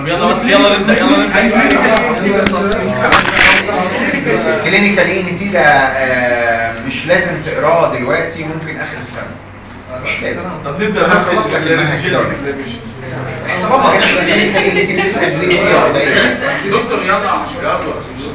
طب يلا بس يلا نبدا يلا نبدا كلينيكال اي ان تي ده آه، مش لازم تقراه دلوقتي ممكن اخر السنه مش لازم طب نبدا بس خلاص لك المنهج كده ولا إيه؟ طبعا ما جاتش كلينيكال اي ان تي بتسال ليه فيها وضعيه بس دكتور يلا عشان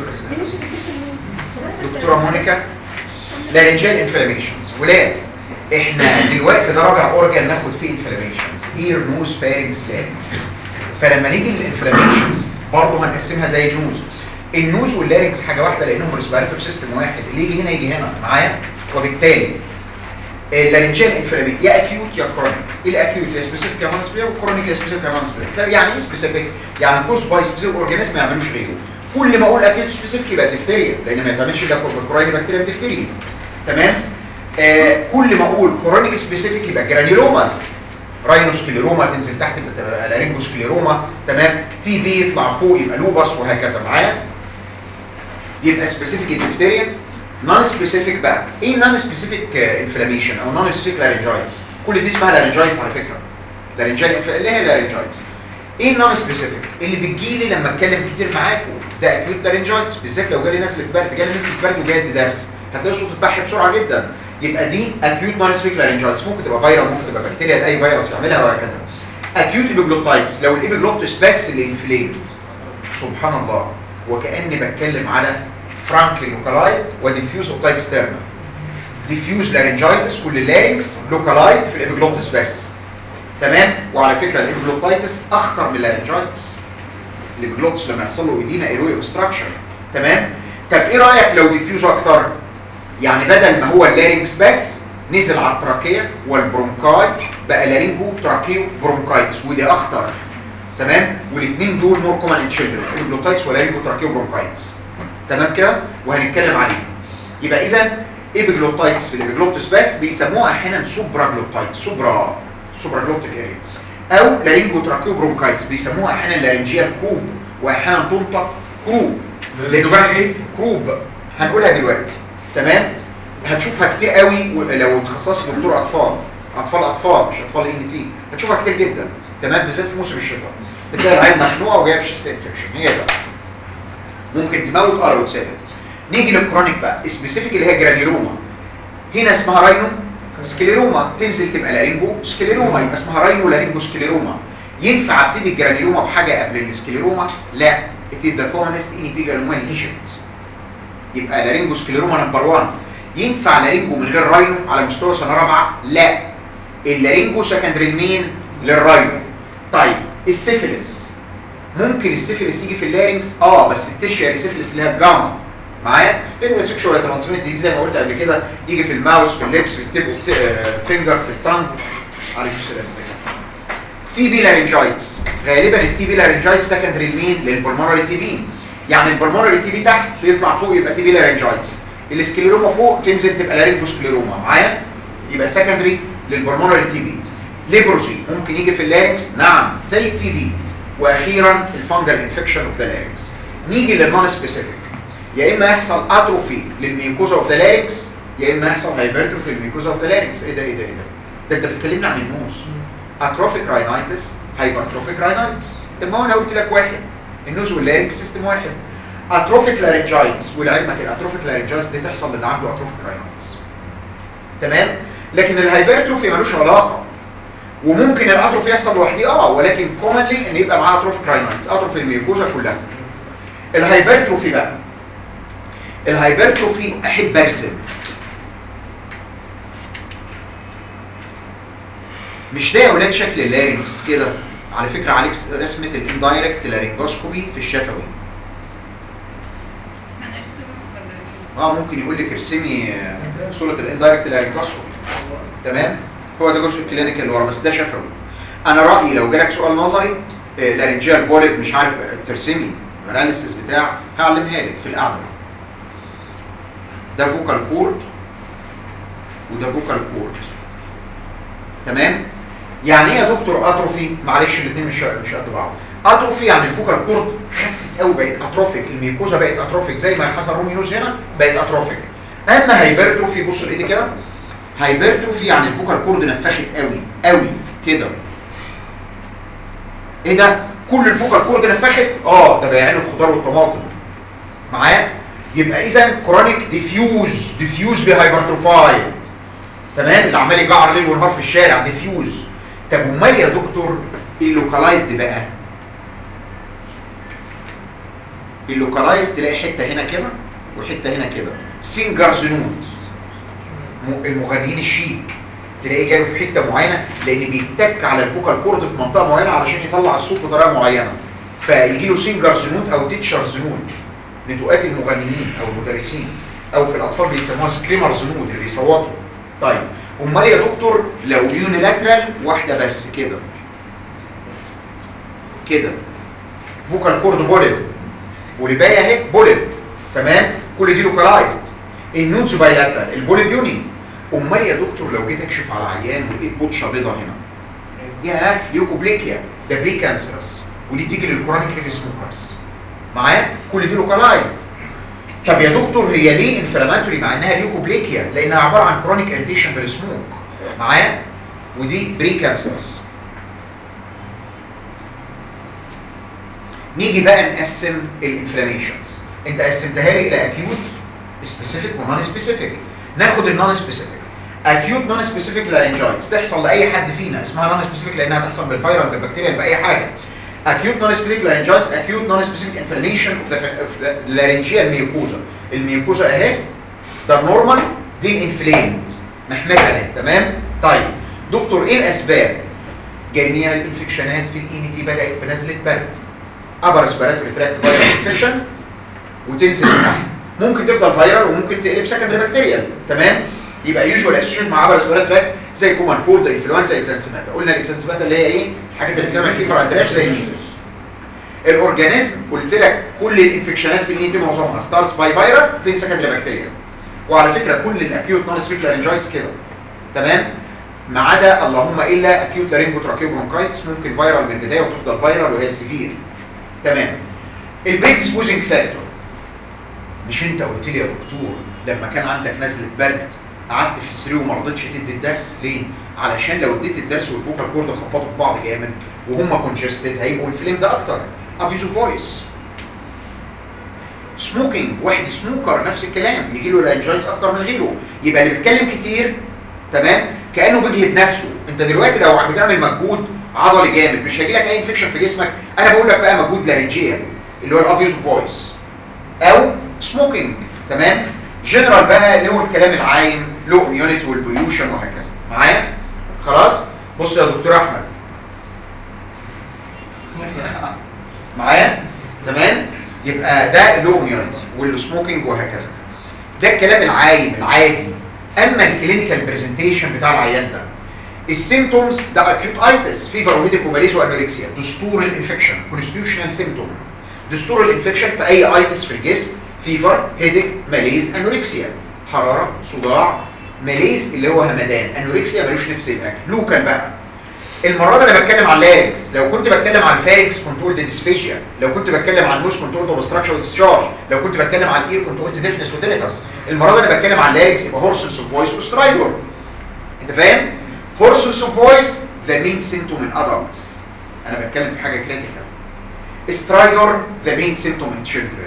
دكتوره مونيكا لارنجال انفلاميشنز ولاد احنا دلوقتي ده رابع اورجان ناخد فيه انفلاميشنز اير نوز فارنكس لارنكس فلما نيجي للانفلاميشنز برضه هنقسمها زي النوز النوز واللارنكس حاجه واحده لانهم ريسبيراتوري سيستم واحد اللي يجي هنا يجي هنا معايا وبالتالي اللارنجال انفلاميشن يا اكيوت يا كرونيك الاكيوت يا سبيسيفيك يا نون سبيسيفيك والكرونيك يا سبيسيفيك يا نون سبيسيفيك طب يعني ايه سبيسيفيك يعني كوز باي سبيسيفيك اورجانيزم ما يعملوش غيره كل ما اقول اكيوت سبيسيفيك يبقى ديفتيريا لان ما يتعملش الا كورايني بكتيريا ديفتيريا تمام آه كل ما اقول كرونيك سبيسيفيك يبقى جرانيولوماس راينوسكليروما تنزل تحت بتبقى لارينجوسكليروما تمام تي بي يطلع فوق يبقى لوباس وهكذا معايا يبقى سبيسيفيك ديفتيريا نون سبيسيفيك بقى ايه نون سبيسيفيك انفلاميشن او نون سبيسيفيك لارنجايتس كل دي اسمها لارنجايتس على فكره لارنجايتس اللي هي لارنجايتس ايه النون سبيسيفيك اللي بتجيلي لما اتكلم كتير معاكم ده اكيوت لارنجايتس بالذات لو جالي نزله برد جالي نزله برد وجاي ادي درس هتلاقي صوت اتبح بسرعه جدا يبقى دي اكيوت نون سبيسيفيك لارنجايتس ممكن تبقى فيروس ممكن تبقى بكتيريا اي فيروس يعملها وهكذا اكيوت ايبيجلوتايتس لو الايبيجلوتس بس اللي انفليمد سبحان الله وكاني بتكلم على فرانكي لوكالايزد وديفيوز اوتايتس تيرنا ديفيوز لارنجايتس كل اللارنكس لوكالايزد في الابيجلوتس بس تمام وعلى فكره الابيجلوتايتس اخطر من اللارنجايتس الابيجلوتس لما يحصل له ايدينا ايروي اوبستراكشن تمام طب ايه رايك لو ديفيوز اكتر يعني بدل ما هو اللارنكس بس نزل على التراكيه والبرونكاي بقى لارينجو تراكيو برونكايتس ودي اخطر تمام والاثنين دول مور كومن ان تشيلدرن الابيجلوتايتس ولارينجو تراكيو برونكايتس تمام كده وهنتكلم عليه يبقى اذا ايبيجلوتايتس في الابيجلوتس بس بيسموها احيانا سوبراجلوتايتس سوبرا سوبراجلوتيك اريا او لارينجو تراكيو برونكايتس بيسموها احيانا لارنجيال كروب واحيانا تنطق كروب لانه بقى ايه كروب هنقولها دلوقتي تمام هتشوفها كتير قوي لو تخصصت دكتور اطفال اطفال اطفال مش اطفال ان تي هتشوفها كتير جدا تمام بالذات في موسم الشتاء بتلاقي العين مخنوقه وجايه في شيست انفكشن هي ده ممكن تموت اه لو اتسابت نيجي للكرونيك بقى سبيسيفيك اللي هي جرانيولوما هنا اسمها راينو سكليروما تنزل تبقى لارينجو سكليروما يبقى اسمها راينو لارينجو سكليروما ينفع ابتدي الجرانيولوما بحاجه قبل السكليروما لا ابتدي ذا كومنست اني جرانيولوما ايجنت يبقى لارينجو سكليروما نمبر 1 ينفع لارينجو من غير راينو على مستوى سنه رابعه لا اللارينجو سكندري مين للراينو طيب السيفيلس ممكن السيفيلس يجي في اللارينكس اه بس التشيا سيفيلس اللي هي الجاما معايا لان السكشوال ترانسميت دي زي ما قلت قبل كده يجي في الماوس في اللبس في التيب فينجر في التانج عليك السلام تي بي لارنجايتس غالبا التي بي لارنجايتس سكندري لمين للبلمونري تي بي يعني البلمونري تي بي تحت يطلع فوق يبقى تي بي لارنجايتس السكليروما فوق تنزل تبقى لارنجوسكليروما معايا يبقى سكندري للبلمونري تي بي ليبروسي ممكن يجي في اللارنكس نعم زي التي بي واخيرا الفانجل انفكشن اوف ذا لارنكس نيجي للنون سبيسيفيك يا اما يحصل اتروفي للميوكوزا اوف ذا لارنكس يا اما يحصل هايبرتروفي للميوكوزا اوف ذا لارنكس ايه ده ايه ده ايه ده ده انت بتكلمني عن النوز اتروفيك راينايتس هايبرتروفيك راينايتس طب ما هو انا قلت لك واحد النوز واللارنكس سيستم واحد اتروفيك لارنجايتس ولعلمك الاتروفيك لارنجايتس دي تحصل للي عنده اتروفيك راينايتس تمام لكن الهايبرتروفي ملوش علاقه وممكن الاتروفي يحصل لوحده اه ولكن كومنلي ان يبقى معاه اتروفيك راينايتس اتروفي الميوكوزا كلها الهايبرتروفي بقى الهايبرتروفي احب ارسم مش ده يا ولاد شكل اللارنكس كده على فكره عليك رسمه الاندايركت لارنجوسكوبي في الشفوي اه ممكن يقول لك ارسمي صوره الاندايركت لارنجوسكوبي تمام هو ده جزء الكلينيكال اللي ورا بس ده شفوي انا رايي لو جالك سؤال نظري آه، لارنجيال بوليب مش عارف ترسمي الاناليسيس بتاع هعلمها لك في القعده ده فوكال كورد وده فوكال كورد تمام يعني ايه يا دكتور اتروفي معلش الاثنين مش مش قد بعض اتروفي يعني الفوكال كورد خست قوي بقت اتروفيك الميكوزا بقت اتروفيك زي ما حصل رومينوز هنا بقت اتروفيك اما هايبرتروفي بص الايدي كده هايبرتروفي يعني الفوكال كورد نفخت قوي قوي كده ايه ده كل الفوكال كورد نفخت اه ده بيعين الخضار والطماطم معايا يبقى اذا كرونيك ديفيوز ديفيوز بهايبرتروفايد تمام اللي عمال يجعر ليل ونهار في الشارع ديفيوز طب امال يا دكتور اللوكالايزد بقى اللوكالايزد تلاقي حته هنا كده وحته هنا كده سينجرز نوت م- المغنيين الشيك تلاقيه جاي في حته معينه لان بيتك على الفوكال كورد في منطقه معينه علشان يطلع الصوت بطريقه معينه فيجي له سينجرز نوت او تيتشرز نوت نتوءات المغنيين او المدرسين او في الاطفال بيسموها سكريمرز نوت اللي بيصوتوا طيب امال يا دكتور لو يونيلاترال واحده بس كده كده فوكال كورد بولد ولبايه اهي بولد تمام كل دي لوكالايزد النودز بايلاترال البولد يوني امال يا دكتور لو جيت اكشف على عيان ولقيت بوتشه بيضه هنا يا ليوكوبليكيا ده بري كانسرس ودي تيجي للكرونيك هيفي سموكرز معايا كل دي لوكالايزد طب يا دكتور هي ليه انفلاماتوري مع انها ليوكوبليكيا لانها عباره عن كرونيك اريتيشن بالسموك معايا ودي بري كانسرس نيجي بقى نقسم الانفلاميشنز انت قسمتها لي الى اكيوت سبيسيفيك ونون سبيسيفيك ناخد النون سبيسيفيك اكيوت نون سبيسيفيك لارنجايتس تحصل لاي حد فينا اسمها نون سبيسيفيك لانها تحصل بالفيروس بالبكتيريا باي حاجه acute non-specific laryngitis acute non-specific inflammation of the, of the laryngeal mucosa الميوكوزا اهي ده نورمال دي انفليمد محمله اهي تمام طيب دكتور ايه الاسباب جميع الانفكشنات في الاينتي بدات بنزله برد ابر ريسبيراتوري تراكت فيروس انفكشن وتنزل لتحت ممكن تفضل فيرال وممكن تقلب سكندري بكتيريال تمام يبقى يوجوال اسوشيت مع ابر ريسبيراتوري تراكت زي كومان كولد انفلونزا اكسانسيماتا قلنا الاكسانسيماتا اللي هي ايه الحاجات اللي بتعمل فيفر اندراش زي الميزلز الاورجانيزم قلت لك كل الانفكشنات في الايد معظمها ستارتس باي فيروس في سكندري بكتيريا وعلى فكره كل الاكيوت نون سبيك لارنجايتس كده تمام ما عدا اللهم الا اكيوت لارينجو تراكيو برونكايتس ممكن فيرال من البدايه وتفضل فيرال وهي سيفير تمام البريدسبوزنج فاكتور مش انت قلت لي يا دكتور لما كان عندك نزله برد قعدت في السرير وما رضيتش تدي الدرس ليه علشان لو اديت الدرس والفوكال كورد خبطوا في بعض جامد وهم كونجستد هيبقوا انفليم ده اكتر ابيوز فويس سموكينج واحد سموكر نفس الكلام يجي له لانجايز اكتر من غيره يبقى اللي بيتكلم كتير تمام كانه بيجهد نفسه انت دلوقتي لو بتعمل مجهود عضلي جامد مش هيجي لك اي انفكشن في جسمك انا بقول لك بقى مجهود لارنجيال اللي هو الابيوز فويس او سموكينج تمام جنرال بقى اللي هو الكلام العايم له اميونيتي والبوليوشن وهكذا معايا خلاص بص يا دكتور احمد معايا تمام يبقى ده له اميونيتي والسموكينج وهكذا ده الكلام العايم العادي اما الكلينيكال برزنتيشن بتاع العيان ده السيمتومز ده اكيوت ايتس فيفر وهيديك وماليز وانوركسيا دستور الانفكشن كونستيوشنال سيمتوم دستور الانفكشن في اي ايتس في الجسم فيفر هيديك ماليز انوركسيا حراره صداع ماليز اللي هو همدان انوركسيا ملوش نفس الاكل لوكال بقى المره دي انا بتكلم عن اللاركس لو كنت بتكلم عن الفاركس كنت قلت ديسفيشيا لو كنت بتكلم عن النوز كنت قلت اوبستراكشن وديسشارج لو كنت بتكلم عن الاير كنت قلت ديفنس وتيليتس المره دي انا بتكلم عن اللاركس يبقى هورسس اوف فويس وسترايدور انت فاهم هورسس اوف فويس ذا مين سيمتوم ان ادلتس انا بتكلم في حاجه كريتيكال سترايدور ذا مين سيمتوم ان تشيلدرن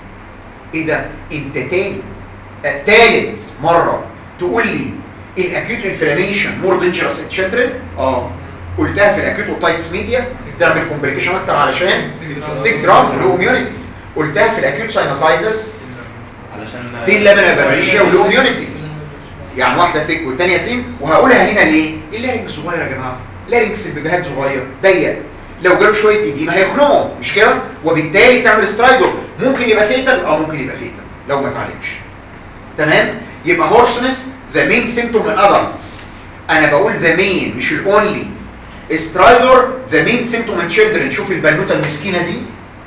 ايه ده انت تاني التالت مره تقول لي الاكيوت انفلاميشن مور دينجرس ان تشيلدرن اه قلتها في الاكيوت اوتايتس ميديا تعمل كومبليكيشن اكتر علشان ثيك درام له اميونيتي قلتها في الاكيوت ساينوسايتس علشان ثين لامينا بابريشيا وله اميونيتي يعني واحده ثيك والثانيه ثين وهقولها هنا ليه اللارنج صغير يا جماعه لارنكس البيبيهات صغير ضيق لو جاله شويه ايديما هيخنقه مش كده وبالتالي تعمل سترايدور ممكن يبقى فيتال اه ممكن يبقى فيتال لو ما اتعالجش تمام يبقى هورسنس ذا مين سيمتوم ان ادلتس انا بقول ذا مين مش الاونلي سترايدور ذا مين سيمتوم ان تشيلدرن شوف البنوته المسكينه دي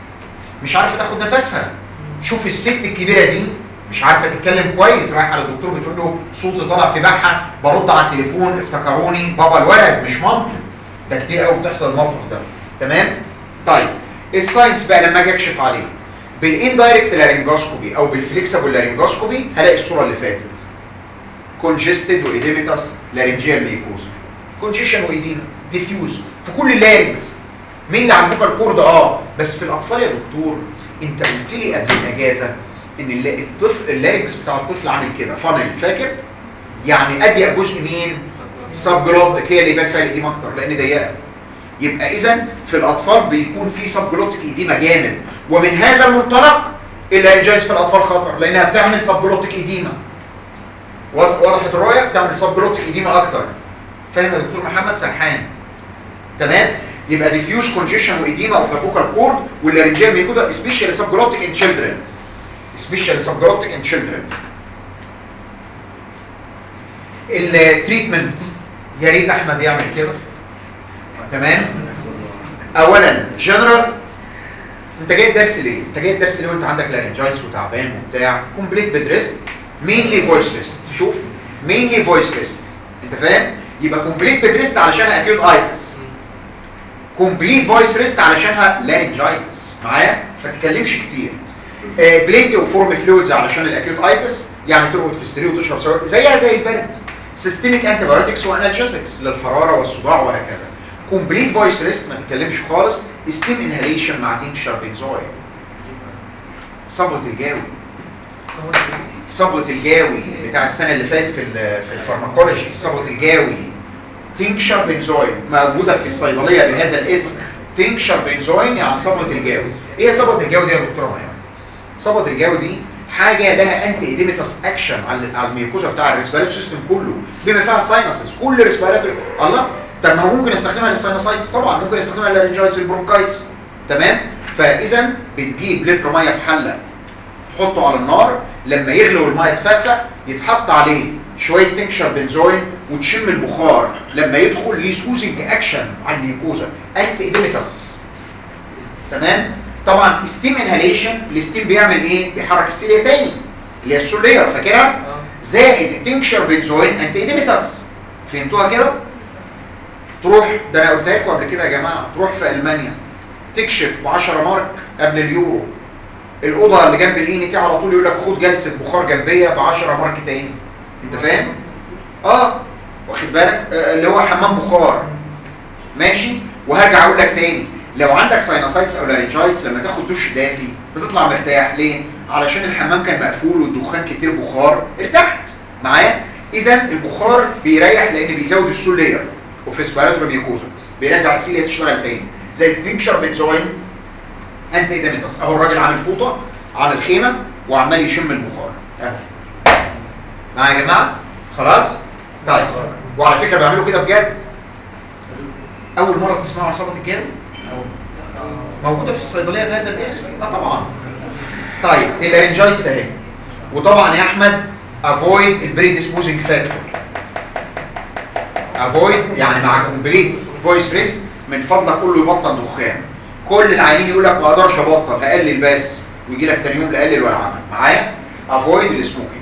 مش عارفه تاخد نفسها شوف الست الكبيره دي مش عارفه تتكلم كويس رايحه على الدكتور بتقول له صوتي طالع في بحه برد على التليفون افتكروني بابا الولد مش مامته ده كتير قوي بتحصل الموقف ده تمام طيب الساينس بقى لما اجي اكشف عليه بالاندايركت لارنجوسكوبي او بالفليكسبل لارنجوسكوبي هلاقي الصوره اللي فاتت كونجستد وايديميتاس لارنجيال ميكوزا كونجيشن وايديما ديفيوز في كل اللارنجز مين اللي على البوكال كورد اه بس في الاطفال يا دكتور انت قلت لي قبل الاجازه ان الل- الطفل اللاريكس بتاع الطفل عامل كده فانل فاكر يعني اضيق جزء مين سب جلوتك هي اللي يبان فيها الاديمه اكتر لان ضيقه يبقى اذا في الاطفال بيكون في سب جلوتك اديمه جامد ومن هذا المنطلق الانجاز في الاطفال خطر لانها بتعمل سب جلوتك اديمه وض- وضحت الرؤيه بتعمل سب جلوتك اديمه اكتر فاهم يا دكتور محمد سرحان تمام يبقى ديفيوز كونجيشن واديما اوف ذا فوكال كورد واللارنجيال ميكودا سبيشال سبجلوتيك ان تشيلدرن سبيشال سبجلوتيك ان تشيلدرن التريتمنت يا ريت احمد يعمل كده تمام اولا جنرال انت جاي الدرس ليه انت جاي الدرس ليه وانت عندك لارنجايتس وتعبان وبتاع كومبليت بيد ريست مينلي فويس ريست شوف مينلي فويس ريست انت فاهم يبقى كومبليت بيد ريست علشانها اكيوت ايتس كومبليت فويس ريست علشانها لارنجايتس معايا ما تتكلمش كتير بلينتي وفورم فلويدز علشان الاكيوت ايتس يعني ترقد في السرير وتشرب سوا زيها زي البرد سيستميك انتيبيوتكس وانالجيسكس للحراره والصداع وهكذا كومبليت فويس ريست ما تتكلمش خالص ستيم انهاليشن مع تنكشر بنزويل صبغه الجاوي صبغه الجاوي بتاع السنه اللي فاتت في ال- في الفارماكولوجي صبغه الجاوي تنكشر بنزوين موجوده في الصيدليه بهذا الاسم تنكشر بنزوين يعني صبغه الجاوي ايه صبغه الجاوي دي يا دكتوره ميان صبغه الجاوي دي حاجه لها انتي ايديميتاس اكشن على على الميوكوزا بتاع الريسبيراتوري سيستم كله بما فيها الساينسز كل ريسبيراتوري الله طب ما هو ممكن استخدمها للساينسايتس طبعا ممكن استخدمها للارنجايتس والبرونكايتس تمام فاذا بتجيب لتر ميه في حله تحطه على النار لما يغلو الميه يتفتح يتحط عليه شويه تنكشر بنزوين وتشم البخار لما يدخل ليه سوزنج اكشن على الميوكوزا انتي ايديميتاس تمام طبعا ستيم انهاليشن الستيم بيعمل ايه بيحرك السيليا تاني اللي هي السولير فاكرها زائد التنكشر بنزوين انتي ايديميتاس فهمتوها كده تروح ده انا قلتها لكم قبل كده يا جماعه تروح في المانيا تكشف ب 10 مارك قبل اليورو الاوضه اللي جنب الاني تي على طول يقول لك خد جلسه بخار جنبيه ب 10 مارك تاني انت فاهم اه واخد بالك آه، اللي هو حمام بخار ماشي وهرجع اقول لك تاني لو عندك ساينوسايتس او لارنجايتس لما تاخد دش دافي بتطلع مرتاح ليه علشان الحمام كان مقفول والدخان كتير بخار ارتحت معايا اذا البخار بيريح لان بيزود السولير وفي سبيراتوري ميوكوزا بيرجع السيليا تشتغل تاني زي التنكشر بنزوين انت ايه ده متص اهو الراجل عامل فوطه عامل خيمه وعمال يشم البخار اهو معايا يا جماعه خلاص طيب وعلى فكره بيعملوا كده بجد اول مره تسمعوا عن صبغه الجاوي موجوده في الصيدليه بهذا الاسم اه طبعا طيب اللارنجايتس اهي وطبعا يا احمد افويد البريديسبوزنج فاكتور افويد يعني مع كومبليت فويس ريست من فضلك كله يبطل دخان كل العيانين يقول لك ما اقدرش ابطل اقلل بس ويجي لك تاني يوم لا اقلل ولا عمل معايا افويد السموكينج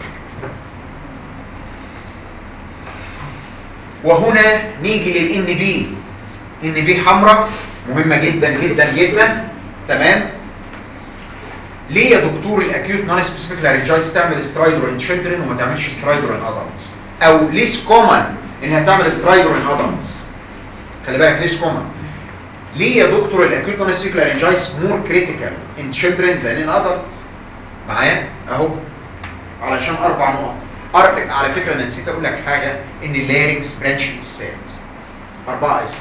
وهنا نيجي للان بي ان بي حمراء مهمة جدا جدا جدا تمام ليه يا دكتور الاكيوت نون سبيسيفيك لارنجايتس تعمل سترايدر ان تشيلدرن وما تعملش سترايدر ان ادلتس او ليس كومن انها تعمل سترايدر ان ادلتس خلي بالك ليس كومن ليه يا دكتور الاكيوت نون سبيسيفيك لارنجايتس مور كريتيكال ان تشيلدرن ذان ان ادلتس معايا اهو علشان اربع نقط أر... على فكره انا نسيت اقول لك حاجه ان اللارنكس برانش السات أربعة اس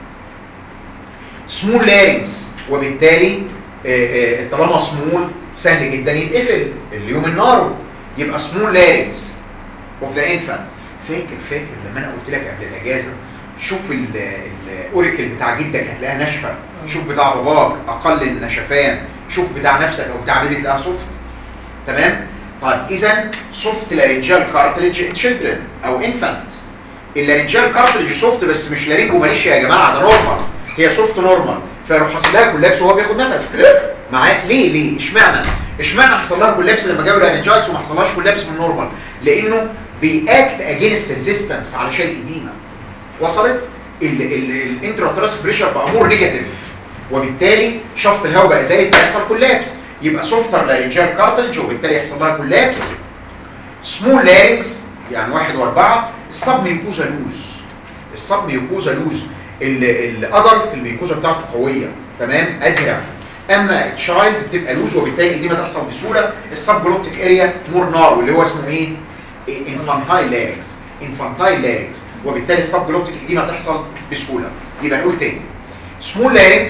سمول لارنكس وبالتالي آه، آه، طالما سمول سهل جدا يتقفل اليوم النار يبقى سمول لارنكس اوف ذا انفانت فاكر فاكر لما انا قلت لك قبل الاجازه شوف ال- ال- الاوريكل بتاع جدك هتلاقيها ناشفه شوف بتاع باباك اقل النشفان شوف بتاع نفسك او بتاع بيبي تلاقيها سوفت تمام طيب اذا سوفت لارنجال كارتليج تشيلدرن او انفانت اللارنجال كارتليج سوفت بس مش لارنجو ماليش يا جماعه ده نورمال هي سوفت نورمال فيروح حاصل لها كولابس وهو بياخد نفس معاه ليه ليه اشمعنى اشمعنى حصل لها كولابس لما جابوا لارنجايتس وما حصلهاش كولابس من نورمال لانه بياكت اجينست ريزيستنس علشان الاديمه وصلت الانتراثراسك بريشر بقى مور نيجاتيف وبالتالي شفط الهواء بقى زايد بيحصل كولابس يبقى سوفتر لارنجال كارتلج وبالتالي يحصل لها كولابس سمول لارنكس يعني واحد واربعة الصب ميوكوزا لوز الصب ميوكوزا لوز الادلت الميكوزا بتاعته قويه تمام ادهر اما التشايلد بتبقى لوز وبالتالي دي ما تحصل بسهوله السب جلوتيك اريا مور نار واللي هو اسمه ايه انفانتايل لاريكس انفانتايل لاريكس وبالتالي السب جلوتيك ايديما تحصل بسهوله يبقى نقول تاني سمول لاريكس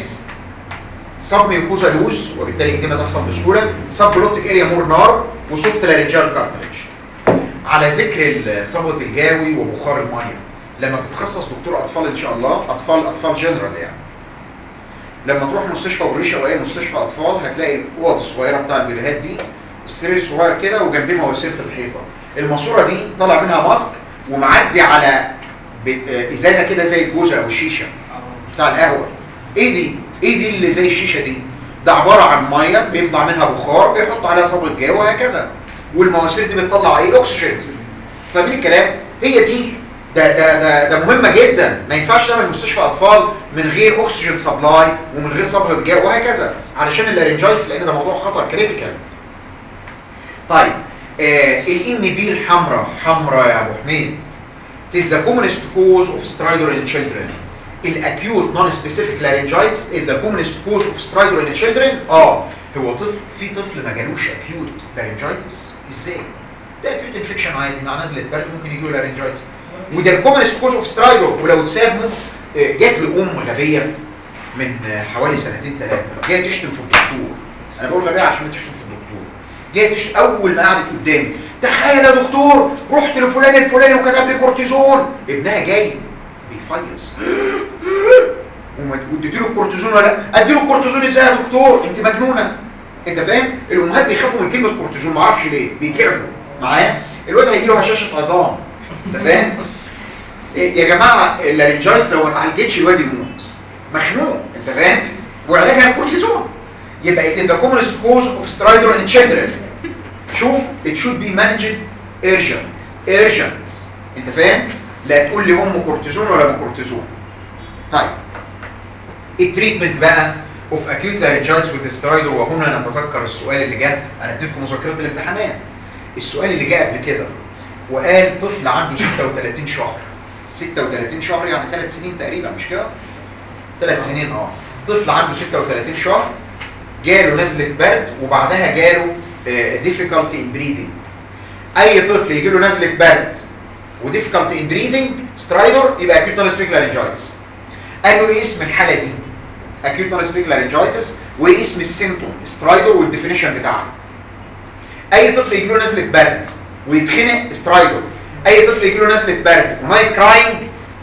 سب ميوكوزا لوز وبالتالي ايديما تحصل بسهوله سب جلوتيك اريا مور نار وسوفت لارنجال كارتلج على ذكر الصبغه الجاوي وبخار الميه لما تتخصص دكتور اطفال ان شاء الله اطفال اطفال جنرال يعني لما تروح مستشفى وريشه او اي مستشفى اطفال هتلاقي الاوض الصغيره بتاع البيبيهات دي السرير صغير كده وجنبيه مواسير في الحيطه الماسوره دي طالع منها ماسك ومعدي على ب- ازازه كده زي الجوزه او الشيشه بتاع القهوه ايه دي ايه دي اللي زي الشيشه دي ده عباره عن ميه بيطلع منها بخار بيحط عليها صبغه جو وهكذا والمواسير دي بتطلع ايه اكسجين فاهمين الكلام هي دي ده ده ده ده مهمه جدا ما ينفعش تعمل مستشفى اطفال من غير اكسجين سبلاي ومن غير صبغه جو وهكذا علشان اللارنجايتس لان ده موضوع خطر كريتيكال طيب آه الان بي الحمراء حمراء يا ابو حميد It is the commonest cause of stridor in children. الأكيوت non specific laryngitis is the commonest cause of stridor in children. اه هو طفل في طفل ما جالوش acute laryngitis ازاي؟ ده acute infection عادي مع نزلة برد ممكن يجيله laryngitis. وده ال commonest cause of stridor ولو اتساب آه، جات له ام غبية من آه، حوالي سنتين ثلاثة جايه تشتم في الدكتور. انا بقول غبية عشان تشتم في الدكتور. جايه تشتم اول ما قعدت قدامي تخيل يا دكتور رحت لفلان الفلاني وكتب لي كورتيزون ابنها جاي بيفيص وما اديت له الكورتيزون ولا لا ادي له الكورتيزون ازاي يا دكتور انت مجنونه انت فاهم الامهات بيخافوا من كلمه كورتيزون ما اعرفش ليه بيجروا معايا الواد هيجي له هشاشه عظام انت فاهم إيه يا جماعه اللارنجايز لو ما اتعالجتش الواد يموت مخنوق انت فاهم وعلاجها الكورتيزون يبقى it is the commonest cause of stridor in children شوف it should be managed urgent urgent انت فاهم لا تقول لي ام كورتيزون ولا ام كورتيزون طيب التريتمنت بقى اوف acute laryngitis with stridor وهنا نتذكر السؤال اللي جاء انا اديتكم مذكره الامتحانات السؤال اللي جاء قبل كده وقال طفل عنده 36 شهر 36 شهر يعني 3 سنين تقريبا مش كده 3 سنين اه طفل عنده 36 شهر جاله نزلة برد وبعدها جاله آه، difficulty in breathing اي طفل يجي له نزلة برد وديفيكالتي in breathing سترايدر يبقى acute non-speak laryngitis قالوا ايه اسم الحالة دي acute non-speak laryngitis وايه اسم السيمتوم سترايدر والديفينيشن بتاعها اي طفل يجي له نزلة برد ويتخنق سترايدر اي طفل يجي له نزلة برد ونايت كراينج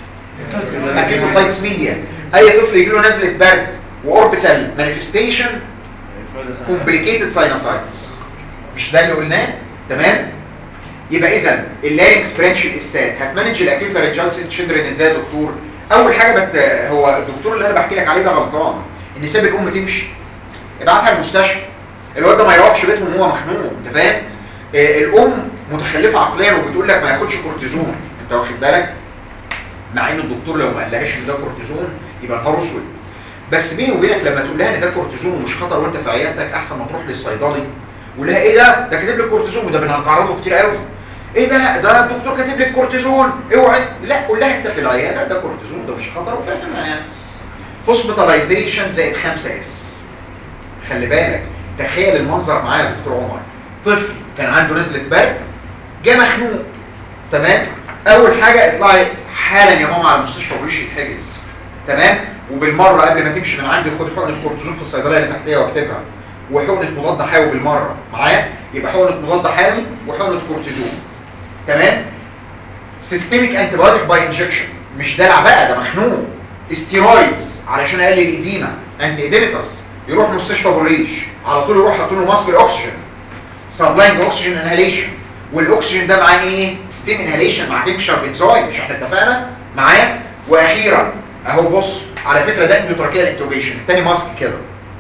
acute otitis media اي طفل يجي له نزلة برد واوربيتال مانيفستيشن complicated sinusitis مش ده اللي قلناه تمام يبقى اذا اللارنكس برانش الاسات هتمانج الاكيوت لارنجايتس تشيلدرن ازاي يا دكتور اول حاجه بت... هو الدكتور اللي انا بحكي لك عليه ده غلطان ان ساب الام تمشي ابعتها المستشفى الواد ده ما يروحش بيتهم وهو مخنوق انت فاهم آه الام متخلفه عقليا وبتقول لك ما ياخدش كورتيزون انت واخد بالك مع ان الدكتور لو ما قالهاش ان ده كورتيزون يبقى نهار اسود بس بيني وبينك لما تقول لها ان ده كورتيزون ومش خطر وانت في عيادتك احسن ما تروح للصيدلي ولها ايه ده ده كاتب لك كورتيزون وده بنتعرضه كتير قوي ايه ده ده الدكتور كاتب لك كورتيزون اوعي لا قول لها انت في العياده ده كورتيزون ده مش خطر وفاهمها يعني هوسبيتاليزيشن زائد 5 اس خلي بالك تخيل المنظر معايا يا دكتور عمر طفل كان عنده نزله برد جه مخنوق تمام اول حاجه اطلعي حالا يا ماما على المستشفى وريش يتحجز تمام وبالمره قبل ما تمشي من عندي خد حقنه كورتيزون في الصيدليه اللي تحتيها واكتبها وحقنه مضاد حيوي بالمره معايا يبقى حقنه مضاد حيوي وحقنه كورتيزون تمام سيستميك انتي بايوتيك باي انجكشن مش دلع بقى ده مخنوق استيرويدز علشان اقلل الايديما انتي ايديمتس يروح مستشفى بريش على طول يروح حاطين له ماسك الاكسجين سبلاينج اوكسجين انهاليشن والاكسجين ده معاه ايه ستيم انهاليشن مع تكشر بنزويد مش احنا اتفقنا معايا واخيرا اهو بص على فكره ده اندوتراكيال انتوبيشن التاني ماسك كده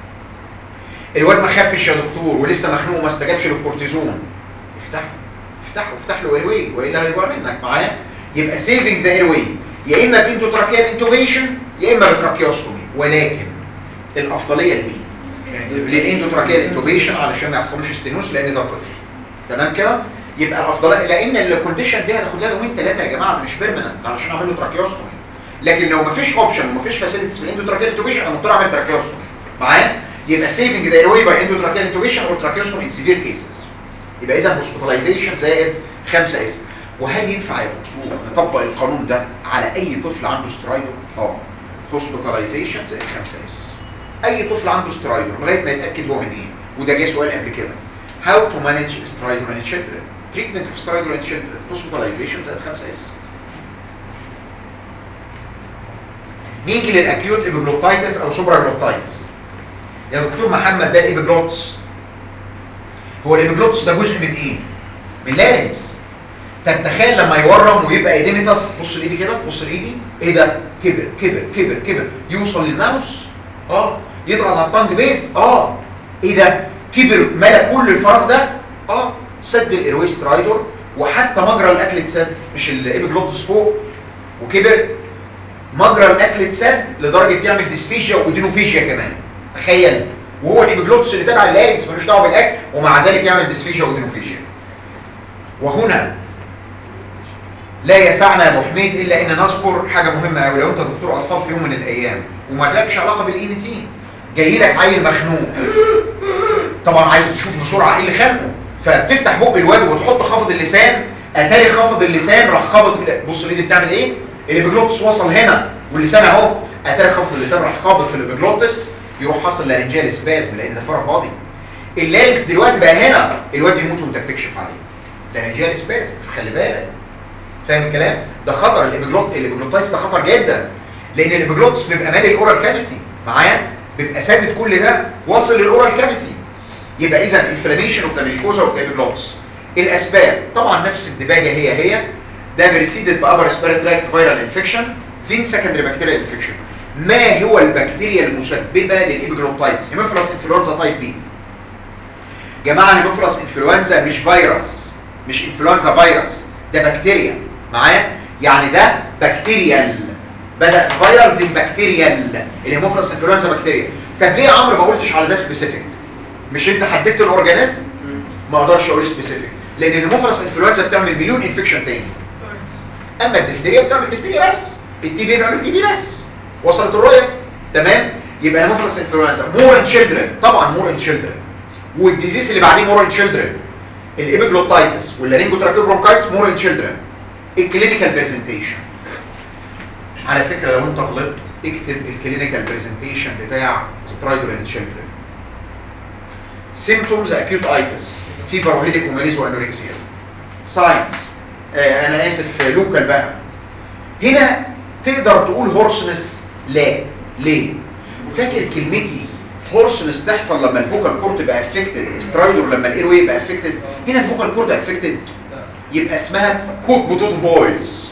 الواد ما خفش يا دكتور ولسه مخنوق وما استجابش للكورتيزون افتحه افتحه افتح له ايروي والا هيضر منك معايا يبقى سيفنج ذا ايروي يا اما باندوتراكيال انتوبيشن يا اما بتراكيوستومي ولكن الافضليه لمين للاندوتراكيال انتوبيشن علشان ما يحصلوش ستينوس لان ده طفل تمام كده يبقى الافضليه لان الكونديشن دي هتاخد لها يومين ثلاثه يا جماعه مش بيرمننت علشان اعمل له تراكيوستومي لكن لو مفيش اوبشن ومفيش فاسيلتيز في الاندوتراكيال انتوبيشن انا مضطر اعمل تراكيوستومي معايا يبقى سيفنج ذا ايروي باي اندوتراكيال انتوبيشن اور تراكيوستومي ان سيفير كيسز يبقى اذا هوسبيتاليزيشن زائد 5 اس وهل ينفع يا دكتور نطبق القانون ده على اي طفل عنده سترايدر اه هوسبيتاليزيشن زائد 5 اس اي طفل عنده سترايدر لغايه ما يتاكد هو من ايه وده جه سؤال قبل كده how to manage stridor in children treatment of stridor in children hospitalization زائد 5 اس نيجي للاكيوت ايبيجلوتايتس او سوبرا جلوتايتس يا دكتور محمد ده الايبيجلوتس هو الايبيجلوتس ده جزء من ايه من لارنكس طب تخيل لما يورم ويبقى ايديميتاس بص لايدي كده بص لايدي ايه ده كبر كبر كبر كبر يوصل للماوس اه يضغط على الطنج بيز اه ايه ده كبر ملا كل الفراغ ده اه سد الايروي سترايدور وحتى مجرى الاكل اتسد مش الايبيجلوتس فوق وكبر مجرى الاكل اتسد لدرجه يعمل ديسفيجيا ودينوفيجيا كمان تخيل وهو الايبيجلوتس اللي تبع اللارنكس ملوش دعوه بالاكل ومع ذلك يعمل ديسفيجيا ودينوفيجيا وهنا لا يسعنا يا ابو حميد الا ان نذكر حاجه مهمه قوي لو انت دكتور اطفال في يوم من الايام وما لكش علاقه بالاي ان تي جاي لك عيل مخنوق طبعا عايز تشوف بسرعه ايه اللي خانقه فبتفتح بق الواد وتحط خافض اللسان اتاري خافض اللسان راح خابط في بص الايد بتعمل ايه الابيجلوتس وصل هنا واللسان اهو اتاري خافض اللسان راح خابط في الابيجلوتس يروح حاصل لارنجال سبازم لان ده فرع فاضي اللارنكس دلوقتي بقى هنا الواد يموت وانت بتكشف عليه لارنجال سبازم خلي بالك فاهم الكلام ده خطر الابيجلوت الابيجلوتايس ده خطر جدا لان الابيجلوتس بيبقى مالي الاورال كافيتي معايا بيبقى سادد كل ده واصل للاورال كافيتي يبقى اذا انفلاميشن اوف ذا ميكوزا اوف ذا ابيجلوتس الاسباب طبعا نفس الدباجه هي هي ده بريسيدد بابر ريسبيراتوري فيرال انفكشن ذين سكندري بكتيريال انفكشن ما هو البكتيريا المسببه للابيجلوتايتس هيموفيلوس انفلونزا تايب بي جماعه هيموفيلوس انفلونزا مش فيروس مش انفلونزا فيروس ده بكتيريا معايا يعني ده بكتيريال بدا فيرال دي بكتيريال الهيموفيلوس انفلونزا بكتيريا طب ليه يا عمرو ما قلتش على ده سبيسيفيك مش انت حددت الاورجانيزم ما اقدرش اقول سبيسيفيك لان الهيموفيلوس انفلونزا بتعمل مليون انفكشن تاني اما الدفتريا بتعمل دفتريا بس التي بي بيعمل تي بي بس وصلت الرؤيه تمام يبقى الهيموفيلوس انفلونزا مور ان تشيلدرن طبعا مور ان تشيلدرن والديزيز اللي بعديه مور ان تشيلدرن الابيجلوتايتس واللارينجوتراكيو برونكايتس مور ان تشيلدرن الكلينيكال برزنتيشن على فكره لو انت غلطت اكتب الكلينيكال برزنتيشن بتاع سترايدر ان تشيلدرن سيمبتومز اكيوت ايتس فيبر وهيديك وماليز وانوركسيا ساينس آه انا اسف لوكال بقى هنا تقدر تقول هورسنس لا ليه فاكر كلمتي هورسنس تحصل لما الفوكال كورد بقى افكتد سترايدر لما الاير واي بقى افكتد هنا الفوكال كورد افكتد يبقى اسمها هوك بوتوت فويس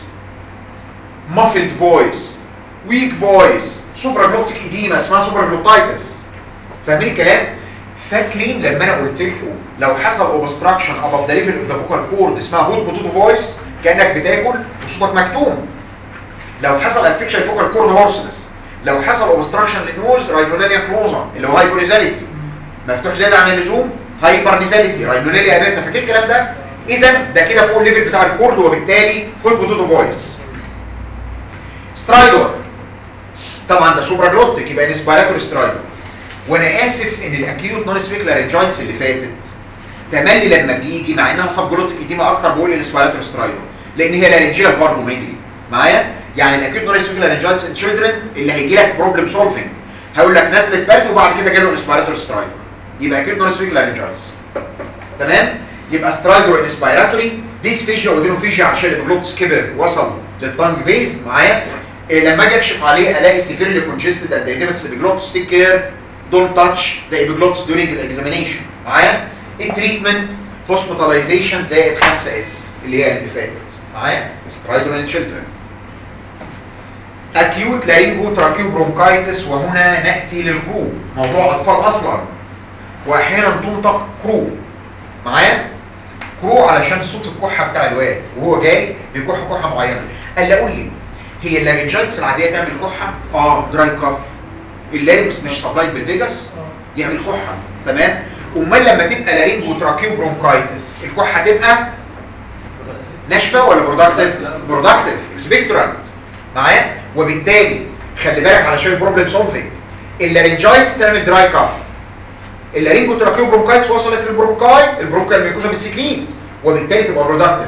مافلد فويس ويك فويس سوبرا جلوتيك ايديما اسمها سوبرا جلوتايتس فاهمين الكلام فاكرين لما انا قلت لكم لو حصل اوبستراكشن اباف ذا ليفل اوف ذا فوكال كورد اسمها هوك بوتوت فويس كانك بتاكل وصوتك مكتوم لو حصل افكشن فوكال كورد هورسنس لو حصل اوبستراكشن للنوز راينولاريا كلوزا اللي هو هايبونيزاليتي مفتوح زياده عن اللزوم هايبر نيزاليتي راينولاريا ابيتا فاكر الكلام ده اذا ده كده فوق الليفل بتاع الكورد وبالتالي فول بوتوتو فويس سترايدور طبعا ده سوبرا جلوتيك يبقى انسبيراتور سترايدور وانا اسف ان الاكيوت نون سبيكلر جوينتس اللي فاتت تملي لما بيجي مع انها سب جلوتيك ايديما اكتر بقول انسبيراتور سترايدور لان هي لارنجيال برضه مينلي معايا يعني الاكيوت نون سبيكلر جوينتس ان تشيلدرن اللي هيجي لك بروبلم سولفنج هقول لك نزله برد وبعد كده جاله انسبيراتور سترايدور يبقى اكيوت نون سبيكلر جوينتس تمام يبقى سترايدور انسبيراتوري ديسفيجيا ودينوفيجيا عشان الجلوتس كبر وصل للتانج بيز معايا إيه لما اجي اكشف عليه الاقي سيفيرلي كونجستد اند ايديمتس الجلوتس تيك كير دونت تاتش ذا ايبيجلوتس during الاكزامينيشن معايا التريتمنت هوسبيتاليزيشن زائد 5 اس اللي هي اللي فاتت معايا سترايدور ان تشيلدرن اكيوت لارينجو تراكيو برونكايتس وهنا ناتي للكرو موضوع اطفال اصلا واحيانا تنطق كرو معايا كرو علشان صوت الكحه بتاع الواد وهو جاي بيكح كحه معينه قال لي قول لي هي اللارنجايتس العاديه تعمل كحه اه دراي كاف اللارنكس مش سبلايد بالفيجاس يعمل كحه تمام امال لما تبقى لارينجو تراكيو برونكايتس الكحه تبقى ناشفه ولا برودكتيف برودكتيف اكسبكتورانت معايا وبالتالي خلي بالك علشان البروبلم سولفنج اللارنجايتس تعمل دراي كاف اللارينجو تراكيو برونكايتس وصلت للبرونكاي البرونكاي ميكوزا بتسكريت وبالتالي تبقى برودكتيف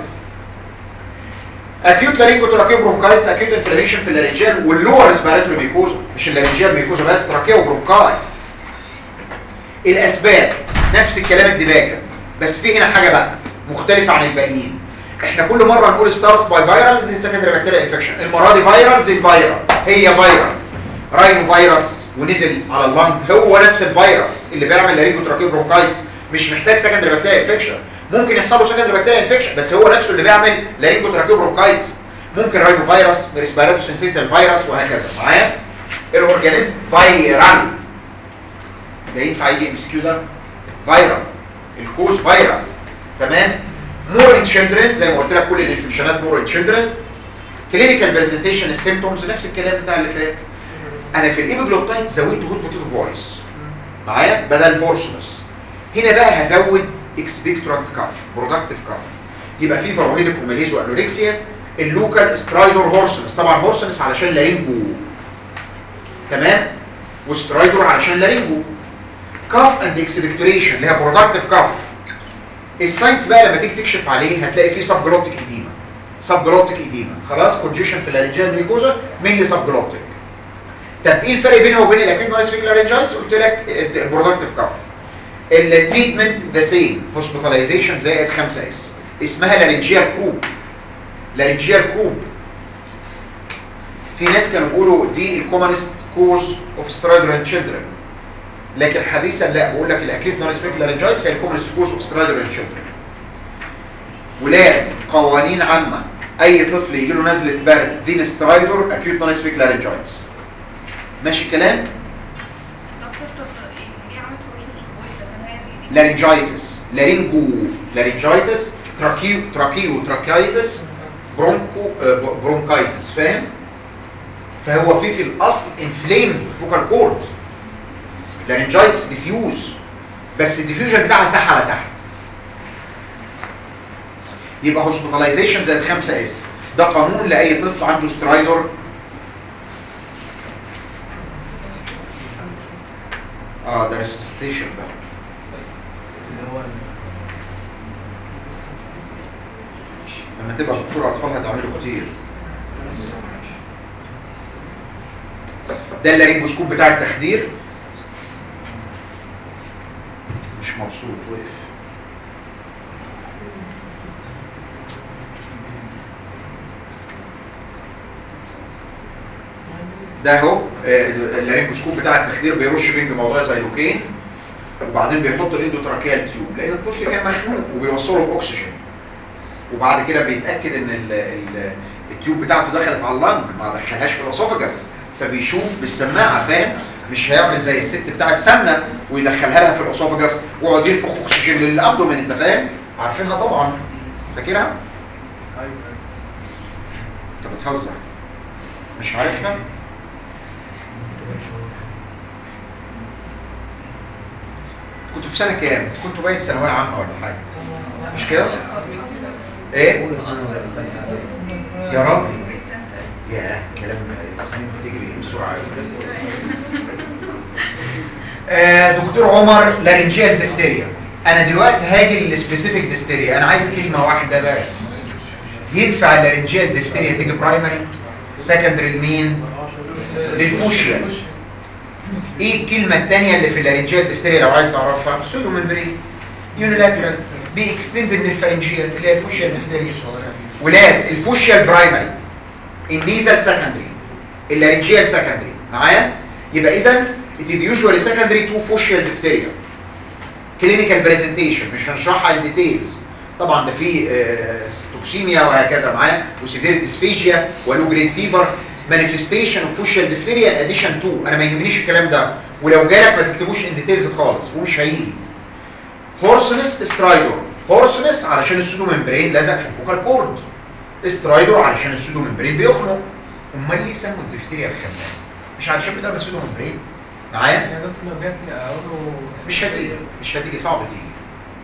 اكيوت لارينجو تراكيو برونكايتس اكيوت انفلاميشن في اللارنجيال واللور ريسبيراتوري ميكوزا مش اللارنجيال ميكوزا بس تراكيو وبرونكاي الاسباب نفس الكلام الدباجه بس في هنا حاجه بقى مختلفه عن الباقيين احنا كل مره نقول ستارتس باي فيرال دي سكندري بكتيريا انفكشن المره دي فيرال دي فيرال هي فيرال راينو فيروس ونزل على اللنج هو نفس الفيروس اللي بيعمل لارينجو تراكيو برونكايتس مش محتاج سكندري بكتيريا انفكشن ممكن يحصل له سكندري بكتيريا انفكشن بس هو نفسه اللي بيعمل لارينجو تراكيو برونكايتس ممكن راينو فيروس ريسبيراتو سنسيتال فيروس وهكذا معايا الاورجانيزم فيرال ده ينفع يجي ام اس كيو ده فيرال الكوز فيرال تمام مور ان تشيلدرن زي ما قلت لك كل الانفكشنات مور ان تشيلدرن كلينيكال برزنتيشن السيمبتومز نفس الكلام بتاع اللي فات انا في الايبيجلوتايت زودت هوت موتيف فويس معايا بدل بورسونس هنا بقى هزود اكسبكتورانت كاف برودكتيف كاف يبقى في فروهيدك وماليز وانوركسيا اللوكال سترايدور هورسنس طبعا هورسنس علشان لارينجو تمام وسترايدور علشان لارينجو كاف اند اكسبكتوريشن اللي هي برودكتيف كاف الساينس بقى لما تيجي تكشف عليه هتلاقي فيه سب جلوتيك ايديما سب جلوتيك ايديما خلاص كونجيشن في اللارنجال ميكوزا مين سب جلوتيك طب ايه الفرق بينها وبين الاكيد نايس فيك لارنجايتس قلت لك البرودكتيف كاف التريتمنت ذا سيم هوسبيتاليزيشن زائد 5 اس اسمها لارنجيال كوب لارنجيال كوب في ناس كانوا بيقولوا دي الكومنست كوز اوف سترايدر تشيلدرن لكن حديثا لا بقول لك الاكيد نون سبيك لارنجايتس هي الكومنست كوز اوف سترايدر تشيلدرن ولاد قوانين عامه اي طفل يجي له نزله برد دين سترايدر اكيد نون سبيك لارنجايتس ماشي الكلام دكتور طب ايه عملت وجود البويس ده كان هي بايدي لارنجايتس لارينجو لارنجايتس تراكيو تراكيو تراكيايتس برونكو آه، ب- برونكايتس فاهم فهو في في الاصل انفليمد فوكال كورد لارنجايتس ديفيوز بس الديفيوجن بتاعها ساح على تحت يبقى هوسبيتاليزيشن زائد 5 اس ده قانون لاي طفل عنده سترايدر اه ده ريسستيشن ده لما تبقى دكتور اطفال هتعمله كتير ده اللارينجوسكوب بتاع التخدير مش مبسوط وقف ده اهو آه، اللارينجوسكوب بتاع التخدير بيرش بينج موضوع زي لوكين وبعدين بيحط الاندوتراكيال تيوب لان الطفل كان مخنوق وبيوصله باكسجين وبعد كده بيتاكد ان ال ال التيوب بتاعته دخلت على اللنج ما دخلهاش في الاسوفاجس فبيشوف بالسماعه فاهم مش هيعمل زي الست بتاع السمنه ويدخلها لها في الاسوفاجس ويقعد ينفخ اكسجين للابدومين انت فاهم عارفينها طبعا فاكرها انت بتهزر مش عارفها كنت في سنه كام كنت باين في ثانويه عامه ولا حاجه مش كده ايه يا راجل يا كلام السنين بتجري بسرعه أوي. آه دكتور عمر لارنجيال دفتيريا انا دلوقتي هاجي للسبيسيفيك دفتيريا انا عايز كلمه واحده بس ينفع اللارنجيال دفتيريا تيجي برايمري سكندري لمين للفوشيا ايه الكلمه الثانيه اللي في اللارنجيال دفتيريا لو عايز تعرفها سودو ممبرين يونيلاترال بيكستند من الفرنجيال اللي هي الفوشيا دفتيريا ولاد الفوشيال برايمري النيزل سكندري اللارنجيال سكندري معايا يبقى اذا it is usually secondary to facial diphtheria clinical presentation مش هنشرحها الديتيلز طبعا ده في آه، توكسيميا وهكذا معاه وسيفير ديسفيجيا ولو جريد فيبر مانيفستيشن اوف فوشيال ديفتيريا اديشن 2 انا ما يهمنيش الكلام ده ولو جالك ما تكتبوش ان ديتيلز خالص ومش هيجي هورسنس سترايدور هورسنس علشان السودو ممبرين لزق في الفوكال كورد سترايدور علشان السودو ممبرين بيخنق امال ليه سموا الدفتيريا الخناق مش علشان بتعمل سودو ممبرين معايا يا دكتور لو جات لي اقول له مش هتيجي مش هتيجي صعب تيجي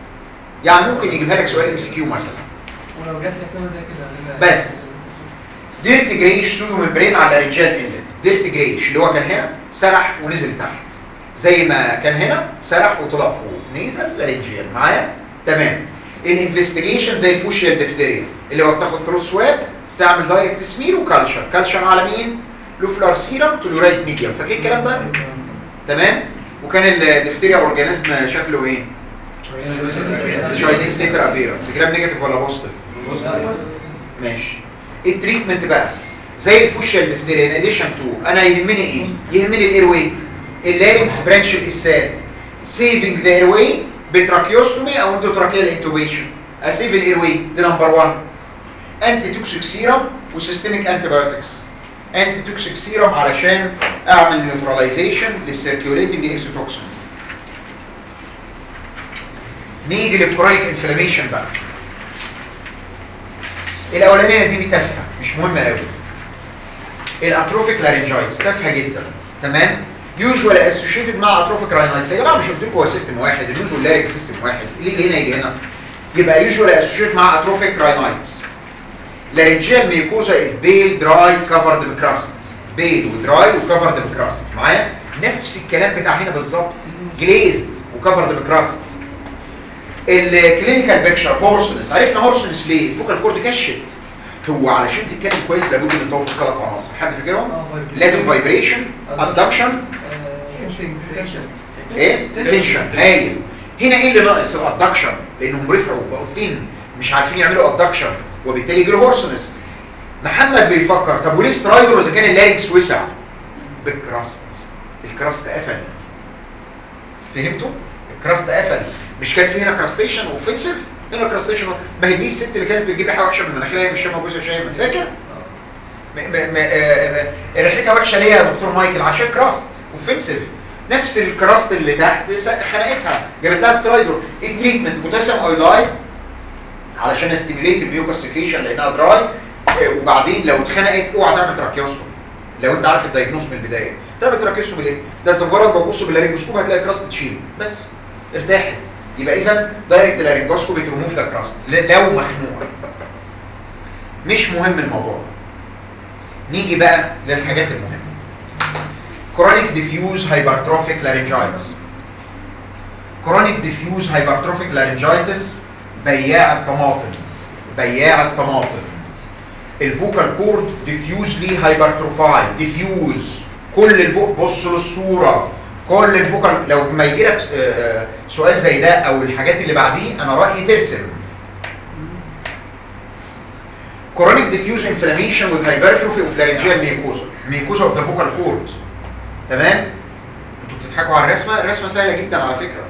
يعني ممكن يجيبها لك سؤال ام اس كيو مثلا ولو جات لي كده زي كده أنا- بس ديرت جريش سودو ممبرين على رجال انلت ديرت جريش اللي هو كان هنا سرح ونزل تحت زي ما كان هنا سرح وطلع فوق نزل لرجال معايا تمام الانفستيجيشن زي البوشيال ديفتيريا اللي هو بتاخد ثرو سواب تعمل دايركت سمير وكالشر كالشر على مين لوفلار سيرم تولورايت ميديوم فاكرين الكلام ده تمام وكان الديفتيريا اورجانيزم شكله ايه شاينيز تيتر ابيرنس جرام نيجاتيف ولا بوزيتيف ماشي التريتمنت بقى زي الفوشيال ديفتيريا ان اديشن تو انا يهمني ايه يهمني الاير واي اللارynx برانش الاساد سيفنج ذا اير واي بتراكيوستومي او اندوتراكيال انتوبيشن اسيف الاير واي دي نمبر 1 انتي توكسيك سيرم وسيستميك انتي بايوتكس انتي توكسيك سيرم علشان اعمل نيوتراليزيشن للسيركيوليتنج اكسوتوكسين نيجي للكرونيك انفلاميشن بقى الاولانيه دي تافهه مش مهمه قوي الاتروفيك لارنجايتس تافهه جدا تمام يوجوال اسوشيتد مع اتروفيك راينايتس يا جماعه مش قلت لكم هو سيستم واحد النوز واللاريك سيستم واحد اللي يجي هنا يجي هنا يبقى يوجوال اسوشيتد مع اتروفيك راينايتس لارنجيال ميكوزا بيل دراي كفرد بكراست بيل ودراي وكفرد بكراست معايا نفس الكلام بتاع هنا بالظبط جليزد وكفرد بكراست الكلينيكال بيكشر هورسونس عرفنا هورسونس ليه الفوكال كورد كشت هو علشان تتكلم كويس لابد من توافق ثلاث عناصر حد فاكرهم لازم فايبريشن ادكشن ايه تنشن هايل هنا ايه اللي ناقص الادكشن لانهم رفعوا بقوا اتنين مش عارفين يعملوا ادكشن وبالتالي يجي له هورسونس محمد بيفكر طب وليه سترايدر اذا كان اللاريكس وسع بالكراست الكراست قفل فهمتوا الكراست قفل مش كان في هنا كراستيشن اوفنسيف هنا كراستيشن ما هي دي الست اللي كانت بتجيب ريحه وحشه من مناخيرها مش شامه جوزها شايمه فاكر م- م- م- آه، آه، ريحتها وحشه ليه يا دكتور مايكل عشان كراست اوفنسيف نفس الكراست اللي تحت س- خنقتها جابت لها سترايدر التريتمنت بوتاسيوم ايودايد علشان استيميليت الميوكاسيكيشن لانها دراي آه، وبعدين لو اتخنقت اوعى تعمل تراكيوستوم لو انت عارف الدايجنوز من البدايه تعمل تراكيوستوم ليه ده انت مجرد ما تبص باللارنجوسكوب هتلاقي كراست تشيله بس ارتاحت يبقى اذا دايركت لارنجوسكوب ريموف ذا كراست لو مخنوقه مش مهم الموضوع ده نيجي بقى للحاجات المهمه chronic diffuse hypertrophic laryngitis chronic diffuse hypertrophic laryngitis بياع الطماطم بياع الطماطم الفوكال كورد diffusely hypertrophied diffuse كل الفوق بص للصوره كل الفوكال لو ما يجي لك سؤال زي ده او الحاجات اللي بعديه انا رايي ترسم chronic diffuse inflammation with hypertrophy of laryngeal mucosa mucosa of the vocal cord تمام انتوا بتضحكوا على الرسمه الرسمه سهله جدا على فكره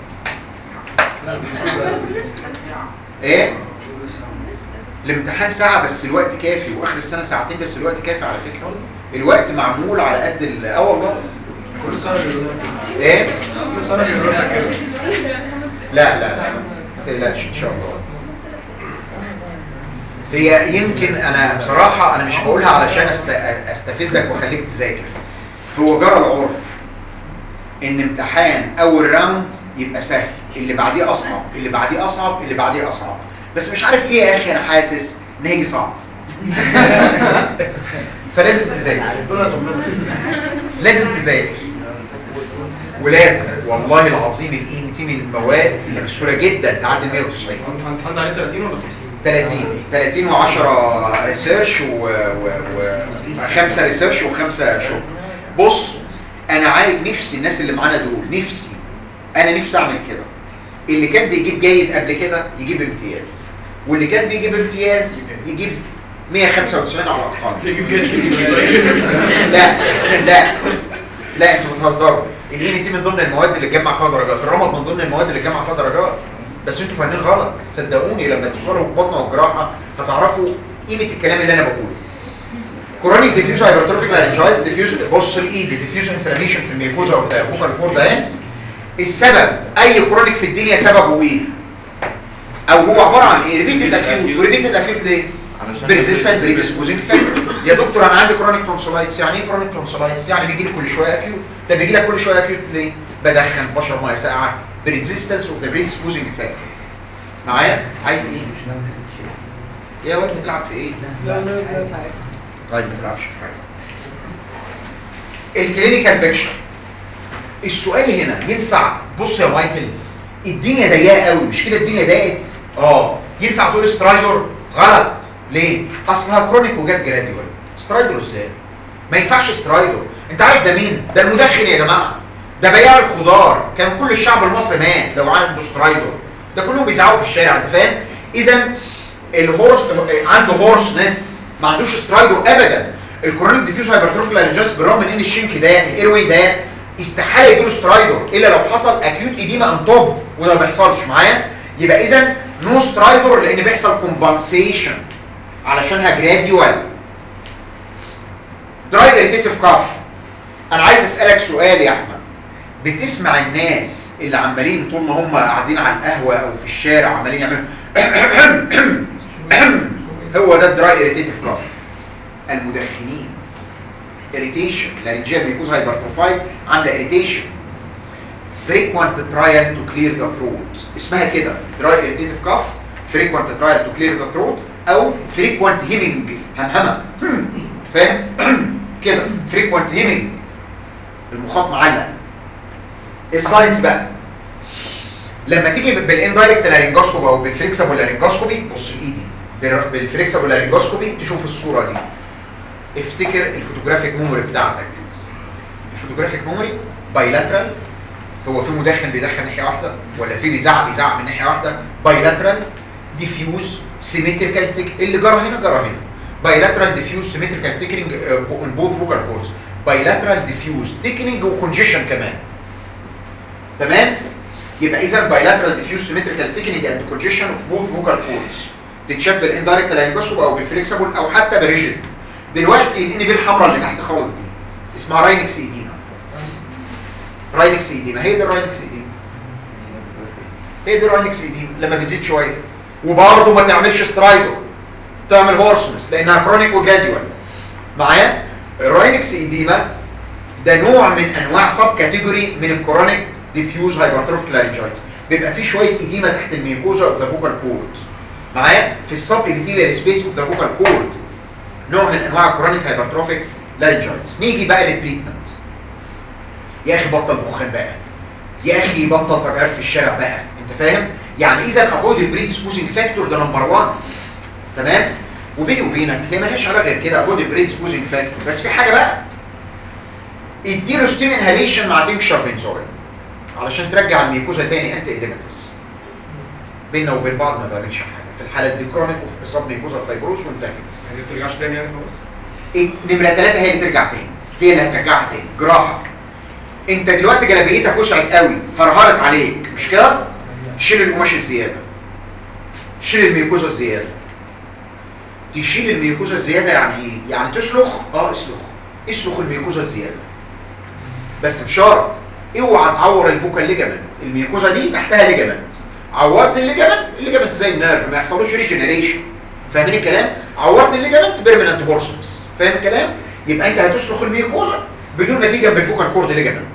ايه الامتحان ساعة بس الوقت كافي واخر السنة ساعتين بس الوقت كافي على فكرة الوقت معمول على قد ال- اه والله ايه لا لا لا ما تقلقش ان شاء الله هي يمكن انا بصراحة انا مش بقولها علشان أست- استفزك واخليك تذاكر هو جرى العرف ان امتحان اول راوند يبقى سهل اللي بعديه اصعب اللي بعديه اصعب اللي بعديه اصعب بس مش عارف ليه يا اخي انا حاسس ان هيجي صعب فلازم تذاكر لازم تذاكر ولاد والله العظيم الاي تي من المواد اللي بسهوله جدا تعدي 190 هنحط عليه 30 ولا 50 30 30 و10 ريسيرش و... و... و... خمسة ريسيرش وخمسة شغل بص انا عايز نفسي الناس اللي معانا دول نفسي انا نفسي اعمل كده اللي كان بيجيب جيد قبل كده يجيب امتياز واللي كان بيجيب امتياز يجيب 195 على الاقل لا لا لا انتوا بتهزروا الاي تي من ضمن المواد اللي تجمع فيها درجات الرمد من ضمن المواد اللي تجمع فيها درجات بس انتوا فاهمين غلط صدقوني لما توصلوا بطنه والجراحه هتعرفوا قيمه الكلام اللي انا بقوله كورونيك ديفيوز هايبرتروفيك لارنجايتس ديفيوز بص الايد ديفيوز انفلاميشن في الميكوزا والفوكال كورد اهي السبب اي كورونيك في الدنيا سببه ايه او هو عباره عن ايه ريبيتد اكيوت وريبيتد اكيوت ليه بريزيستنت بريديسبوزنج فاكتور يا دكتور انا عندي كرونيك تونسولايتس يعني ايه كرونيك تونسولايتس يعني بيجي لي كل شويه اكيوت ده بيجي لك كل شويه اكيوت ليه بدخن بشرب ميه ساقعه بريزيستنس اوف ذا بريديسبوزنج فاكتور معايا عايز ايه يا واد بتلعب في ايه لا لا لا طيب ما تلعبش في حاجه الكلينيكال بيكشر السؤال هنا ينفع بص يا مايكل الدنيا ضيقه قوي مش كده الدنيا ضاقت اه ينفع تقول سترايدر غلط ليه اصلها كرونيك وجات جراديوال سترايدر ازاي ما ينفعش سترايدر انت عارف ده مين ده المدخن يا جماعه ده بياع الخضار كان كل الشعب المصري مات لو عنده سترايدر ده كلهم بيزعقوا في الشارع انت فاهم اذا الهورس عنده هورسنس ما عندوش سترايدر ابدا الكورونيك ديفيوز هايبرتروفيك لارنجاس بالرغم من ان الشنك ده الايروي ده استحاله يجيله سترايدر الا لو حصل اكيوت ايديما ان توب وده ما بيحصلش معايا يبقى اذا نو سترايدر لان بيحصل كومبنسيشن علشانها جراديوال دراي اريتيتيف كاف انا عايز اسالك سؤال يا احمد بتسمع الناس اللي عمالين طول ما هم قاعدين على القهوه او في الشارع عمالين يعملوا هو ده الدراي اريتيتيف كاف المدخنين اريتيشن لارنجيال ميكوز هايبرتروفايد عندها اريتيشن frequent trial to clear the throat اسمها كده dry irritative cough frequent trial to clear the throat او frequent hemming همهمة فاهم كده frequent hemming المخاط معلق الساينس بقى لما تيجي بالاندايركت لارنجوسكوبي او بالفليكسبل لارنجوسكوبي بص ايدي بالفليكسبل لارنجوسكوبي تشوف الصورة دي افتكر الفوتوجرافيك ميموري بتاعتك الفوتوجرافيك ميموري بايلاترال هو في مدخن بيدخن ناحيه واحده ولا في بيزعق بيزعق من ناحيه واحده بايلاترال ديفيوز سيمتريكال تك اللي جرى هنا جرى هنا بايلاترال ديفيوز سيمتريكال تيكنينج اون بوث فوكال كوردز بايلاترال ديفيوز تيكنينج وكونجيشن كمان تمام يبقى اذا بايلاترال ديفيوز سيمتريكال تيكنينج اند كونجيشن اوف بوث فوكال كوردز تتشاف بالاندايركت لانجوسكوب او بالفليكسبل او حتى بالريجيد دلوقتي الان بي الحمراء اللي تحت خالص دي اسمها راينكس ايدينا راينكس ايديما هي دي الراينكس ايديما هي دي الراينكس ايديما لما بتزيد شويه وبرضه ما تعملش سترايدو تعمل هورسنس لانها كرونيك وجاديوال معايا الراينكس ايديما ده نوع من انواع سب كاتيجوري من الكرونيك ديفيوز هايبرتروفيك لارنجايتس بيبقى في شويه ايديما تحت الميوكوزا اوف ذا فوكال كورد معايا في السب ابيثيليال سبيس اوف ذا فوكال كورد نوع من انواع الكرونيك هايبرتروفيك لارنجايتس نيجي بقى للتريتمنت يا اخي بطل دخان بقى يا اخي بطل تجارب في الشارع بقى انت فاهم يعني اذا افويد البريدسبوزنج فاكتور ده نمبر 1 تمام وبيني وبينك هي مالهاش علاج غير كده افويد البريدسبوزنج فاكتور بس في حاجه بقى اديله ستيم انهاليشن مع تنكشر بنزويل علشان ترجع الميكوزا تاني انت ايديمتس بيننا وبين بعض ما بعملش حاجه في الحالات دي كرونيك اصاب ميكوزا فايبروز وانتهت يعني ما ترجعش تاني يعني خلاص إيه، نمره ثلاثة هي اللي ترجع تاني هي اللي هترجعها تاني جراحه انت دلوقتي جلابيتك وسعت قوي فرهرت عليك مش كده شيل القماش الزياده شيل الميكوزا الزياده تشيل الميكوزا الزياده يعني ايه يعني تسلخ اه اسلخ اسلخ الميكوزا الزياده بس بشرط اوعى تعور البوكا الليجامنت الميكوزا دي تحتها ليجامنت عورت الليجامنت الليجامنت زي النيرف ما يحصلوش ريجنريشن فاهمين الكلام عورت الليجامنت بيرمننت هورسنس فاهم الكلام يبقى انت هتسلخ الميكوزا بدون ما تيجي بالفوكال كورد ليجامنت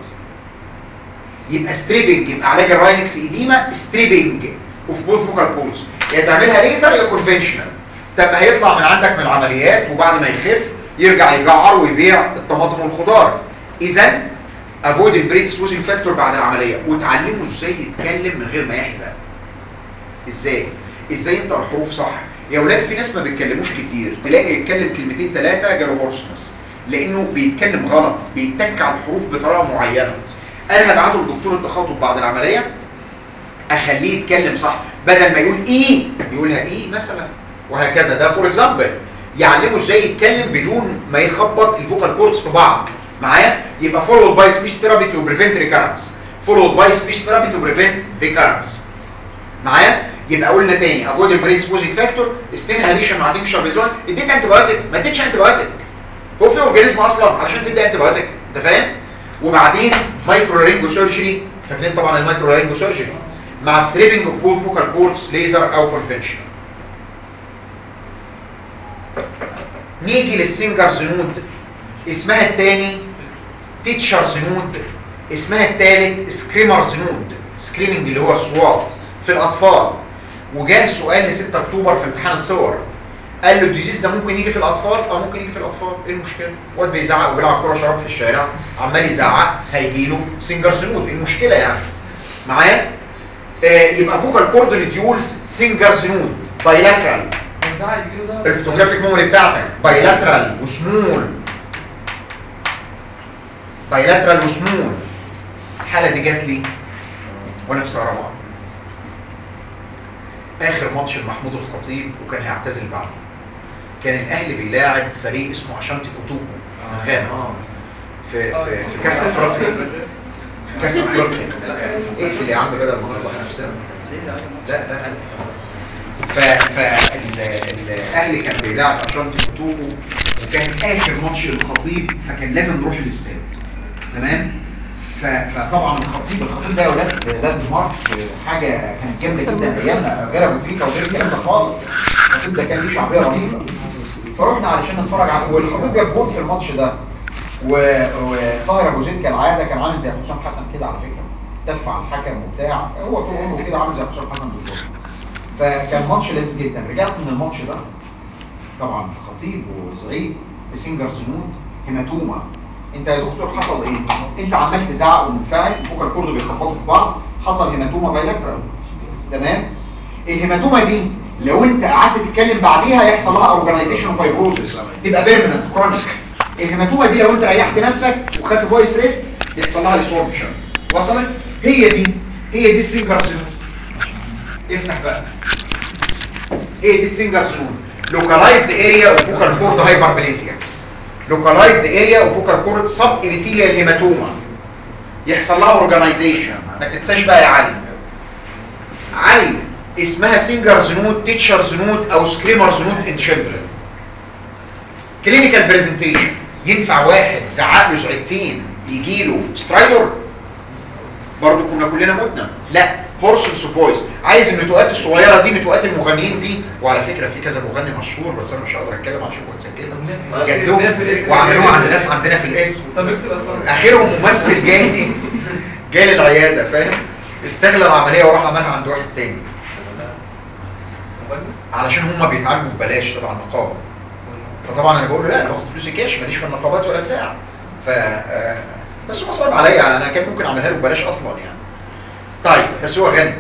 يبقى ستريبنج يبقى علاج الراينكس ايديما ستريبنج اوف بوث فوكال كوردز يا تعملها ليزر يا كونفنشنال طب ما هيطلع من عندك من العمليات وبعد ما يخف يرجع يجعر ويبيع الطماطم والخضار اذا افويد البريد سوزنج فاكتور بعد العمليه وتعلمه ازاي يتكلم من غير ما يحزن ازاي ازاي انت الحروف صح يا ولاد في ناس ما بيتكلموش كتير تلاقي يتكلم كلمتين ثلاثه جاله هورسنس لانه بيتكلم غلط بيتك على الحروف بطريقه معينه انا هبعته لدكتور التخاطب بعد العمليه اخليه يتكلم صح بدل ما يقول ايه يقولها ايه مثلا وهكذا ده فور اكزامبل يعلمه ازاي يتكلم بدون ما يخبط الفوكال كوردز في بعض معايا يبقى فولود باي سبيش ثيرابي تو بريفنت ريكارنس فولود باي سبيش ثيرابي تو بريفنت ريكارنس معايا يبقى قلنا تاني افويد البريد سبوزنج فاكتور ستيميليشن مع تنكشر بيزون اديت انتي بايوتيك ما اديتش انتي بايوتيك هو في اورجانيزم اصلا علشان تدي انتي بايوتيك انت فاهم وبعدين مايكرو رينجو سيرجري فاكرين طبعا المايكرو رينجو سيرجري مع ستريبنج اوف بوث فوكال كوردز ليزر او كونفنشن نيجي للسينجرز نود اسمها الثاني تيتشرز نود اسمها الثالث سكريمرز نود سكريمنج اللي هو الصوات في الاطفال وجاء سؤال ل 6 اكتوبر في امتحان الصور قال له الديزيز ده ممكن يجي في الاطفال اه ممكن يجي في الاطفال ايه المشكله واد بيزعق وبيلعب كوره شراب في الشارع عمال يزعق هيجي له سنجر زنود ايه المشكله يعني معايا آه يبقى فوكال كورد ريديولز سنجر زنود بايلاترال الفوتوجرافيك ميموري بتاعتك بايلاترال وسمول بايلاترال وسمول الحاله دي جات لي وانا في سنه رابعه اخر ماتش لمحمود الخطيب وكان هيعتزل بعده كان الاهلي بيلاعب فريق اسمه عشانتي كوتوكو من غانا في في في كاس افريقيا في كاس افريقيا اقفل يا عم بدل ما نطلع نفسنا لا لا لا ف فالاهلي كان بيلعب عشانتي كوتوكو وكان اخر ماتش للخطيب فكان لازم نروح الاستاد تمام ف- فطبعا الخطيب الخطيب ده يا ولاد لاند مارك حاجه كانت جامده جدا ايامنا غير ابو تريكه وغير الكلام ده خالص الخطيب ده كان ليه شعبيه رهيبه فرحنا علشان نتفرج على والخطيب جاب جول في الماتش ده و- وطاهر ابو زيد كالعاده كان عامل زي حسام حسن كده على فكره دفع الحكم وبتاع هو طول عمره كده عامل زي حسام حسن بالظبط فكان ماتش لذيذ جدا رجعت من الماتش ده طبعا خطيب وزعيق بسنجر سنود هيماتوما انت يا دكتور حصل ايه انت عمال تزعق ومنفعل فوق الكورد بيخبطوا في بعض حصل هيماتوما بايلاترال تمام الهيماتوما دي لو انت قعدت تتكلم بعديها يحصل لها اورجانيزيشن فايبروزس تبقى بيرمننت كرونيك الهيماتوما دي لو انت ريحت نفسك وخدت فويس ريست يحصل لها ريسوربشن وصلت هي دي هي دي السنجر سنود افتح بقى ايه دي السنجر سنود لوكالايزد اريا اوف فوكال كورد هايبربليسيا لوكالايزد اريا اوف فوكال كورد سب ابيثيليال هيماتوما يحصل لها اورجانيزيشن ما تنساش بقى يا علي علي اسمها سينجر زنود تيتشر زنود او سكريمر زنود ان تشيلدرن كلينيكال برزنتيشن ينفع واحد زعق له زعقتين يجي له سترايدر برضه كنا كلنا متنا لا هورسونس بويز عايز النتوءات الصغيره دي نتوءات المغنيين دي وعلى فكره في كذا مغني مشهور بس انا مش هقدر اتكلم عشان كنت سجلها جات لهم وعملوها عند ناس عندنا في الاسم طب اكتب اسماء اخرهم ممثل جاي جاي للعياده فاهم استغلى العمليه وراح عملها عند واحد تاني علشان هم بيتعالجوا ببلاش تبع النقابه فطبعا انا بقول له لا انا باخد فلوسي كاش ماليش في النقابات ولا بتاع ف آه، بس هو صعب عليا انا كان ممكن اعملها له ببلاش اصلا يعني طيب بس هو غني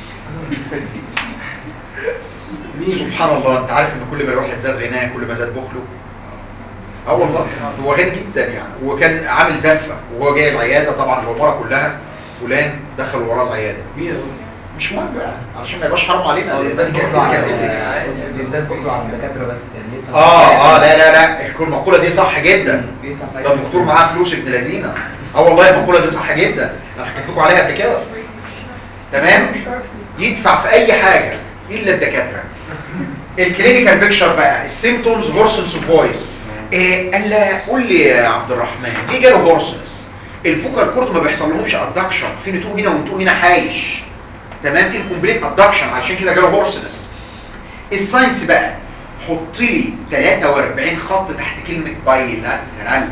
سبحان الله انت عارف ان كل ما الواحد زاد غناه كل ما زاد بخله اه والله هو غني جدا يعني وكان عامل زفه وهو جاي العياده طبعا العماره كلها فلان دخل وراه العياده مش مهم بقى علشان ما يبقاش حرام علينا ده ده كان كان ethics. بالذات بكره على الدكاتره بس يعني يدفع اه اه لا لا لا المقوله دي صح جدا بيدفع في ده أي الدكتور معاه فلوس ابن لذينه اه والله المقوله دي صح جدا انا حكيت لكم عليها قبل كده تمام يدفع في اي حاجه الا الدكاتره الكلينيكال بيكشر بقى السيمتومز هورسنس فويس إيه قال لا قول لي يا عبد الرحمن ليه جاله هورسنس الفوكال كورد ما بيحصل لهمش ادكشن في نتوء هنا ونتوء هنا حايش تمام انكمبليت ادكشن عشان كده جاله هورسنس الساينس بقى حط لي 43 خط تحت كلمه بايلاترال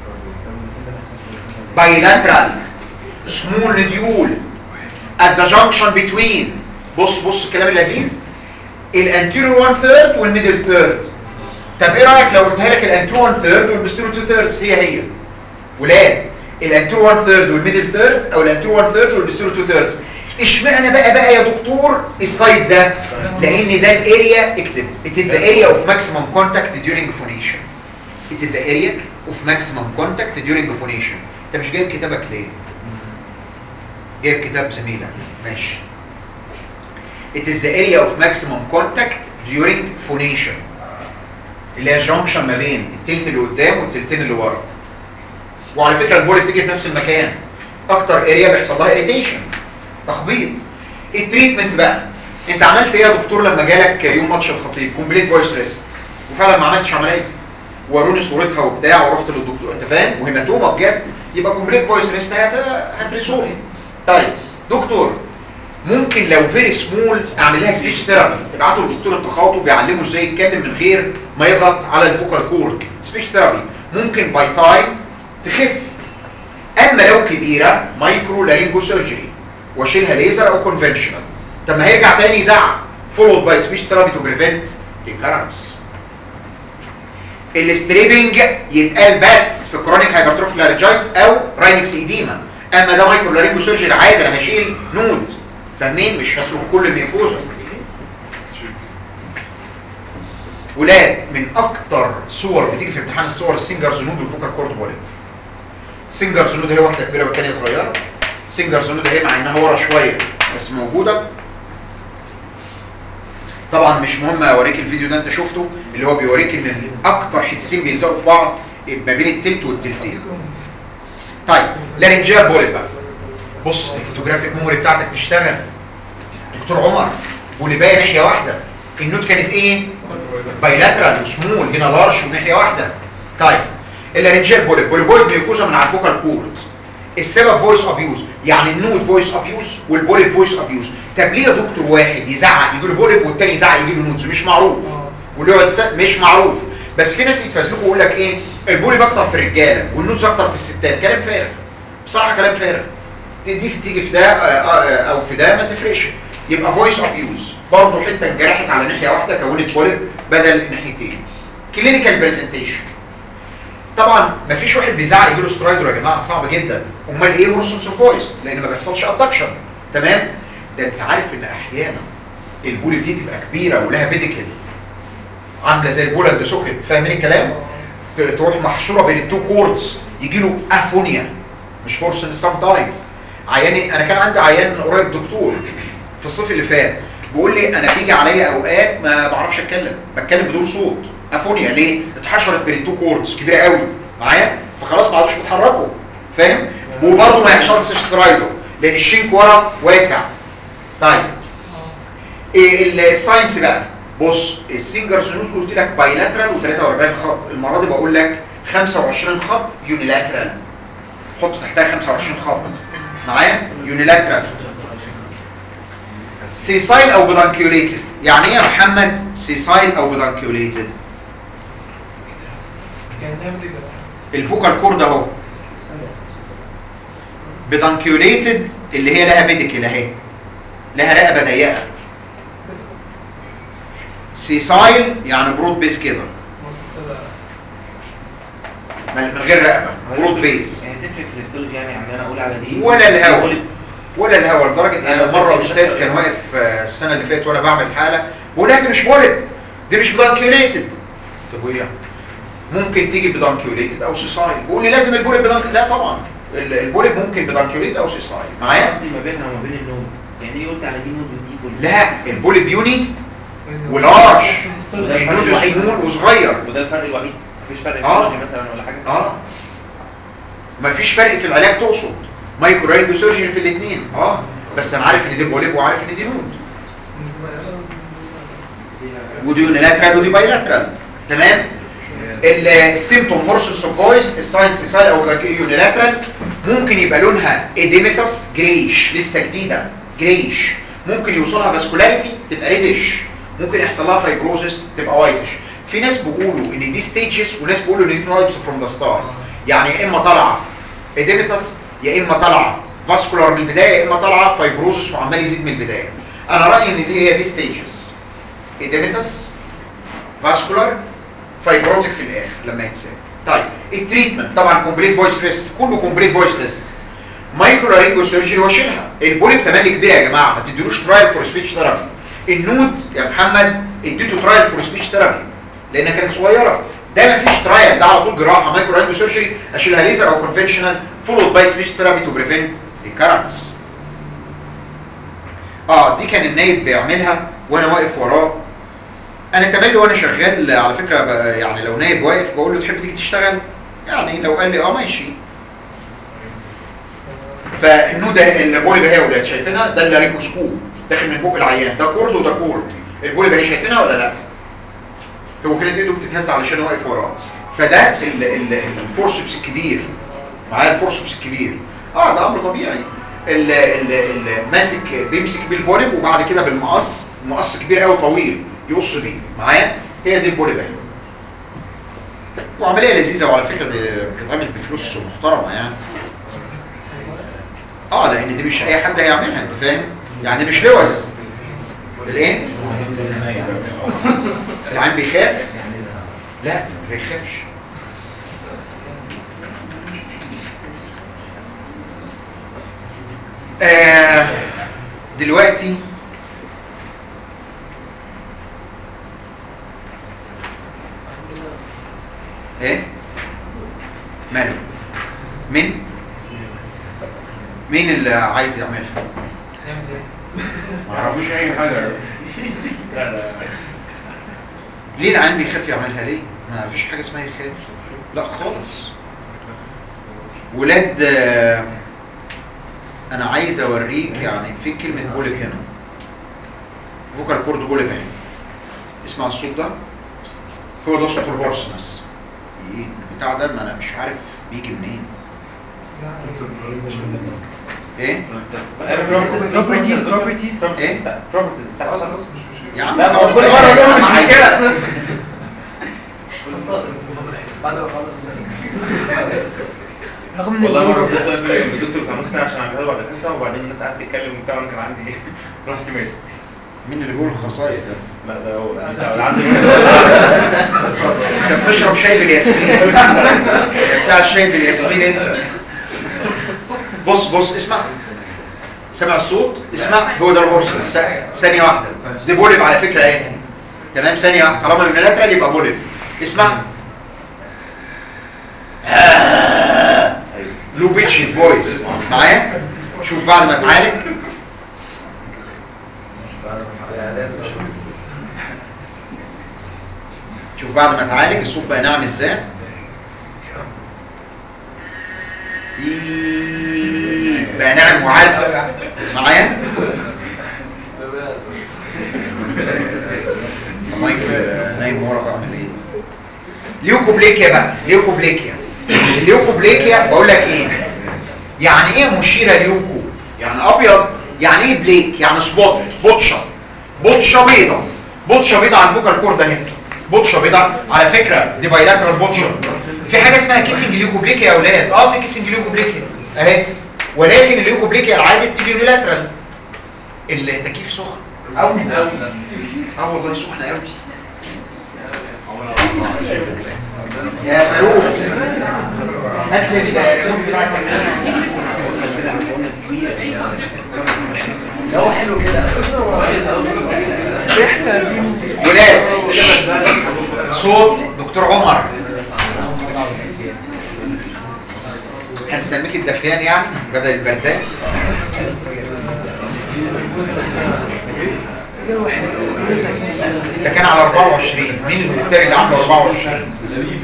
bilateral small nodule at the junction between بص بص الكلام اللذيذ الانتيريور 1 ثيرد والميدل ثيرد طب ايه رايك لو قلتها لك الانتيريور 1 ثيرد والبستيريور 2 ثيردز هي هي ولاد الانتيريور 1 ثيرد والميدل ثيرد او الانتيريور 1 ثيرد والبستيريور 2 ثيردز اشمعنى بقى بقى يا دكتور السايد ده لان ده الاريا اكتب it is the area of maximum contact during phonation it is the area of maximum contact during phonation انت مش جايب كتابك ليه جايب كتاب زميلك ماشي it is the area of maximum contact during phonation اللي هي جانكشن ما بين التلت اللي قدام والتلتين اللي ورا وعلى فكره البول بتيجي في نفس المكان اكتر اريا بيحصل لها اريتيشن تخبيط التريتمنت بقى انت عملت ايه يا دكتور لما جالك يوم ماتش الخطيب كومبليت فويس ريست وفعلا ما عملتش عمليه وروني صورتها وبتاع ورحت للدكتور انت فاهم وهيماتوما بجد يبقى كومبليت فويس ريست هترسوه طيب دكتور ممكن لو فيري سمول اعمل لها سبيتش ثيرابي ابعته لدكتور التخاطب بيعلمه ازاي يتكلم من غير ما يضغط على الفوكال كورد سبيتش ثيرابي ممكن باي تايم تخف اما لو كبيره مايكرو لارينجو سيرجري واشيلها ليزر او كونفنشنال طب ما هيرجع تاني يزعق فولود باي سبيتش ثيرابي تو بريفنت ريكارنس الاستريبنج يتقال بس في كرونيك هايبرتروفيك لارنجايتس او راينكس ايديما اما ده مايكرو لارينجو سيرجري عادي انا هشيل نود فاهمين مش هصرف كل الميوكوزا ولاد من اكتر صور بتيجي في امتحان الصور السنجرز نود والفوكال كورد بولي سنجرز نود هي واحده كبيره والثانيه صغيره سنجرز نود هي مع انها ورا شويه بس موجوده طبعا مش مهم اوريك الفيديو ده انت شفته اللي هو بيوريك ان اكتر حتتين بيلزقوا في بعض ما بين التلت والتلتين طيب لارنجيال بوليت بقى بص الفوتوجرافيك ميموري بتاعتك تشتغل دكتور عمر بوليبايه ناحيه واحده النوت كانت ايه بايلاترال وسمول هنا لارج وناحيه واحده طيب اللارنجيال بوليت بوليبويد ميوكوزا من على الفوكال كورد السبب فويس ابيوز يعني النود فويس ابيوز والبوليب فويس ابيوز طب ليه يا دكتور واحد يزعق يجي له بوليب والتاني يزعق يجي له نودز مش معروف واللي يقعد يت- مش معروف بس في ناس يتفزلكوا يقول لك ايه البوليب اكتر في الرجاله والنودز اكتر في الستات كلام فارغ بصراحه كلام فارغ دي تيجي في ده آه، آه، او في ده ما تفرقش يبقى فويس ابيوز برضه حته انجرحت على ناحيه واحده كونت بوليب بدل ناحيتين كلينيكال برزنتيشن طبعا مفيش واحد بيزعق يجيله سترايدر يا جماعه صعب جدا امال ايه مورسونس فويس لان ما بيحصلش ادكشن تمام ده انت عارف ان احيانا البولي دي تبقى كبيره ولها بيديكل عامله زي البولاند سوكت فاهمين الكلام ت- تروح محشوره بين التو كوردز يجي له افونيا مش فورسن سام تايمز عياني انا كان عندي عيان قريب دكتور في الصيف اللي فات بيقول لي انا بيجي عليا اوقات ما بعرفش اتكلم بتكلم بدون صوت افونيا ليه اتحشرت بين التو كوردز كبيره قوي معايا فخلاص ما عادوش بيتحركوا فاهم وبرضه ما يحصلش سترايدر لان الشينك ورا واسع طيب إيه ال- الساينس بقى بص السنجر سنود قلت لك بايلاترال و43 خط المره دي بقول لك 25 خط يونيلاترال حط تحتها 25 خط معايا يونيلاترال سيسايل او بدانكيوليتد يعني ايه يا محمد سيسايل او بدانكيوليتد الفوكال كورد اهو بدانكيوليتد اللي هي لها بيديكل اهي لها رقبه ضيقه سيسايل يعني برود بيس كده من من غير رقبه برود بيس يعني تفرق في الاستولوجي يعني عندنا اقول على دي ولا الهوا ولا الهوا لدرجه ان مره استاذ كان واقف آه، السنه اللي فاتت وانا بعمل حاله بقول لها دي مش بولد دي مش بدانكيوليتد طب وايه يعني؟ ممكن تيجي بدانكيوليتد او سيسايل بقول لي لازم البولد بدانك لا طبعا ال- البولد ممكن بدانكيوليتد او سيسايل معايا قصدي ما بينها وما بين النود يعني ايه قلت على دي نود ودي كل لا البولد يوني ولارج وده الفرق النود الوحيد سمول وصغير وده الفرق الوحيد مفيش فرق آه. استولوجي مثلا ولا حاجه اه مفيش فرق في العلاج تقصد مايكرو رينجو سيرجري في الاثنين اه بس انا عارف ان دي بوليب وعارف ان دي نود ودي يونيلاترال ودي بايلاترال تمام السيمتوم مورسوس اوف فويس الساينس سايل او يونيلاترال ممكن يبقى لونها اديميتاس جريش لسه جديده جريش ممكن يوصلها فاسكولاريتي تبقى ريدش ممكن يحصل لها فايبروزس تبقى وايتش في ناس بيقولوا ان دي ستيجز وناس بيقولوا ان دي تايبس فروم ذا ستارت يعني يا اما طالعه اديميتاس يا اما طالعه فاسكولار من البدايه يا اما طالعه فايبروزس وعمال يزيد من البدايه انا رايي ان دي هي دي ستيجز اديميتاس فاسكولار فايبروتيك في الاخر لما يتساب طيب التريتمنت طبعا كومبليت فويس ريست كله كومبليت فويس ريست مايكرو لارينجو سيرجري واشيلها البوليب تملي كبيره يا جماعه ما تديلوش ترايل فور سبيتش ثيرابي النود يا محمد اديته ترايل فور سبيتش ثيرابي لانها كانت صغيره ده مفيش ترايل ده على طول جراحه مايكرو لارينجو سيرجري اشيلها ليزر او كونفنشنال فولود باي سبيتش ثيرابي تو بريفنت ريكارنس اه دي كان النايب بيعملها وانا واقف وراه انا تملي وانا شغال على فكره ب- يعني لو نايب واقف بقول له تحب تيجي تشتغل يعني لو قال لي اه ماشي فالنودة البولي هي ولاد شايفينها ده اللارينجوسكوب داخل من بق العيان ده كورد وده كورد البولي هي شايفينها ولا لا هو كانت ايده بتتهز علشان واقف وراه فده ال- ال- الفورسبس الكبير معايا الفورسبس الكبير اه ده امر طبيعي ال- ال- ال- ماسك بيمسك بيه البوليب وبعد كده بالمقص مقص كبير قوي طويل يقص بيه معايا هي دي البوليب اهي وعمليه لذيذه وعلى فكره دي بتتعمل بفلوس محترمه يعني اه لان دي مش اي حد هيعملها انت فاهم يعني مش لوز الايه العين بيخاف لا ما بيخافش آه دلوقتي ايه ماله مين مين اللي عايز يعملها ما اعرفش اي حاجه لا لا ليه العيان بيخاف يعملها ليه ما فيش حاجه اسمها يخاف لا خالص ولاد آه، انا عايز اوريك يعني في كلمه بولب هنا فوكال كورد بولب هنا اسمع الصوت ده هو ده صوت الهورسنس ايه البتاع ده ما انا مش عارف بيجي منين ايه بروبرتيز بروبرتيز إيه؟ بروبرتيز يا عم لا، خلاص كل مرة بقى، بنعمل ما عايز- كده. رغم ان والله مره الفيديو- كنت واقف جنب الدكتور كان نص ساعه عشان اعملها له بعد الحصه وبعدين الناس قعدت تتكلم وبتاع وانا كان عندي ايه رحت ماشي مين اللي بيقول الخصائص ده لا ده هو ده اللي عندي انت بتشرب شاي بالياسمين يا بتاع الشاي بالياسمين انت بص بص اسمع سمع الصوت اسمع هو ده الهورس س- ثانية واحدة دي بولب على فكرة ايه تمام ثانية واحدة طالما يونيلاترال يبقى بولب اسمع لو بيتش فويس معايا شوف بعد ما اتعالج شوف بعد ما اتعالج الصوت بقى ناعم ازاي إيه، بقى ناعم وعذب معايا مايكل آه، نايم ورا بعمل ايه ليوكوبليكيا بقى ليوكوبليكيا الليوكوبليكيا بقول لك ايه يعني ايه مشيرة ليوكو يعني ابيض يعني ايه بليك يعني سبوت بطشه بطشه بيضه بطشه بيضه على البوكال كورد اهي بطشه بيضه على فكره دي بايلاترال بطشه في حاجه اسمها كيسنج ليوكوبليكيا يا اولاد اه في كيسنج ليوكوبليكيا اهي ولكن الليوكوبليكيا العادي بتيجي يونيلاترال التكييف سخن قوي اه والله سخن قوي يا فاروق هات لي الريموت بتاع التكييف هو حلو كده ولاد صوت دكتور عمر هنسميك الدفيان يعني بدل البردان ده كان على 24 مين الدكتور اللي عنده 24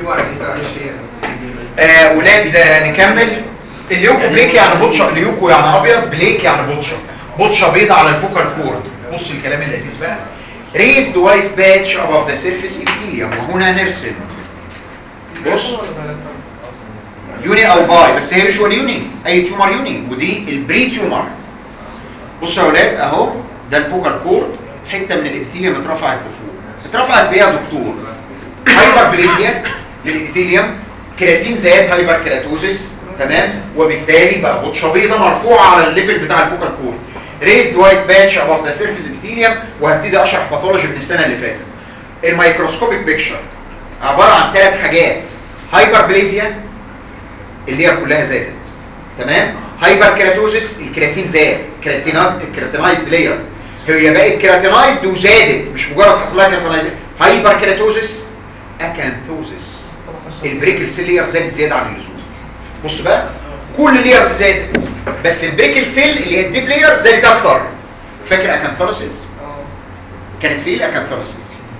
آه ولاد آه، نكمل اليوكو بليك يعني بوتشا اليوكو يعني ابيض بليك يعني بوتشا بوتشا بيضة على الفوكال كورد بص الكلام اللذيذ بقى raised white patch above the surface epithelium وهنا نرسم بص يوني او باي بس هي مش يوني اي تيومر يوني ودي البري تيومر بصوا يا اولاد اهو ده الفوكال كورد حته من الابيثيليوم اترفعت لفوق اترفعت بايه يا دكتور هايبر بليزيا للابيثيليوم كيراتين زاد هايبر كيراتوزيس تمام وبالتالي بقى بطشه بيضه مرفوعه على الليفل بتاع الفوكال كورد ريزد وايت باتش اباف ذا سيرفيس ابيثيليوم وهبتدي اشرح باثولوجي من السنه اللي فاتت الميكروسكوبيك بيكشر عباره عن ثلاث حاجات هايبر بليزيا اللي هي كلها زادت تمام هايبر كيراتوزيس الكرياتين زاد كرياتينات الكرياتينايزد لاير هي بقت كرياتينايزد وزادت مش مجرد حصل لها كرياتينايزد هايبر كيراتوزيس اكانثوزيس البريكل سيل لير زادت زياده عن اللزوم بص بقى كل الليرز زادت بس البريكل سيل اللي هي الديب لير زادت اكتر فاكر اكانثوزيس كانت في ايه الاكانثوزيس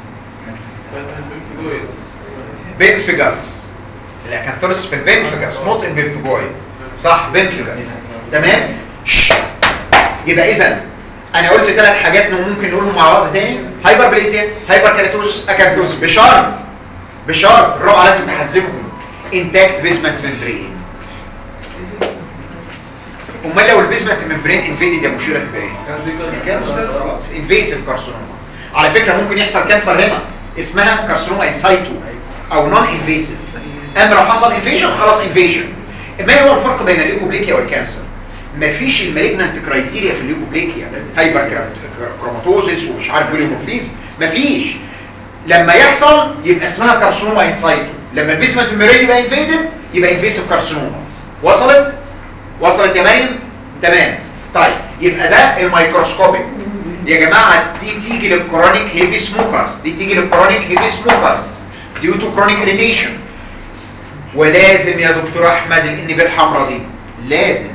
بنفجاس الاكانثوزيس في البنفجاس نوت البنفجويد صح بنفجاس تمام شش. يبقى اذا انا قلت ثلاث حاجات ممكن نقولهم مع بعض تاني هايبر بليزيا هايبر كاريتوز اكانثوزيس بشرط بشرط الرابعه لازم تحزمهم انتاكت بيزمنت ممبرين امال لو البيزمنت ممبرين انفيدد يا مشيره تبقى ايه كانسر خلاص انفيسيف كارسينوما على فكره ممكن يحصل كانسر هنا اسمها كارسينوما انسايتو او نون انفيسيف اما لو حصل انفيجن خلاص انفيجن ما هو الفرق بين الليوكوبليكيا والكانسر مفيش المالجنانت كرايتيريا في الليوكوبليكيا هايبر كراماتوزيس ومش عارف بوليومورفيزم مفيش لما يحصل يبقى اسمها كارسينوما انسايتو لما البيزمنت الميرين يبقى انفيدد يبقى انفيسيف كارسينوما وصلت وصلت يا مريم تمام طيب يبقى ده الميكروسكوبيك يا جماعه دي تيجي للكرونيك هيفي سموكرز دي تيجي للكرونيك هيفي سموكرز ديو تو كرونيك اريتيشن ولازم يا دكتور احمد الان بالحمراء دي لازم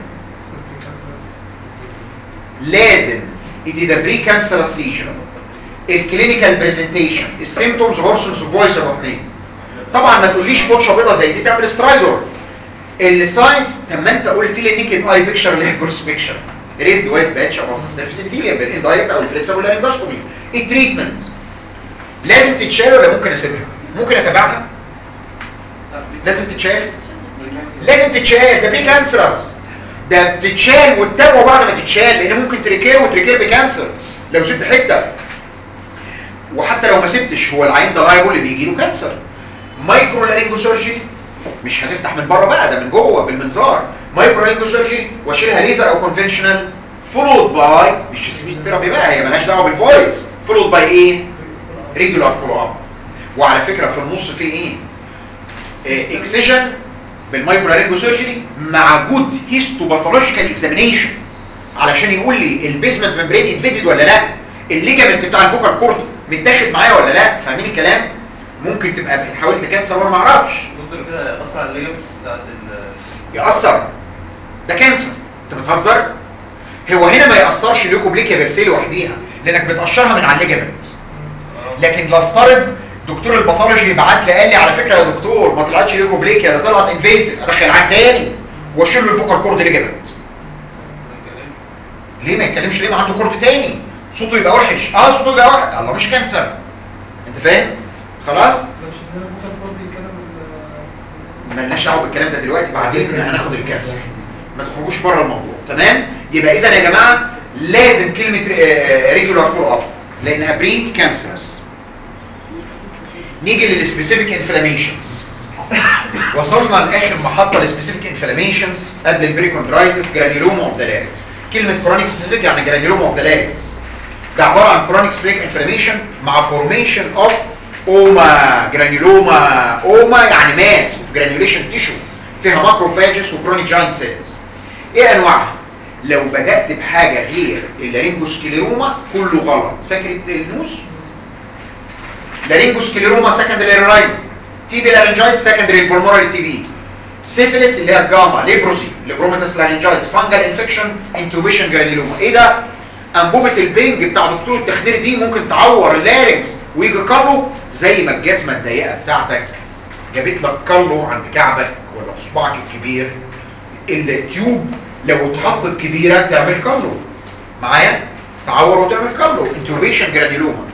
لازم it is a precancerous lesion الكلينيكال برزنتيشن السيمتومز هورسونز فويس اوف مين طبعا ما تقوليش بوتشه بيضه زي دي تعمل سترايدور الساينس طب ما انت قلت لي نيكد اي بيكشر اللي هي جروس بيكشر ريزد وايت باتش او سيرفيس ابيثيليوم بالاندايركت او الفليكسبل اندوسكوبي التريتمنت لازم تتشال ولا ممكن اسيبها ممكن اتابعها لازم تتشال لازم تتشال ده بري كانسرس ده بتتشال وتتابعه بعد ما تتشال لان ممكن تريكير وتريكير بكانسر لو سبت حته وحتى لو ما سبتش هو العين ده لايبل اللي بيجي له كانسر مايكرو لارينجوسيرجي مش هتفتح من بره بقى ده من جوه بالمنظار مايكرو لارينجوسيرجي واشيلها ليزر او كونفنشنال فولود باي مش سبيد ثيرابي بقى هي مالهاش دعوه بالفويس فولود باي ايه ريجولار فولو اب وعلى فكره في النص في ايه اكسجن بالمايكرو لارينجوسيرجي مع جود هيستوباثولوجيكال اكزامينيشن علشان يقول لي البيزمنت ممبرين انفيدد ولا لا الليجامنت بتاع الفوكال كورد متاخد معايا ولا لا فاهمين الكلام ممكن تبقى حاولت كانسر وانا ما اعرفش دكتور كده اثر على الليجمنت بتاعت ال يأثر ده كانسر انت بتهزر هو هنا ما يأثرش ليوكوبليكيا بيرسي لوحديها لانك بتقشرها من على الليجمنت لكن لو افترض دكتور الباثولوجي يبعت لي قال لي على فكره يا دكتور ما طلعتش ليوكوبليكيا ده طلعت انفيسيف ادخل عين تاني واشيل له الفوكال كورد ليجمنت ليه ما يتكلمش ليه ما عنده كورد تاني صوته يبقى وحش اه صوته يبقى وحش الله مش كانسر انت فاهم خلاص ملناش دعوه بالكلام ده دلوقتي بعدين هناخد الكانسر ما تخرجوش بره الموضوع تمام يبقى اذا يا جماعه لازم كلمه ريجولار فول اب لانها بري كانسرس نيجي للسبيسيفيك انفلاميشنز وصلنا لاخر محطه للسبيسيفيك انفلاميشنز قبل البريكوندرايتس جرانيلوما اوف ذا لاريكس كلمه كرونيك سبيسيفيك يعني جرانيلوما اوف ذا لاريكس ده عباره عن كرونيك سبيسيفيك انفلاميشن مع فورميشن اوف اوما جرانيلوما اوما يعني ماس اوف جرانيوليشن تيشو فيها ماكروفاجس وكرونيك جاينت سيلز ايه انواعها لو بدات بحاجه غير اللارينجوسكليروما كله غلط فاكر النوز لارينجوسكليروما سكندري راين تي بي لارنجايتس سكندري البولمونري تي بي سيفيلس اللي هي الجاما ليبروسي ليبروميتاس لارنجايتس فانجل انفكشن انتوبيشن جرانيلوما ايه ده انبوبه البنج بتاع دكتور التخدير دي ممكن تعور اللارنكس ويجي كارلو زي ما الجزمه الضيقه بتاعتك جابت لك كارلو عند كعبك ولا في صباعك الكبير التيوب لو اتحطت كبيره تعمل كارلو معايا تعور وتعمل كارلو انتوبيشن جرانيلوما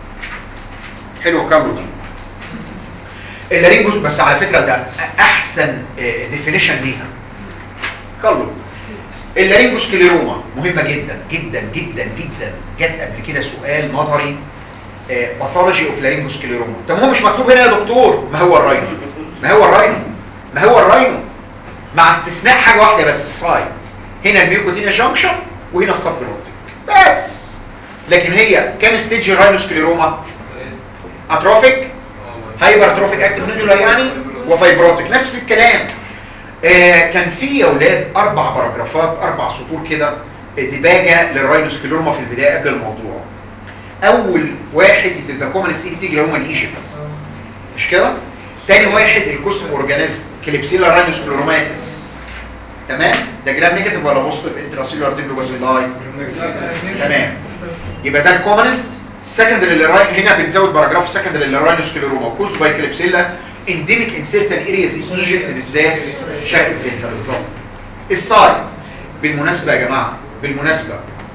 حلو كارلو دي اللارينجوس بس على فكره ده احسن ديفينيشن ليها كارلو اللارينجوس كليروما مهمه جدا جدا جدا جدا جت قبل كده سؤال نظري باثولوجي اوف لارينجوس كليروما طب هو مش مكتوب هنا يا دكتور ما هو الراينو ما هو الراينو ما هو الراينو مع استثناء حاجه واحده بس السايد هنا الميوكوتينيا جانكشن وهنا السبجلوتيك بس لكن هي كام ستيج الراينوس كليروما اتروفيك هايبر اتروفيك اكتيف نودولار يعني وفايبروتيك نفس الكلام آه كان في يا اولاد اربع باراجرافات اربع سطور كده ديباجه للراينوس كليروما في البدايه قبل الموضوع اول واحد ذا كومن سي تيجي اللي هم الايجيبت مش كده تاني واحد الكوستوم اورجانيزم كليبسيلا راينوس كلوروماتس تمام ده جرام نيجاتيف ولا بوزيتيف انتراسيلولار ديبلوباسيلاي تمام يبقى ده الكومنست سكندري للراين هنا بنزود باراجراف سكندري للراينوس كلوروما كوست باي كليبسيلا انديميك ان سيرتن ارياز ان ايجيبت بالذات شرق الدلتا بالظبط السايد بالمناسبه يا جماعه بالمناسبه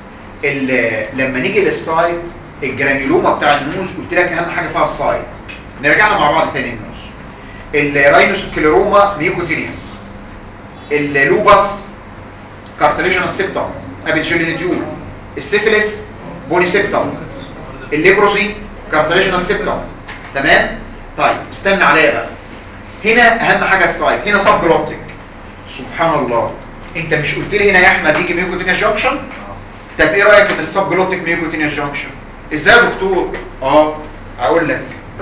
لما نيجي للسايد الجرانيولوما بتاع النوز قلت لك اهم حاجه فيها السايد نرجع لها مع بعض تاني النوز الراينوس كليروما ميوكوتينيوس اللوباس كارتليجينوس سيبتم ابيجيلينيديول السيفيلس بوني سيبتم الليبروسي كارتليجينوس سيبتم تمام طيب استنى عليا بقى هنا اهم حاجه السايد هنا سب جلوتيك سبحان الله انت مش قلت لي هنا يا احمد يجي ميوكوتينيوس جانكشن طب ايه رايك في السب جلوتيك ميوكوتينيوس جانكشن ازاي يا دكتور اه اقول لك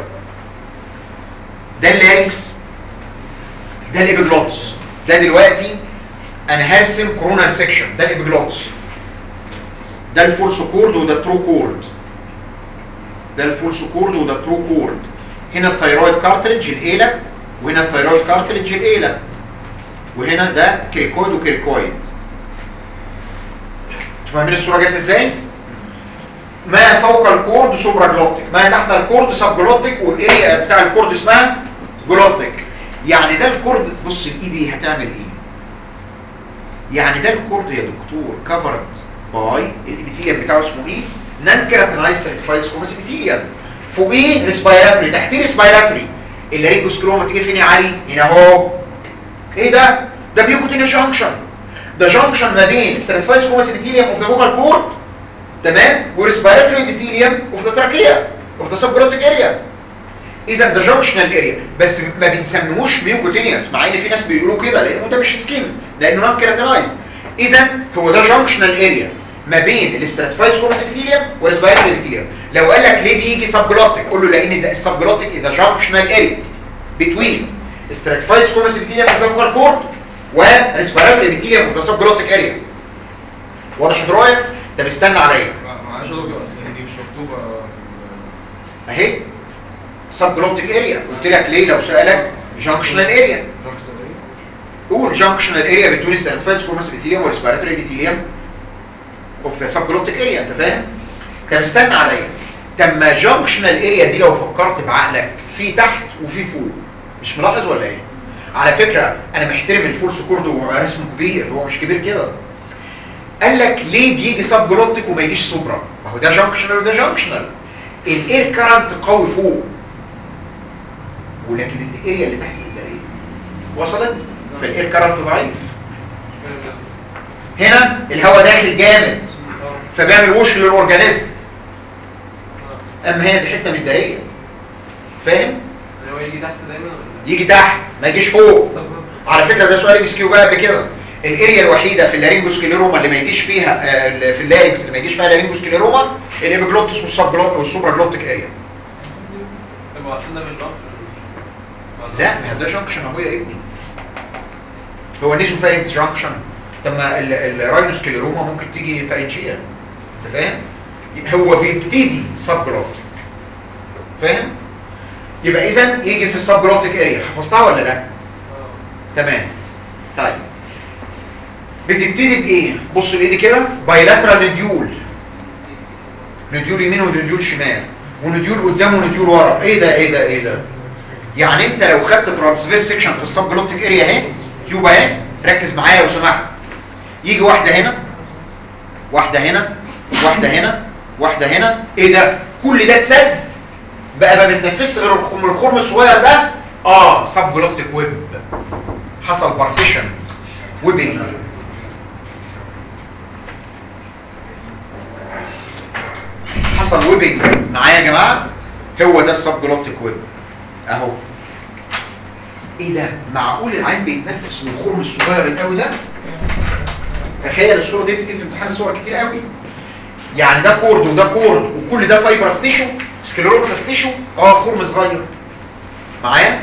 ده اللارينكس ده الابيجلوتس ده دلوقتي انا هرسم كورونال سيكشن ده الابيجلوتس ده الفولس كورد وده الترو كورد ده الفولس كورد وده الترو كورد هنا الثيرويد كارتريدج الايلة وهنا الثيرويد كارتريدج الايلة وهنا ده كيركويد وكيركويد فاهمين الصوره جت ازاي ما فوق الكورد سوبرا جلوتيك ما تحت الكورد سب جلوتيك والاريا بتاع الكورد اسمها جلوتيك يعني ده الكورد بص الايدي هتعمل ايه يعني ده الكورد يا دكتور كفرد باي الابيثيليوم بتاعه اسمه ايه نان كيراتينايز ستراتيفايز كومس ابيثيليوم فوقيه ريسبيراتوري تحتيه ريسبيراتوري اللارينجوسكلوما تيجي فين يا علي هنا اهو ايه ده ده بيوكوتين جانكشن ده جانكشن ما بين ستراتيفايز كومس ابيثيليوم اوف ذا فوكال كورد تمام وريسبيراتوري ابيثيليوم اوف ذا تراكيا اوف ذا سبجلوتيك اريا اذا ده جانكشنال اريا بس ما بنسميهوش ميوكوتينيوس مع ان في ناس بيقولوا كده لانه ده مش سكين لانه نون كيراتينايز اذا هو ده جانكشنال اريا ما بين الاستراتيفايز كورس ابيثيليوم والريسبيراتوري ابيثيليوم لو قال لك ليه بيجي سبجلوتيك قول له لان ده السبجلوتيك اذا جانكشنال اريا بتوين استراتيفايز كورس ابيثيليوم اوف ذا فوكال كورد وريسبيراتوري ابيثيليوم اوف ذا سبجلوتيك اريا واضح درايه طب استنى عليا معلش يا دكتور اصل دي مش مكتوبه اهي سب جلوتيك اريا قلت لك ليه لو سالك جانكشنال اريا قول جانكشنال اريا بتوين ستانفايز كورس ابيثيليوم وريسبيراتوري ابيثيليوم اوف ذا سب جلوتيك اريا انت فاهم طب استنى عليا طب ما جانكشنال اريا دي لو فكرت بعقلك في تحت وفي فوق مش ملاحظ ولا ايه على فكره انا محترم الفول سكورد ورسمه كبير هو مش كبير كده قال لك ليه بيجي سب جلوتيك وما يجيش سوبرا ما هو ده جانكشنال وده جانكشنال الاير كارنت قوي فوق ولكن الاريا اللي تحت الاريا وصلت فالاير كارنت ضعيف هنا الهواء داخل جامد فبيعمل وش للاورجانيزم اما هنا دي حته من الداريه فاهم هو يجي تحت دايما ولا يجي تحت ما يجيش فوق على فكره ده سؤال بيسكيو بقى قبل كده الاريا الوحيده في اللارينجوسكليروما اللي ما يجيش فيها آه، اللي في اللارينكس اللي ما يجيش فيها لارينجوسكليروما الابيجلوتس والسبجلوت والسوبرا جلوتيك اريا طب عشان ده مش ضغط لا ما ده جانكشن ابويا يا ابني هو نيزو فارنكس جانكشن طب ما ال- الراينوسكليروما ممكن تيجي فارنجيا انت فاهم هو بيبتدي سبجلوتيك فاهم يبقى اذا يجي في السبجلوتيك اريا حفظتها ولا لا تمام طيب بتبتدي بايه بص الايدي كده بايلاترال نديول نديول يمين ونديول شمال ونديول قدام ونديول ورا ايه ده ايه ده ايه ده يعني انت لو خدت ترانسفير سيكشن في السبجلوتيك اريا اهي تيوب اهي ركز معايا لو سمحت يجي واحده هنا واحده هنا واحده هنا واحده هنا ايه ده كل ده اتسد بقى ما بتنفسش غير الخرم الخرم الصغير ده اه سبجلوتيك ويب حصل بارتيشن ويبنج حصل ويبنج معايا يا جماعه هو ده السبجلوتيك ويب اهو ايه ده معقول العين بيتنفس من الخرم الصغير القوي ده تخيل الصوره دي بتيجي في امتحان صور كتير قوي يعني ده كورد وده كورد وكل ده فايبرس تيشو سكليروتس تيشو اه خرم صغير معايا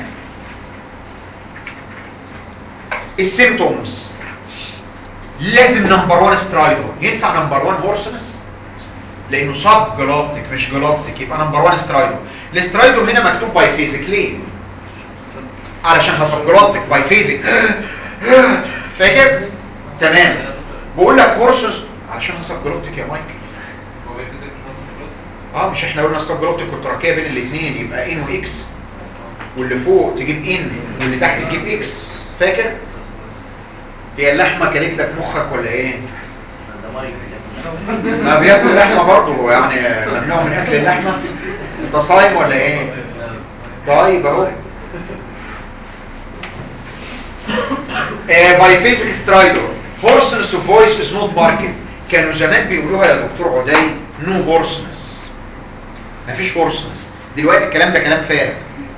السيمتومز لازم نمبر 1 سترايدر ينفع نمبر 1 هورسنس لانه سب جلوبتيك مش جلوبتيك يبقى نمبر 1 سترايدر السترايدر هنا مكتوب باي فيزيك ليه علشان هسب جلوبتيك باي فيزيك فاكر تمام بقول لك هورسنس علشان هسب جلوبتيك يا مايكل هو بيفيزك مش مصر اه مش احنا قلنا السب جلوبتيك والتراكيه بين الاثنين يبقى ان واكس واللي فوق تجيب ان واللي تحت تجيب اكس فاكر هي اللحمه كانت لك مخك ولا ايه ده مايك ما بياكل لحمه برضه يعني ممنوع من اكل اللحمه انت صايم ولا ايه طيب اهو باي فيزيك سترايدر هورسنس اوف فويس از نوت ماركت كانوا زمان بيقولوها يا دكتور عدي نو هورسنس مفيش هورسنس دلوقتي الكلام ده كلام فارغ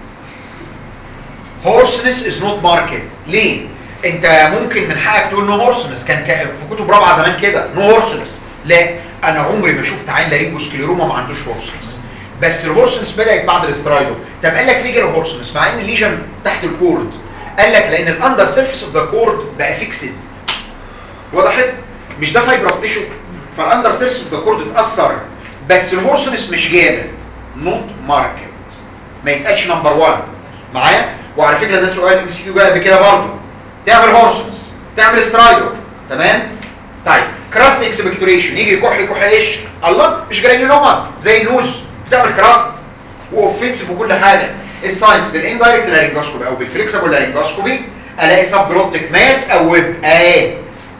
هورسنس از نوت ماركت ليه انت ممكن من حقك تقول نو هورسنس كان ك- في كتب رابعه زمان كده نو هورسنس لا انا عمري ما شفت عيل لارينجوسكليروما ما عندوش هورسنس بس الهورسنس بدات بعد الاسترايدو طب قال لك ليه جاله هورسنس مع ان الليجن تحت الكورد قال لك لان الاندر سيرفيس اوف ذا كورد بقى فيكسد وضحت مش ده فايبرس تيشو فالاندر سيرفيس اوف ذا كورد اتاثر بس الهورسنس مش جامد نوت ماركت ما يتقالش نمبر 1 معايا وعلى فكره ده سؤال ام سي كيو جاي قبل كده برضه تعمل هورسنس تعمل سترايدو تمام طيب كراست اكسبكتوريشن يجي يكح يكح ايش الله مش جرانيولوما زي النوز بتعمل كراست واوفنسيف وكل حاجه الساينس بالاندايركت لارنجوسكوبي او بالفليكسبل لارنجوسكوبي الاقي سب جلوتيك ماس او ويب اهي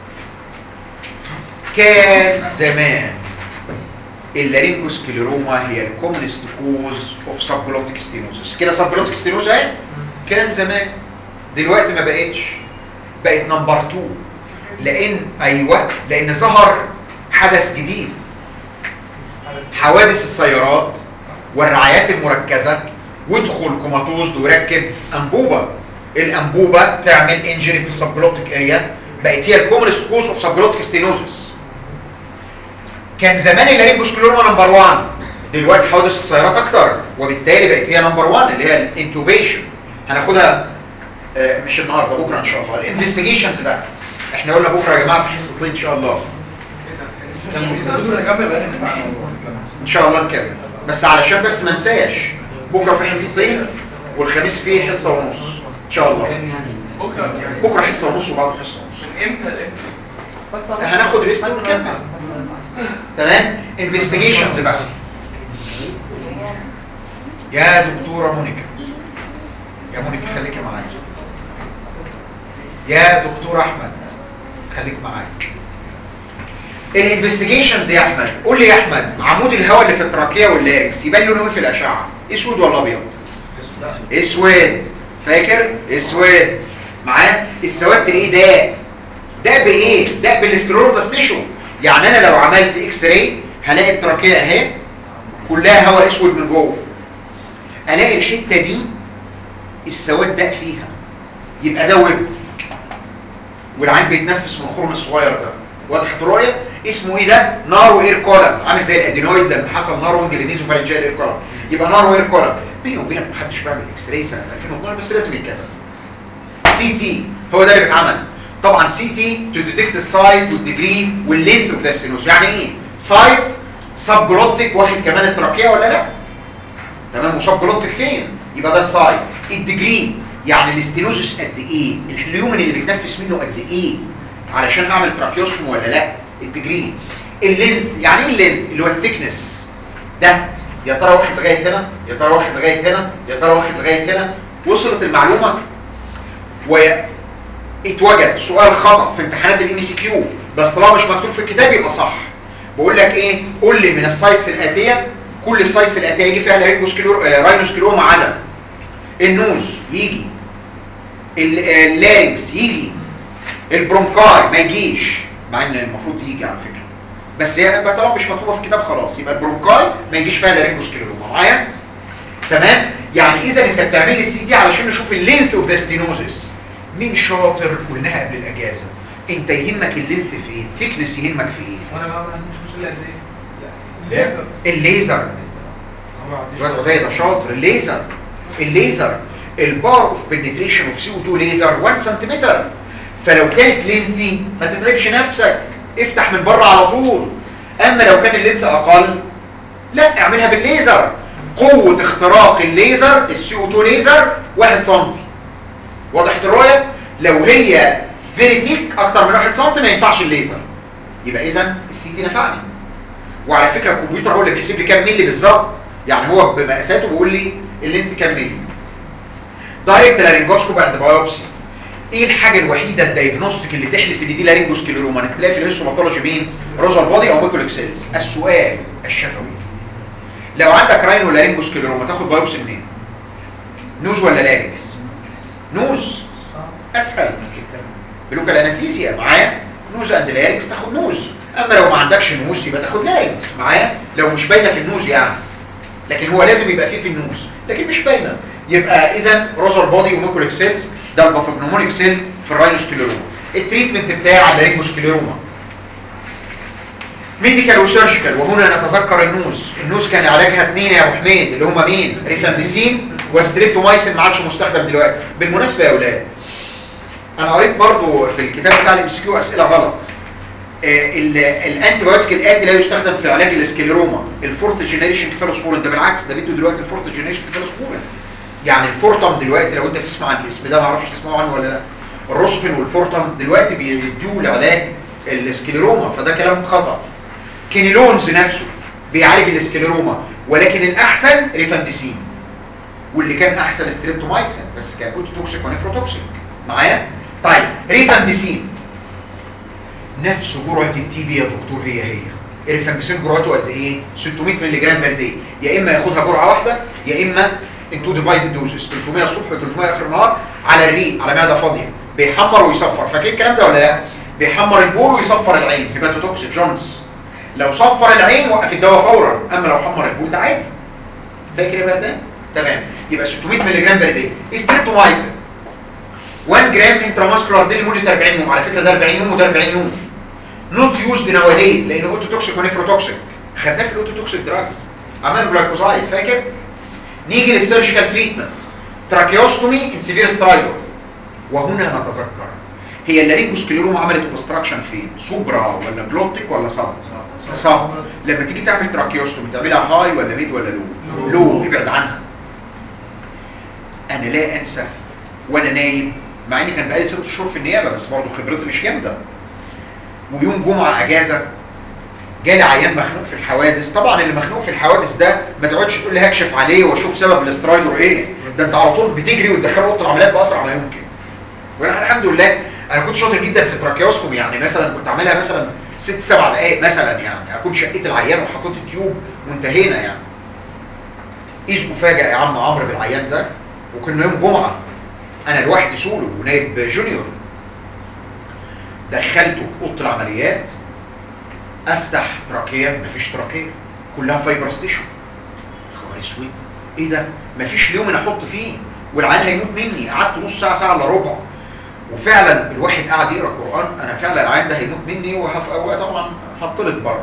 كان زمان اللارينجوسكليروما هي الكومنست كوز اوف سب جلوتيك ستينوزس كده سب جلوتيك ستينوز اهي كان زمان دلوقتي ما بقتش بقت نمبر 2 لان ايوه لان ظهر حدث جديد حوادث السيارات والرعايات المركزة وادخل كوماتوز ويركب انبوبة الانبوبة تعمل انجري في السبجلوتيك اريا بقت هي الكومنست كوز اوف سبجلوتيك ستينوزس كان زمان اللارينجوسكليروما نمبر 1 دلوقتي حوادث السيارات اكتر وبالتالي بقت هي نمبر 1 اللي هي الانتوبيشن هناخدها آه، مش النهارده بكره ان شاء الله الانفستيجيشنز بقى احنا قلنا بكره يا جماعه في حصتين ان شاء الله ان شاء الله نكمل بس علشان بس ما انساش بكره في حصتين والخميس فيه حصه ونص ان شاء الله بكره يعني بكره حصه ونص وبعد حصه ونص من امتى لامتى؟ هناخد ريست ونكمل تمام انفستيجيشنز بقى يا دكتوره مونيكا يا مونيكا خليكي معايا يا دكتور احمد خليك معايا الانفستيجيشنز يا احمد قول لي يا احمد عمود الهواء اللي في التراكيه واللاركس يبان لونه ايه في الاشعه اسود ولا ابيض اسود فاكر اسود معاه السواد ايه داء داء بايه داء بالسكليروزس تيشو يعني انا لو عملت اكس راي هلاقي التراكيه اهي كلها هواء اسود من جوه الاقي الحته دي السواد داء فيها يبقى ده ويب والعين بيتنفس من الخرم الصغير ده وضحت الرؤيه اسمه ايه ده نارو اير كولم عامل زي الادينويد لما حصل نارو انجلينيزو فارنجيال اير كولم يبقى نارو اير كولم بيني وبينك محدش بيعمل اكس راي سنه 2012 بس لازم يتكتب سي تي هو ده اللي بيتعمل طبعا سي تي تو ديتكت السايت والديجري واللينث اوف ذا ستينوس يعني ايه سايت سب جلوتيك واخد كمان التراكيه ولا لا تمام وسب جلوتيك فين يبقى ده السايت الديجري يعني الاستينوزس قد ايه الهيومن اللي بيتنفس منه قد ايه علشان اعمل تراكيوستوم ولا لا الديجري اللينث يعني ايه اللينث اللي هو الثيكنس ده يا ترى واخد لغايه هنا يا ترى واخد لغايه هنا يا ترى واخد لغايه هنا وصلت المعلومه واتوجد سؤال خطأ في امتحانات الام سي كيو بس طالما مش مكتوب في الكتاب يبقى صح بقول لك ايه قول لي من السايتس الاتيه كل السايتس الاتيه يجي فيها لارينجوسكلور آه راينوسكلور ما عدا النوز يجي ال- آه، اللارينكس يجي البرونكاي ما يجيش مع ان المفروض يجي على فكره بس هي يبقى طالما مش مكتوبه في الكتاب خلاص يبقى البرونكاي ما يجيش فيها لارينجوسكليروما معايا تمام يعني اذا انت بتعمل لي السي تي علشان نشوف اللينث اوف ذا ستينوزس مين شاطر قلناها قبل الاجازه انت يهمك اللينث في ايه ثيكنس يهمك في ايه وانا ما عنديش مشكله قد ايه؟ يعني الليزر هو ما عنديش الواد عدي ده شاطر الليزر الليزر البار اوف بنتريشن اوف سي او 2 ليزر 1 سنتيمتر فلو كانت لينثي ما تتعبش نفسك افتح من بره على طول اما لو كان اللينث اقل لا اعملها بالليزر قوة اختراق الليزر السي او 2 ليزر 1 سم وضحت الرؤية لو هي فيري ثيك اكتر من 1 سم ما ينفعش الليزر يبقى اذا السي تي نفعني وعلى فكرة الكمبيوتر هو اللي بيحسب لي كام ملي بالظبط يعني هو بمقاساته بيقول لي اللي انت كام ملي دايركت لارنجوسكوب اند بايوبسي ايه الحاجة الوحيدة الدايجنوستيك اللي تحلف ان دي لارنجوسكليروما انك تلاقي في الهيستوباثولوجي مين روزال بودي او ميكرو اكسلز السؤال الشفوي لو عندك راينو لارنجوسكليروما تاخد بايوبسي منين نوز ولا لارنكس نوز اسهل بلوكال انستيزيا معايا نوز اند لارنكس تاخد نوز اما لو ما عندكش نوز يبقى تاخد لارنكس معايا لو مش باينه في النوز يعني لكن هو لازم يبقى فيه في النوز لكن مش باينه يبقى اذا روزر بودي وميكرو اكسلز ده الباثوجنومونيك سيل في الراينوسكليروما التريتمنت بتاع اللارنجوسكليروما ميديكال وسيرجيكال وهنا نتذكر النوز النوز كان علاجها اثنين يا ابو حميد اللي هم مين ريفامبيسين وستريبتومايسين ما عادش مستخدم دلوقتي بالمناسبه يا اولاد انا قريت برضو في الكتاب بتاع الام سي كيو اسئله غلط آه، ال- الانتي بايوتيك الاتي لا يستخدم في علاج الاسكليروما الفورث جينيريشن كيفالوسبورين ده بالعكس ده بيدوا دلوقتي الفورث جينيريشن كيفالوسبورين يعني الفورتم دلوقتي لو انت تسمع عن الاسم ده ما اعرفش تسمعوا عنه ولا لا الروسفين والفورتم دلوقتي بيدوا لعلاج الاسكليروما فده كلام خطا كينيلونز نفسه بيعالج الاسكليروما ولكن الاحسن ريفامبيسين واللي كان احسن ستريبتومايسين بس كان اوتو توكسيك ونيفروتوكسيك معايا طيب ريفامبيسين نفس جرعه التي بي يا دكتور هي هي الريفامبيسين جرعته قد ايه 600 مللي جرام بر داي يا اما ياخدها جرعه واحده يا اما انتو ديفايد دوزز 300 الصبح و300 اخر النهار على الريق على معده فاضيه بيحمر ويصفر فاكرين الكلام ده ولا لا بيحمر البول ويصفر العين هيباتوتوكسيك جونز لو صفر العين وقف الدواء فورا اما لو حمر البول ده عادي فاكر يا بردان تمام يبقى 600 مللي جرام بر داي ستريبتومايسين 1 جرام انتراماسكولار دي لمده 40 يوم على فكره ده 40 يوم وده 40 يوم نوت يوزد نواديز لان اوتو توكسيك ونيفروتوكسيك خدناه في الاوتو توكسيك دراجز عملنا جلايكوزايد فاكر نيجي للسيرجيكال تريتمنت تراكيوستومي ان سيفير سترايدر وهنا نتذكر هي اللارينجوسكليروما عملت اوبستراكشن فين سوبرا ولا جلوتيك ولا صب صب لما تيجي تعمل تراكيوستومي تعملها هاي ولا ميد ولا لو لو ابعد عنها انا لا انسى وانا نايم مع اني كان بقالي ست شهور في النيابه بس برضه خبرتي مش جامده ويوم جمعه اجازه جالي عيان مخنوق في الحوادث طبعا اللي مخنوق في الحوادث ده ما تقعدش تقول لي هكشف عليه واشوف سبب الاسترايدر ايه ده انت على طول بتجري وتدخله اوضه العمليات باسرع ما يمكن وانا الحمد لله انا كنت شاطر جدا في التراكيوستومي يعني مثلا كنت اعملها مثلا ست سبع دقائق مثلا يعني اكون شقيت العيان وحطيت التيوب وانتهينا يعني ايش مفاجئ يا عم عمرو بالعيان ده وكنا يوم جمعه انا لوحدي سولو ونايب جونيور دخلته اوضه العمليات افتح تراكيه مفيش تراكيه كلها فايبرس تيشو خبر اسود ايه ده مفيش اليوم انا احط فيه والعيان هيموت مني قعدت نص ساعه ساعه الا ربع وفعلا الواحد قاعد يقرا القران انا فعلا العيان ده هيموت مني وهف... طبعا هطلت بره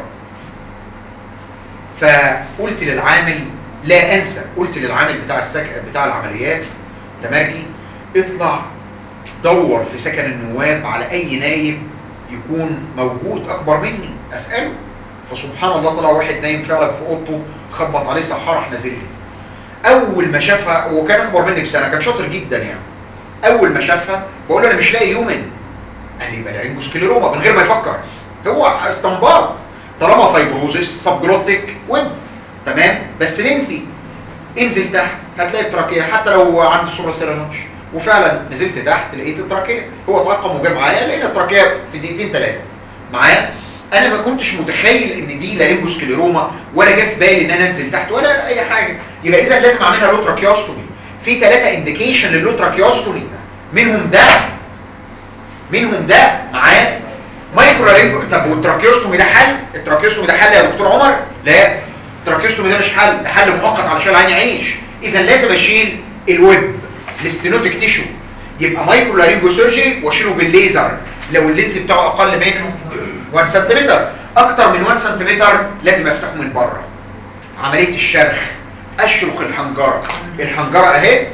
فقلت للعامل لا انسى قلت للعامل بتاع السك... بتاع العمليات تمرجي اطلع دور في سكن النواب على اي نايب يكون موجود اكبر مني اساله فسبحان الله طلع واحد نايم فعلا في اوضته خبط عليه سحاره راح نازل لي اول ما شافها وكان اكبر مني بسنه كان شاطر جدا يعني اول ما شافها بقول له انا مش لاقي يومن قال لي يبقى لارينجوسكليروما من غير ما يفكر هو استنباط طالما فايبروزيس سبجلوتيك ويب تمام بس لينثي انزل تحت هتلاقي التراكيه حتى لو عند الصوره سيرانوتش وفعلا نزلت تحت لقيت التراكيه هو طاقم وجا معايا لقينا التراكيه في دقيقتين ثلاثه معايا انا ما كنتش متخيل ان دي لارينجوسكليروما ولا جه في بالي ان انا انزل تحت ولا اي حاجه يبقى اذا لازم اعملها لو تراكيوستومي في ثلاثه انديكيشن للو تراكيوستومي منهم ده منهم ده معايا مايكرو لارينجو طب والتراكيوستومي ده حل التراكيوستومي ده حل يا دكتور عمر لا التراكيوستومي ده مش حل ده حل مؤقت علشان العين يعيش اذا لازم اشيل الويب الاستينوتيك تيشو يبقى مايكرو لارينجو سيرجري واشيله بالليزر لو اللينث بتاعه اقل من 1 سنتيمتر اكتر من 1 سنتيمتر لازم افتحه من بره عمليه الشرخ اشرخ الحنجره الحنجره اهي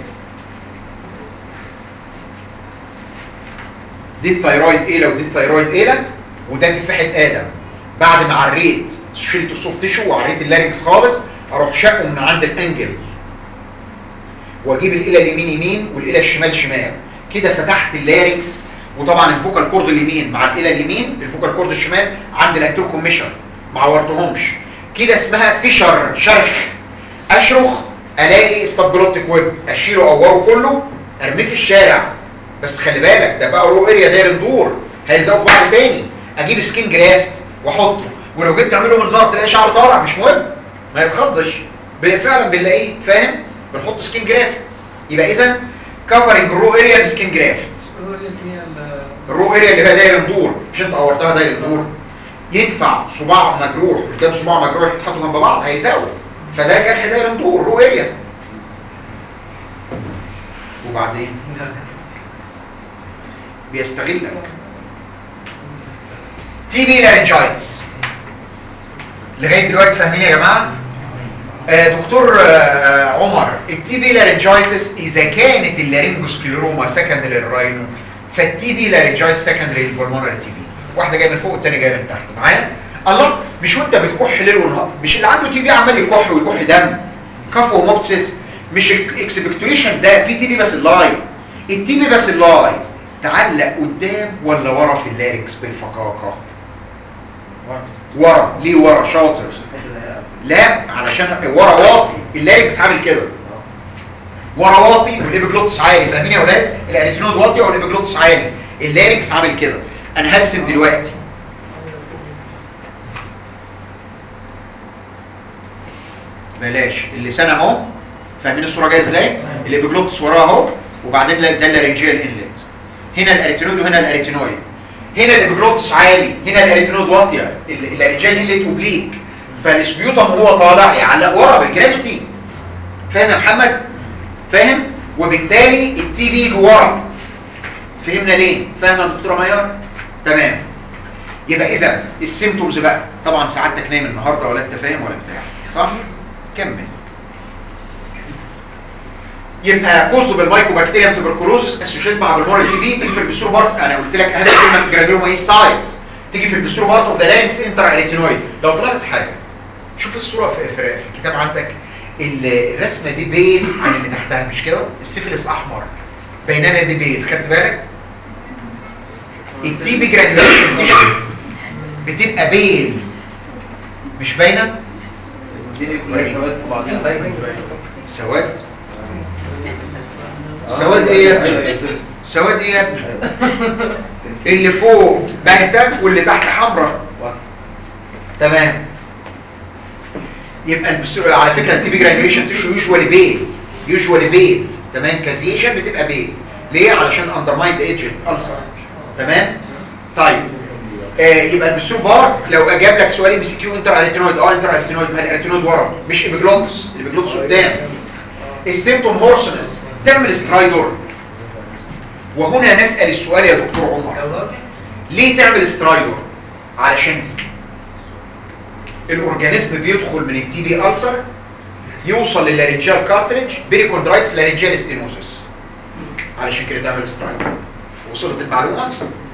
دي الثيرويد ايلا ودي الثيرويد ايلا وده تفاحه ادم بعد ما عريت شلت السوفت تيشو وعريت اللارنكس خالص اروح شقه من عند الانجل واجيب الاله اليمين يمين والاله الشمال شمال كده فتحت اللارنكس وطبعا الفوكال كورد اليمين مع الاله اليمين الفوكال كورد الشمال عند الانترو كوميشن ما عورتهمش كده اسمها فيشر شرخ اشرخ الاقي السبجلوتيك ويب اشيله اوره كله ارميه في الشارع بس خلي بالك ده بقى رو اريا داير الدور هيلزقوا في بعض تاني اجيب سكين جرافت واحطه ولو جيت تعمله منظار تلاقي شعر طالع مش مهم ما يتخضش فعلا بنلاقيه فاهم بنحط سكين جرافت يبقى اذا كفرنج رو اريا بسكين جرافت الرو اريا اللي هي داير الدور مش انت قورتها داير الدور ينفع صباع مجروح قدام صباع مجروح يتحطوا جنب بعض هيلزقوا فده جرح داير الدور رو اريا وبعدين بيستغلك تي بي لارنجايتس لغايه دلوقتي فاهمين يا جماعه آه دكتور آه عمر التي بي لارنجايتس اذا كانت اللارنجوسكليروما سكندري للراينو فالتي بي لارنجايتس سكندري للبلمونري تي بي واحده جايه من فوق والثانيه جايه من تحت معايا الله مش وانت بتكح ليل ونهار مش اللي عنده تي بي عمال يكح ويكح دم كف وموبسس مش الاكسبكتوريشن ده في تي بي بس اللاي التي بي بس اللاي تعلق قدام ولا ورا في اللارنكس بالفقاقه ورا ليه ورا شاطر لا علشان ورا واطي اللارنكس عامل كده ورا واطي والابيجلوتس عالي فاهمين يا اولاد الاريتينود واطي والابيجلوتس عالي اللارنكس عامل كده انا هرسم دلوقتي بلاش اللسان اهو فاهمين الصوره جايه ازاي الابيجلوتس وراه اهو وبعدين ده اللارنجيال انلت هنا الاريتينود وهنا الاريتينويد هنا الابيجلوتس عالي هنا الاريتينود واطيه الاريتينال انلت اوبليك فالسبيوتم وهو طالع يعلق ورا بالجرافيتي فاهم يا محمد فاهم وبالتالي التي بي ورا فهمنا ليه فاهم يا دكتوره ميار تمام يبقى اذا السيمتومز بقى طبعا سعادتك نايم النهارده ولا انت فاهم ولا بتاع صح كمل يبقى كوزو بالمايكوبكتيريا تبركلوز اسوشيت مع بالمور تي بي تيجي في البستور بارت انا قلت لك اهم كلمه في الجرانيوما ايه سايد تيجي في البستور بارت اوف ذا لانكس انتر اريتينويد لو تلاحظ حاجه شوف الصوره في, في, في الكتاب عندك الرسمه دي بين عن اللي تحتها مش كده السيفلس احمر بينما دي بين خدت بالك التي بي جرانيوليشن تيشو بتبقى بين مش باينه سواد سواد ايه يا ابني سواد ايه يا ابني اللي فوق باهته واللي تحت حمراء تمام يبقى البستور على فكره التي بي جرانيوليشن تيشو يوجوالي بين يوجوالي بين تمام كازيشن بتبقى بين ليه علشان اندرمايند ايجنت السر تمام طيب آه يبقى البستور بارت لو اجاب لك سؤال ام سي كيو انتر اريتينويد اه انتر اريتينويد ما الاريتينويد ورا مش ايبيجلوتس الايبيجلوتس قدام السيمتوم هورسنس تعمل سترايدور وهنا نسأل السؤال يا دكتور عمر ليه تعمل سترايدور علشان دي الاورجانيزم بيدخل من التي بي ألسر يوصل للارنجال كارتريج بيريكوندرايتس لارنجال ستينوزس علشان كده تعمل سترايدور وصلت المعلومة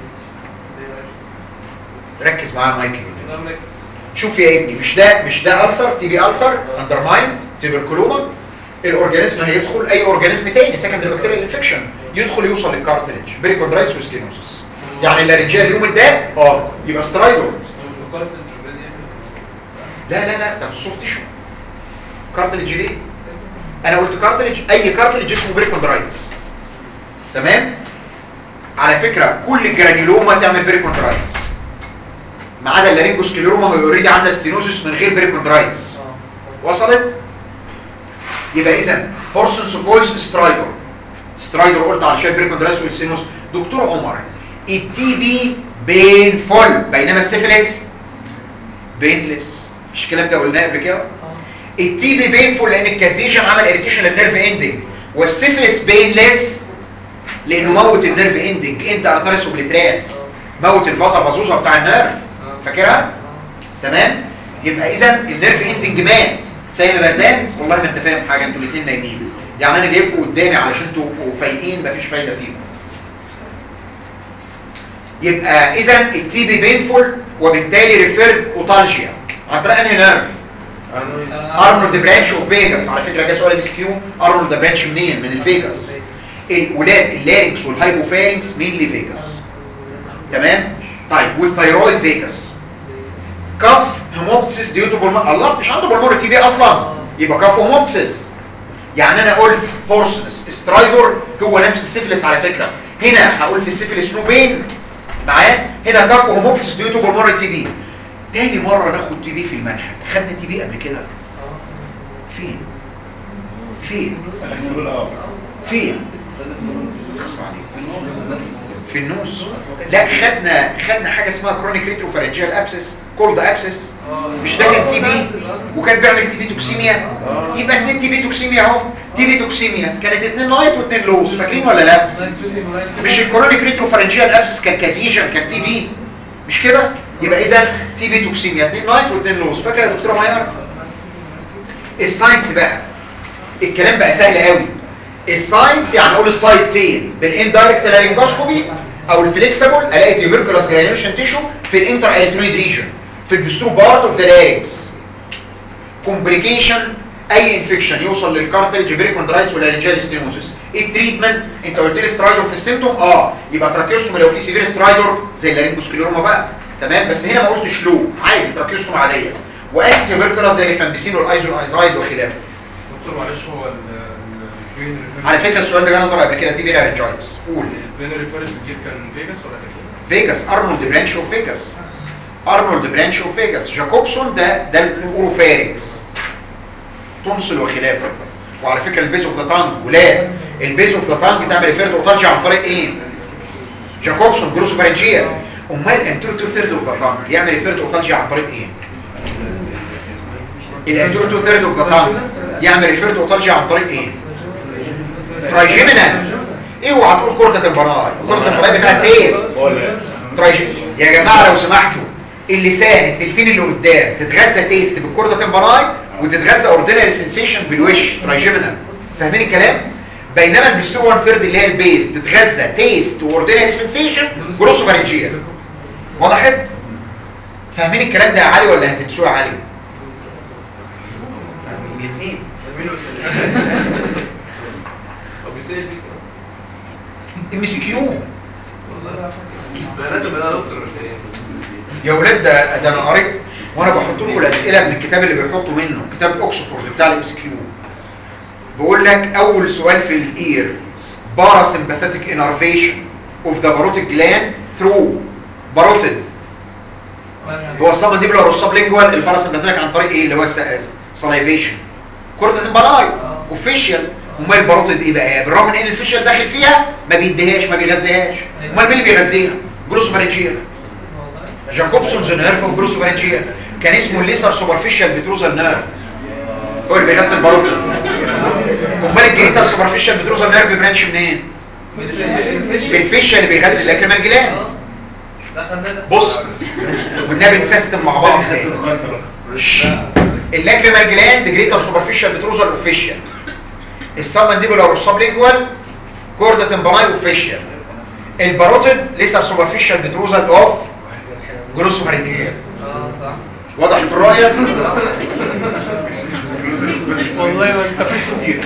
ركز معايا مايكل شوف يا ابني مش ده مش ده ألسر تي بي ألسر اندرمايند تيبركلوما الاورجانيزم هيدخل اي اورجانيزم تاني سكندري بكتيريال انفكشن يدخل يوصل للكارتريج بريكوندرايتس وستينوزس يعني اللارنجيال اليوم ده اه يبقى سترايدور لا لا لا ده السوفت تيشو كارتريج ليه انا قلت كارتريج اي كارتريج اسمه بريكوندرايتس تمام على فكره كل الجرانيولوما تعمل بريكوندرايتس ما عدا اللارينجوسكليروما هو اوريدي عندها ستينوزس من غير بريكوندرايتس وصلت يبقى اذا هورسون سوكولز سترايدر سترايدر قلت علشان بريكوندرايتس والستينوز دكتور عمر التي بي بين فول بينما السيفلس بينلس مش الكلام ده قلناه قبل كده التي بي بينفول لان الكازيشن عمل اريتيشن للنيرف اندنج والسيفلس بينلس لانه موت النيرف اندنج انت ارتريس اوبليترانس موت الفازا فازوزا بتاع النيرف فاكرها تمام يبقى اذا النيرف اندنج مات فاهم يا بردان والله ما انت فاهم حاجه انتوا الاثنين نايمين يعني انا جايبكم قدامي علشان تبقوا فايقين مفيش فايده فيكم يبقى اذا التي بي بينفول وبالتالي ريفيرد اوتالجيا عن طريق انهي نيرف ارنولد برانش اوف فيجاس على فكره ده سؤال ام اس كيو ارنولد برانش منين من الفيجاس الولاد اللارنكس والهايبوفارنكس مينلي فيجاس تمام طيب والثايرويد فيجاس كف هيموبتسيس ديوتو بالمر الله مش عنده بالمر تي بي اصلا يبقى كف هيموبتسيس يعني انا قلت هورسنس سترايدور هو نفس السيفلس على فكره هنا هقول في السيفلس نو بين معاه هنا كف هيموبتسيس ديوتو بالمر تي بي تاني مرة ناخد تي بي في المنهج خدنا تي بي قبل كده فين فين فين خص عليك في النوز لا خدنا خدنا حاجة اسمها كرونيك ريتروفارنجيال ابسس كولد ابسس مش ده كان تي بي وكان بيعمل تي بي توكسيميا يبقى اتنين تي بي توكسيميا اهو تي بي توكسيميا كانت اتنين لايت واتنين لوز فاكرين ولا لا مش الكرونيك ريتروفارنجيال ابسس كان كازيشن كان تي بي مش كده يبقى اذا تي بي توكسيميا 2 نايت و2 لوز فاكر يا دكتوره مايار الساينس بقى الكلام بقى سهل قوي الساينس يعني اقول السايت فين بالاندايركت لارينجوسكوبي او الفليكسبل الاقي تيوبركلوس جرانيوليشن تيشو في الانتر اريترويد ريجن في البسترو بارت اوف ذا لارينكس كومبليكيشن اي انفكشن يوصل للكارتلج بريكوندرايتس والارنجال ستينوزس ايه التريتمنت انت قلت لي سترايدور في السيمتوم اه يبقى تراكيوستوم لو في سيفير سترايدور زي اللارينجوسكليروما بقى تمام بس هنا ما قلتش لو عادي تراكيوستوم عاديه وانتي تيوبركلوس زي الفامبيسين والايزول ايزايد وخلافه دكتور معلش هو ال- البين على فكره السؤال ده جه نظر قبل كده تي بي لارنجايتس قول البين ريفيرس بتجيب كان فيجاس ولا كان فيجاس ارنولد برانش اوف فيجاس ارنولد برانش اوف فيجاس جاكوبسون ده ده الاوروفارينكس تونسل وخلافه وعلى فكره البيز اوف ذا تانج ولاد البيز اوف ذا تانج تعمل ريفيرد اوتالجي عن طريق ايه جاكوبسون جروس فارنجيا امال انترو تو ثيرد اوف ذا تانج يعمل ريفيرد اوتالجي عن طريق ايه الانترو تو ثيرد اوف ذا تانج يعمل ريفيرد اوتالجي عن طريق ايه ترايجيمينال اوعى تقول كرة البراي كرة البراي بتاع التيس ترايجين يا جماعة لو سمحتوا اللسان التلتين اللي قدام تتغذى تيست بالكرة تمبراي وتتغذى اوردينري سنسيشن بالوش ترايجيمينال فاهمين الكلام بينما البستو 1 ثيرد اللي هي البيز تتغذى تيست واوردينري سنسيشن جروس فارنجيا وضحت فاهمين الكلام ده يا علي ولا هتنسوه يا علي الاثنين طب ازاي دي ام سي كيو بنات بنات دكتور ولا ايه يا ولاد ده ده انا قريت وانا بحط لكم الاسئله من الكتاب اللي بيحطوا منه كتاب اوكسفورد بتاع الام اس كيو بيقول لك اول سؤال في الاير parasympathetic innervation of the parotid gland through parotid هو السبمنديبولار والسبلينجوال الباراسمباثيك عن طريق ايه اللي هو السلايفيشن كورتة البلاي اوفيشال امال الباروتيد ايه بقى بالرغم من ان الفيشال داخل فيها ما بيديهاش ما بيغذيهاش امال مين اللي بيغذيها جلوسوفارنجيا جاكوبسونز نيرف اوف جلوسوفارنجيا كان اسمه الليسر سوبرفيشال بتروزال نيرف هو اللي بيغذي الباروتيد امال الجريتال سوبرفيشال بتروزال نيرف برانش منين الفيشال اللي بيغذي الاكريمال جلاند بص والنبي نسيستم مع بعض تاني اللاكريمال جلاند جريتر سوبرفيشال بتروزال اوفيشال السبمنديبولار والسبلينجوال كوردا تمبراي اوفيشال الباروتيد ليسر سوبرفيشال بتروزال اوف جلوسوفارينجيا وضحت الرؤيه والله ما انت كتير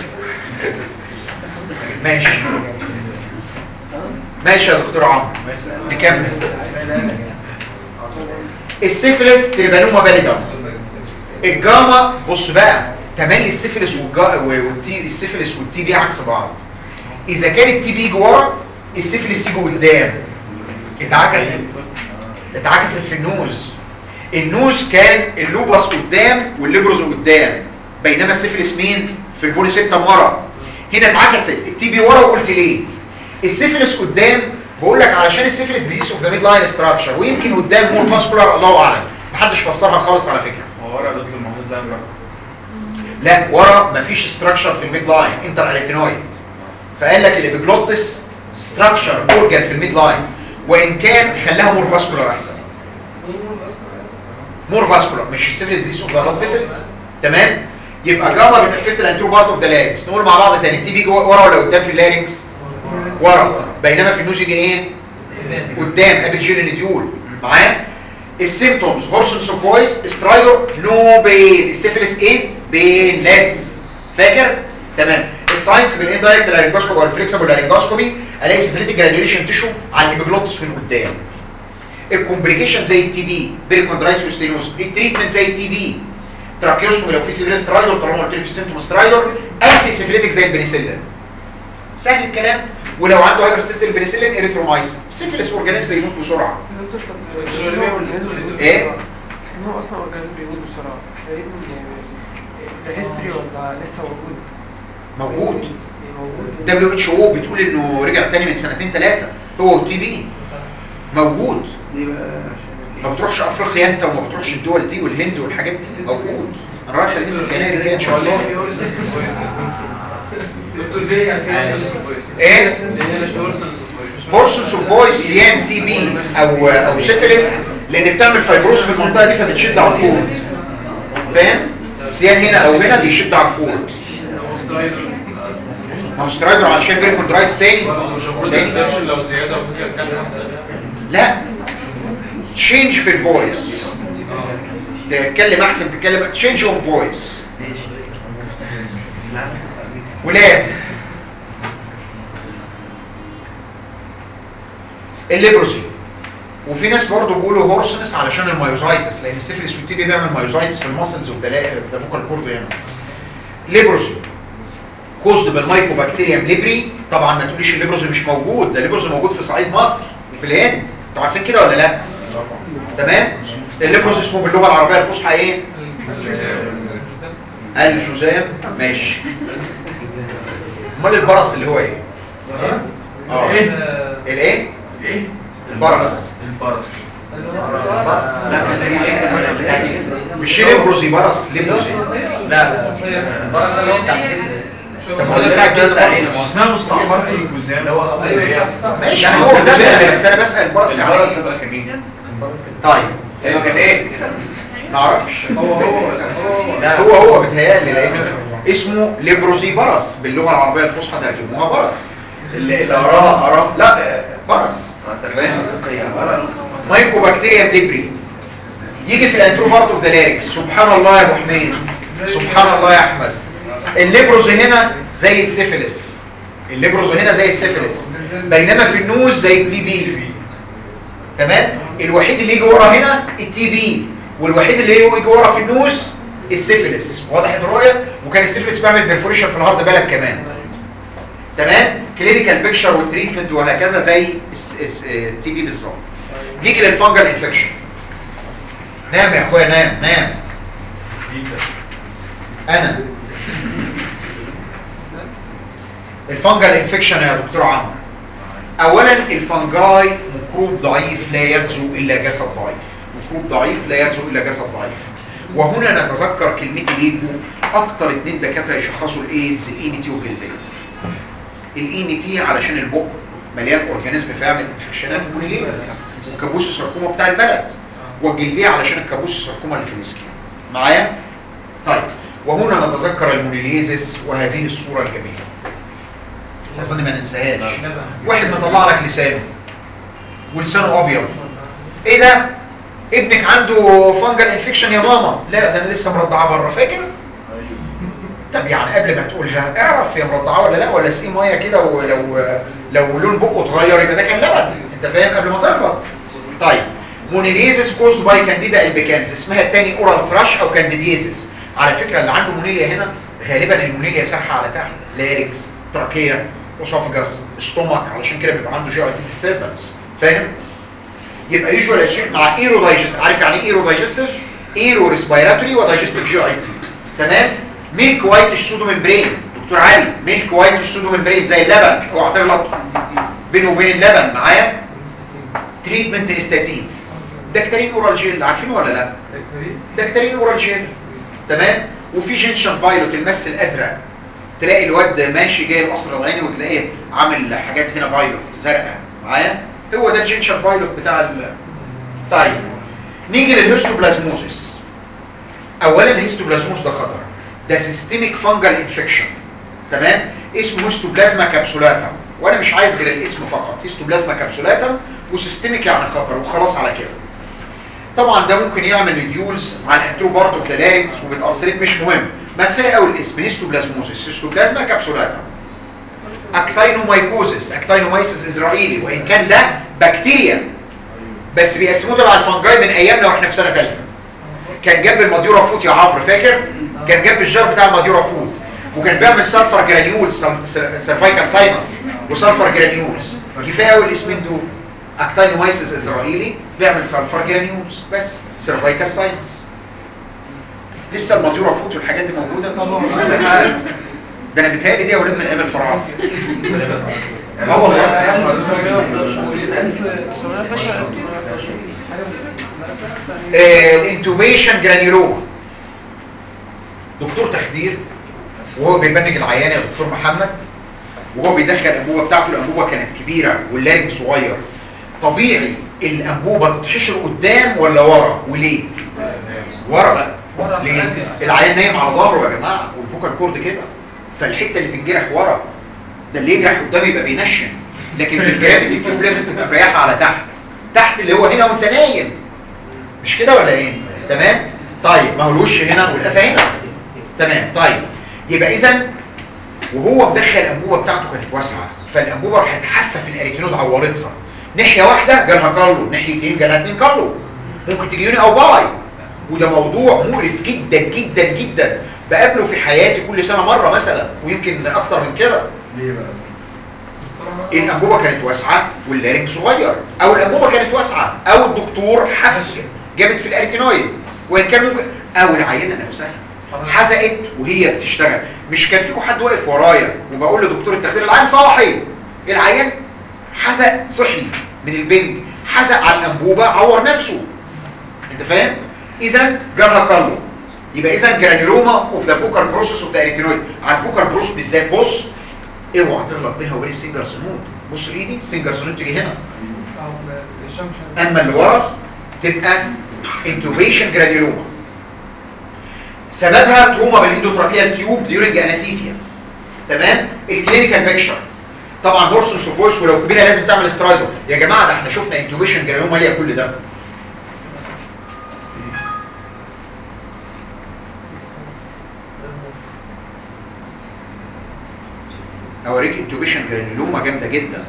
ماشي ماشي يا دكتور عمرو نكمل السيفلس تريبانوما باليدم الجاما بص بقى تملي السيفلس والجا والتي السيفلس والتي بي عكس بعض اذا كان التي بي يجي ورا السيفلس يجي قدام اتعكست اتعكست في النوز النوز كان اللوبس قدام والليبروز قدام بينما السيفلس مين في البولي سيبتم ورا هنا اتعكست التي بي ورا وقلت ليه السيفلس قدام بقول لك علشان السيفلس ديزيز اوف ذا ميد لاين ستراكشر ويمكن قدام مور فاسكولار الله اعلم محدش فسرها خالص على فكره هو ورا دكتور محمود زنبر لا ورا مفيش ستراكشر في الميد لاين انتر اريتينويد فقال لك اللي بيجلوتس ستراكشر اورجان في الميد لاين وان كان خلاها مور فاسكولار احسن مور فاسكولار مش السيفلس ديزيز اوف ذا بلاد فيسلز تمام يبقى جاما بتحفت الانترو بارت اوف ذا لارينكس نقول مع بعض تاني التي بي جوه ورا ولا قدام في اللارينكس ورا بينما في النوز يجي ايه قدام قبل جين الديول معايا السيمتومز هورسون اوف فويس سترايدر نو بين السيفلس ايه بين ليس فاكر تمام الساينس بالاندايركت لارنجوسكوبي او الفليكسبل لارنجوسكوبي الاقي سيفليتيك جرانيوليشن تيشو على الابيجلوتس من قدام الكومبليكيشن زي التي بي بيريكوندرايتس وستينوز التريتمنت زي التي بي تراكيوستومي لو في سيفير سترايدر طالما قلت لي في سيمتوم سترايدر انتي سيفليتيك زي البنسلين سهل الكلام ولو عنده هايبرستيل البنسلين اريثرومايسين السيفلس اورجانيزم بيموت بسرعه ايه هو اصلا اورجانيزم بيموت بسرعه تقريبا ده هيستوري ولا لسه موجود موجود موجود دبليو اتش او بتقول انه رجع تاني من سنتين ثلاثه هو والتي بي موجود ليه بقى عشان ما بتروحش افريقيا انت وما بتروحش الدول دي والهند والحاجات دي موجود انا رايح الهند والكناري كده ان شاء الله دكتور ليه ايه ليه بورسونز اوف فويس سيان تي بي او او سيفيلس لان بتعمل فايبروس في المنطقه دي فبتشد على الكورد فاهم سيان هنا او هنا بيشد على الكورد ما هو سترايدر علشان بيركوندرايتس تاني تاني لو زياده وكده كان احسن لا تشينج في الفويس تتكلم احسن تتكلم تشينج اون فويس ولاد الليبروسي وفي ناس برضه بيقولوا هورسنس علشان المايوزايتس لان السيفلس والتي بي بيعمل مايوزايتس في الماسلز والدافوكال كورد هنا ليبروسي كوزد بالمايكوبكتيريم ليبري طبعا ما تقوليش الليبروسي مش موجود ده الليبروسي موجود في صعيد مصر وفي الهند انتوا عارفين كده ولا لا تمام الليبروسي اسمه باللغه العربيه الفصحى ايه الجزام ماشي امال البرص اللي هو ايه اه الايه ايه البرص البرص لا زي ايه بتاع دي مش ليبروسي برص ليبروسي لا البرص اللي هو بتاع طب هو ده بتاع كده برضه. اسمها مستعمرة الجزام اللي هو ماشي يعني هو الجزام بس انا بسال البرص يعني البرص ايه تبقى كمين طيب ايوه كان ايه ما اعرفش هو هو لا هو هو بيتهيألي لان اسمه ليبروزي برص باللغه العربيه الفصحى ترجموها برص اللي اللي اراه اراه لا برص ترجمة موسيقية برص مايكوبكتيريا ليبري يجي في الانترو بارت اوف ذا لاريكس سبحان الله يا ابو حميد سبحان الله يا احمد الليبروز هنا زي السيفيلس الليبروز هنا زي السيفيلس بينما في النوز زي التي بي تمام الوحيد اللي يجي ورا هنا التي بي والوحيد اللي يجي ورا في النوز السيفيلس وضحت الرؤيه وكان السيفيلس بيعمل بيرفوريشن في الهارد بالك كمان تمام كلينيكال بيكتشر والتريتمنت وهكذا زي التي بي بالظبط نيجي للفانجل انفكشن نام يا اخويا نام نام انا الفانجل انفكشن يا دكتور عمرو اولا الفنجاي ميكروب ضعيف لا يغزو الا جسد ضعيف ميكروب ضعيف لا يغزو الا جسد ضعيف وهنا نتذكر كلمتي ليكم اكتر اتنين دكاتره يشخصوا الايدز الاي تي والجلديه الاي تي علشان البق مليان اورجانيزم فيعمل انفكشنات مونيليزس وكابوس ساركوما بتاع البلد والجلديه علشان الكابوس ساركوما اللي في الاسكين معايا طيب وهنا نتذكر المونيليزس وهذه الصوره الجميله اظن ما ننساهاش واحد مطلع لك لسانه ولسانه ابيض ايه ده ابنك عنده فانجل انفكشن يا ماما لا ده انا لسه مرضعاه بره فاكر طب يعني قبل ما تقولها اعرف هي مرضعاه ولا لا ولا اسقيه ميه كده ولو لو لون بقه اتغير يبقى ده كان لبن انت فاهم قبل ما تغلط طيب مونيليزس كوزد باي كانديدا البيكانز اسمها الثاني اورال ثراش او كانديديزس على فكره اللي عنده مونيليا هنا غالبا المونيليا سارحه على تحت لاريكس تراكيه اسوفجاس ستومك علشان كده بيبقى عنده جي اي تي ديستربنس فاهم يبقى يوجوال اشياء مع ايرو دايجست عارف يعني ايه ايرو دايجستيف ايرو ريسبيراتوري ودايجستيف جي اي تي تمام ميلك وايت السودو ممبرين دكتور علي ميلك وايت السودو ممبرين زي اللبن اوعى تغلط بينه وبين اللبن معايا تريتمنت استاتين دكتورين اورال جيل عارفينه ولا لا دكتورين اورال جيل تمام وفي جنشن فايلوت المس الازرق تلاقي الواد ماشي جاي القصر العيني وتلاقيه عامل حاجات هنا فايلوت زرقاء معايا هو ده الجنشن فايلوت بتاع ال طيب نيجي للهيستوبلازموزيس اولا الهيستوبلازموس ده خطر ده سيستميك فانجل انفكشن تمام اسمه هيستوبلازما كابسولاتم وانا مش عايز غير الاسم فقط هيستوبلازما كابسولاتم وسيستميك يعني خطر وخلاص على كده طبعا ده ممكن يعمل ريديولز على الانترو بارت اوف ذا لارينكس وبتأثرت مش مهم ما كفايه قوي الاسم هيستوبلازموزيس هيستوبلازما كابسولاتم اكتاينومايكوزيس اكتاينومايسيس اسرائيلي وان كان ده بكتيريا بس بيقسموه تبع الفنجاي من ايامنا واحنا في سنه ثالثه كان جنب الماديورا فوت يا عمرو فاكر كان جنب الجار بتاع الماديورا فوت وكان بيعمل سلفر جرانيولز سيرفايكال ساينس وسلفر جرانيولز كفايه قوي الاسمين دول اكتاينومايسيس اسرائيلي بيعمل سلفر جرانيولز بس سيرفايكال ساينس لسه الماديورا فوت والحاجات دي موجوده ده انا بيتهيألي دي يا ولاد من ايام الفراعنه اه والله آه، الانتوبيشن جرانيولوما دكتور تخدير وهو بيبنج العيان يا دكتور محمد وهو بيدخل الانبوبه بتاعته الانبوبه كانت كبيره واللارج صغير طبيعي الانبوبه تتحشر قدام ولا ورا وليه ورا ورا. ليه العيان نايم على ظهره يا جماعه والفوكال كورد كده فالحته اللي تنجرح ورا ده اللي يجرح قدام يبقى بينشن لكن في الجرافيتي تيوب لازم تبقى مريحه على تحت تحت اللي هو هنا وانت نايم مش كده ولا ايه تمام طيب ما هو الوش هنا والقفا هنا تمام طيب يبقى اذا وهو مدخل الانبوبه بتاعته كانت واسعه فالانبوبه راحت حافه في الاريتينود عورتها ناحيه واحده جالها كارلو ناحيتين جالها اتنين كارلو ممكن تجي يوني او باي وده موضوع مقرف جدا جدا جدا بقابله في حياتي كل سنه مره مثلا ويمكن اكتر من كده ليه بقى؟ الانبوبه كانت واسعه واللارنج صغير او الانبوبه كانت واسعه او الدكتور حف جابت في الاريتينويد وان كان ممكن او العينه نفسها حزقت وهي بتشتغل مش كان فيكم حد واقف ورايا وبقول لدكتور التخدير العين صاحي العيان حزق صحي من البنج حزق على الانبوبه عور نفسه انت فاهم اذا جالها كارلو يبقى اذا جرانيلوما اوف ذا بوكال بروسيس اوف ذا اريتينويد على البوكال بروسيس بالذات بص اوعى تغلط بينها وبين السنجر سنود بص ايدي السنجر سنود تيجي هنا او الجنكشن اما اللي ورا تبقى انتوبيشن جرانيلوما سببها تروما بالاندوتراكيال تيوب ديورنج انستيزيا تمام الكلينيكال بيكشر طبعا هورسون سوبويس ولو كبيره لازم تعمل سترايدو يا جماعه ده احنا شفنا انتوبيشن جرانيلوما ليها كل ده اوريك انتوبيشن جرانيلوما جامده جدا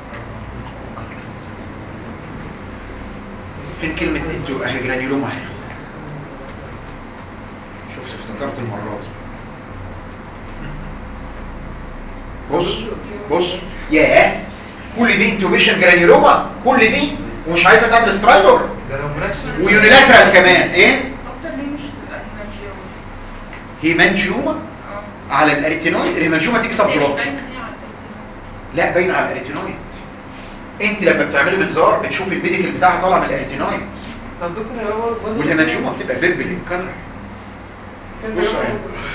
فين كلمة انتو اهي جرانيلوما اهي شفت افتكرت المرة دي بص بص ياه كل دي انتوبيشن جرانيلوما كل دي ومش عايزة تعمل سترايدور ده لو مناسب ويونيلاترال كمان ايه اكتر ليه مش تبقى هيمانجيوما هيمانجيوما اه على الاريتينويد الهيمانجيوما تكسب ليه مش بلوك باينة هي على التلفزيون؟ لا باين على الاريتينويد انت لما بتعملي منظار بتشوفي البيديكل بتاعها طالع من الاريتينويد طب دكتور يا برضه والهيمانجيوما بتبقى بيربل كلر بص اهي.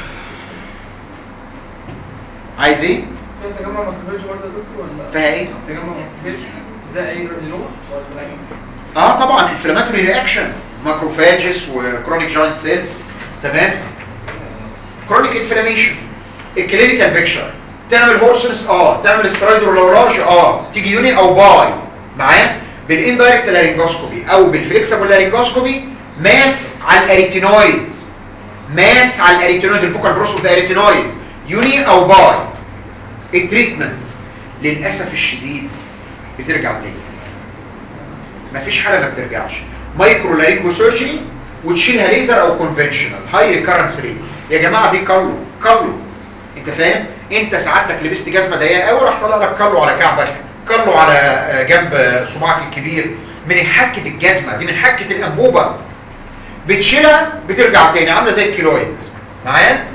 عايز ايه في تجمع ما كملش برضه يا دكتور ولا فيها ايه تجمع ما كملش ده اي جرانيلوما ولا اي اه طبعا انفلاماتوري رياكشن ماكروفاجس وكرونيك جاينت سيلز تمام كرونيك انفلاميشن الكلينيكال بيكشر تعمل هورسنس اه تعمل سترايدر لوراج اه تيجي يوني او باي معاه بالاندايركت لارينجوسكوبي او بالفليكسبل لارينجوسكوبي ماس على الاريتينويد ماس على الاريتينويد الفوكال بروس اوف ذا اريتينويد يوني او باي التريتمنت للاسف الشديد بترجع تاني مفيش حاله ما بترجعش مايكرو لارينجو سيرجري وتشيلها ليزر او كونفنشنال هاي ريكارنس ريت يا جماعه دي كارلو كارلو انت فاهم انت سعادتك لبست جزمه ضيقه قوي راح طلع لك كارلو على كعبك كارلو على آه، جنب آه، صباعك الكبير من حكه الجزمه دي من حكه الانبوبه بتشيلها بترجع تاني عامله زي الكيلويد معايا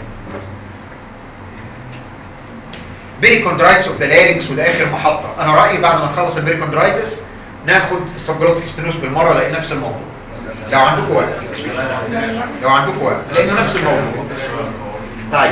بيريكوندرايتس اوف ذا لارينكس وده اخر محطه انا رايي بعد ما نخلص البيريكوندرايتس ناخد السبجلوتيك ستينوس بالمره لان نفس الموضوع لو عندكم وقت لو عندكم وقت لانه نفس الموضوع طيب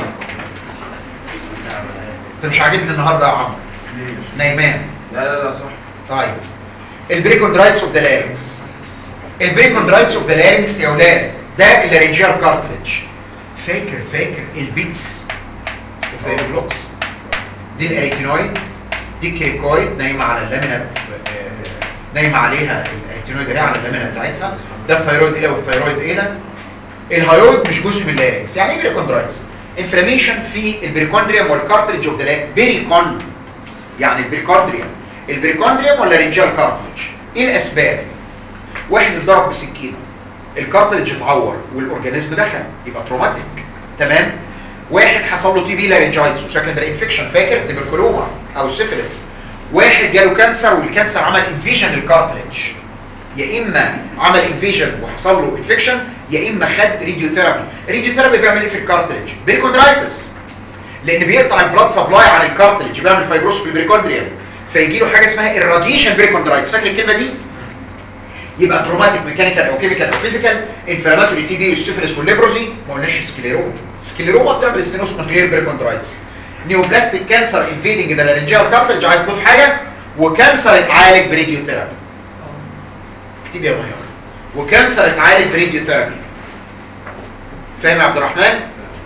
انت مش عاجبني النهارده يا عمرو نايمان لا لا لا صح طيب البريكوندرايتس اوف ذا لارينكس البريكوندرايتس اوف ذا لارينكس يا اولاد ده اللارنجيال كارتريدج فاكر فاكر البيتس اوف ذا جلوكس دي الاريتينويد دي كيكويد نايمه على اللامينا آه، نايمه عليها الاريتينويد اهي على اللامينا بتاعتها ده الثيرويد ايه والثيرويد ايه الهايويد مش جزء من اللارينكس يعني ايه بريكوندرايتس انفلاميشن في البريكوندريوم والكارتريدج اوف ذا لارينكس بريكوند يعني البريكوندريوم البريكوندريوم ولا رينجال كارتريدج ايه الاسباب واحد اتضرب بسكينه الكارتريدج اتعور والاورجانيزم دخل يبقى تروماتيك تمام واحد حصل له تي بي لارنجايتس وسكندري انفكشن فاكر تبركلوما او سيفيلس واحد جاله كانسر والكانسر عمل انفيجن للكارتريدج يا اما عمل انفيجن وحصل له انفكشن يا اما خد راديوثيرابي الراديوثيرابي بيعمل ايه في الكارتريدج بريكوندرايتس لان بيقطع البلاد سبلاي عن الكارتريدج بيعمل فايبروس في البريكوندريوم فيجي له حاجه اسمها الراديشن بريكوندرايتس فاكر الكلمه دي يبقى تروماتيك ميكانيكال او كيميكال او فيزيكال انفلاماتوري تي بي والسيفيلس والليبروزي ما قلناش سكليروما سكليروما بتعمل ستينوس من غير بريكوندرايتس نيوبلاستيك كانسر انفيدنج ذا لارنجيال كارتريدج عايز تضيف حاجه وكانسر اتعالج براديوثيرابي تيبيا مايور وكانسر اتعالج براديو ثيرابي فاهم يا عبد الرحمن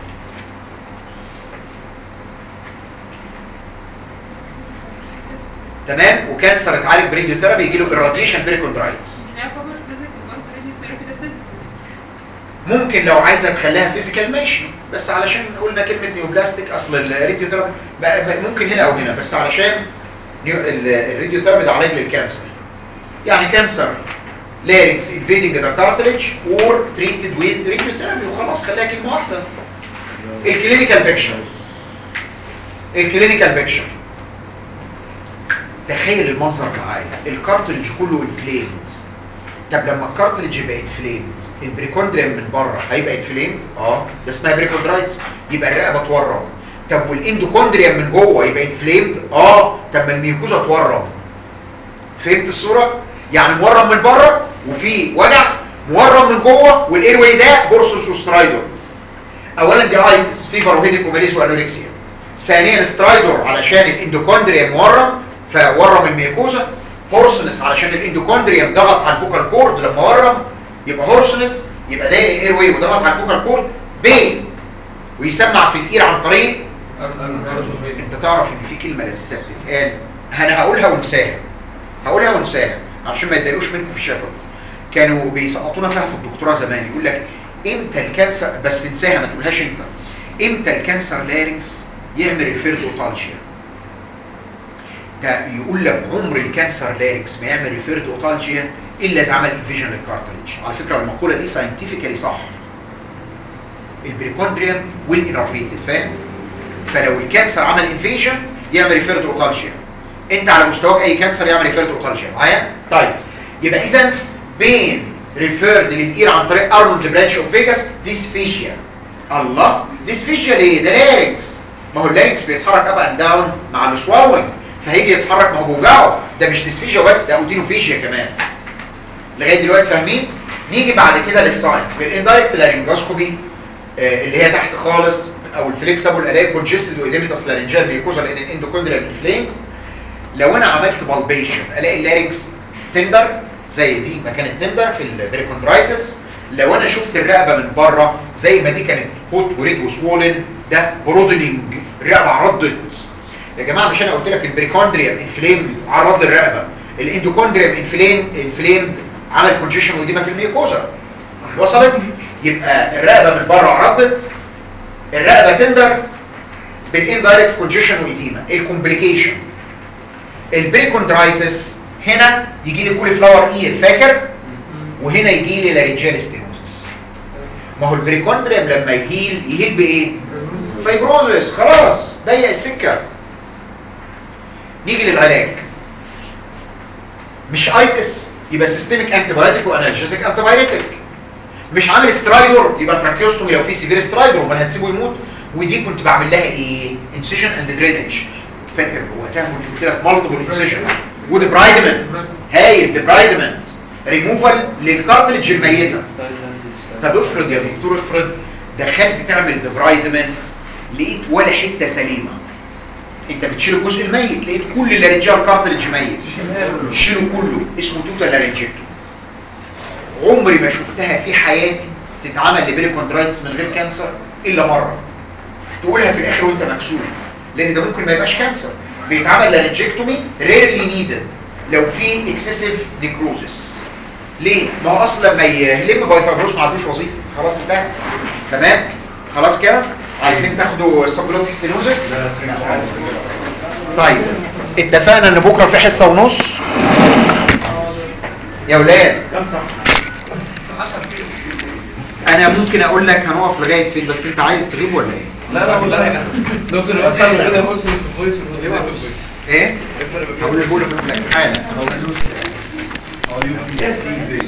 تمام وكانسر اتعالج براديو ثيرابي يجي له الراديشن بيريكوندرايتس يعني يعتبر فيزيك وبرضه راديو ثيرابي ده فيزيك ممكن لو عايزه تخليها فيزيكال ماشي بس علشان قلنا كلمه نيوبلاستيك اصل الراديو ثيرابي بقى- بقى ممكن هنا او هنا بس علشان نيو- ال- الراديو ثيرابي ده علاج للكانسر يعني كانسر larynx invading the cartilage or treated with radiotherapy وخلاص خليها كلمه واحده الكلينيكال بيكشر الكلينيكال بيكشر تخيل المنظر معايا الكارتلج كله انفليمد طب لما الكارتلج يبقى انفليمد البريكوندريم من بره هيبقى انفليمد اه ده اسمها بريكوندرايتس يبقى الرقبه تورم طب والاندوكوندريم من جوه يبقى انفليمد اه طب ما الميوكوزا تورم فهمت الصوره يعني مورم من بره وفي وجع مورم من جوه والايرواي ده بورسوس وسترايدور اولا دي ايتس فيفر وهيديك وماليز وانوركسيا ثانيا سترايدور علشان الاندوكوندريم مورم فورم الميوكوزا هورسنس علشان الاندوكوندريم ضغط على البوكال كورد لما ورم يبقى هورسنس يبقى ضايق الاير واي وضغط على البوكال كورد بين ويسمع في الاير عن طريق انت تعرف ان في كلمه لذيذه بتتقال انا هقولها وانساها هقولها وانساها عشان ما يتضايقوش منكم في الشفوي كانوا بيسقطونا فيها في الدكتوراه زمان يقول لك امتى الكانسر بس انساها ما تقولهاش انت امتى الكانسر لارنكس يعمل ريفيرد اوتالجيا ده يقول لك عمر الكانسر لارنكس ما يعمل ريفيرد اوتالجيا الا اذا عمل انفيجن للكارتلج على فكره المقوله دي ساينتفيكالي صح البريكوندريم والانرفيتد فاهم فلو الكانسر عمل انفيجن يعمل ريفيرد اوتالجيا انت على مستواك اي كانسر يعمل ريفيرد اوتالجيا معايا طيب يبقى اذا بين ريفيرد للاير عن طريق ارنولد برانش اوف فيجاس ديسفيجيا الله ديسفيجيا ليه ده لارنكس ما هو اللارنكس بيتحرك اب اند داون مع السواوينج فهيجي يتحرك ما هو بيوجعه ده مش ديسفيجيا بس ده اودينوفيجيا كمان لغايه دلوقتي فاهمين نيجي بعد كده للساينس بالاندايركت لارنجوسكوبي آه، اللي هي تحت خالص او الفليكسبل الاقي كونجستد وايديميتاس لارنجال بيكوزا لان الاندوكوندريال انفليمد لو انا عملت بالبيشن الاقي اللارنكس تندر زي دي مكان التندر في البريكوندرايتس لو انا شفت الرقبه من بره زي ما دي كانت هوت وريد وسوولن ده برودنينج الرقبه عرضت يا جماعه مش انا قلت لك البريكوندريم انفليمد عرض الرقبه الاندوكوندريم انفليم انفليمد عمل كونجيشن وديما في الميوكوزا وصلت يبقى الرقبه من بره عرضت الرقبه تندر بالاندايركت كونجيشن وايديما الكومبليكيشن البريكوندرايتس هنا يجي لي كولي فلاور اير فاكر وهنا يجي لي لارنجال ستينوزس ما هو البريكوندريم لما يهيل يهيل بايه فايبروزس خلاص ضيق السكه نيجي للعلاج مش ايتس يبقى سيستميك انتي بايوتيك وانالجيزيك انتي بايوتيك مش عامل سترايدور يبقى تراكيوستومي لو في سيفير سترايدور امال هتسيبه يموت ودي كنت بعمل لها ايه انسيجن اند درينج فاكر وقتها كنت قلت لك مالتيبل انسيجن وديبرايدمنت هايل ديبرايدمنت ريموفال للكارتلج الميته طب افرض يا دكتور افرض دخلت تعمل ديبرايدمنت لقيت ولا حته سليمه انت بتشيل الجزء الميت لقيت كل اللارنجال كارتلج ميت شيله كله اسمه توتال لارنجيكتوم عمري ما شفتها في حياتي تتعمل لبريكوندرايتس من غير كانسر الا مره تقولها في الاخر وانت مكسوف لان ده ممكن ما يبقاش كانسر بيتعمل لارنجيكتومي ريرلي نيدد لو في اكسسيف نيكروزس ليه ما هو اصلا لما يلم باي فايبروس ما عندوش وظيفه خلاص انتهى تمام خلاص كده عايزين تاخدوا السبلوتيك ستينوزس طيب اتفقنا ان بكره في حصه ونص يا ولاد انا ممكن اقول لك هنقف لغايه فين بس انت عايز تغيب ولا ايه لا لا والله دكتور استنى كده فويس فويس ايه هقول لك حالا حالا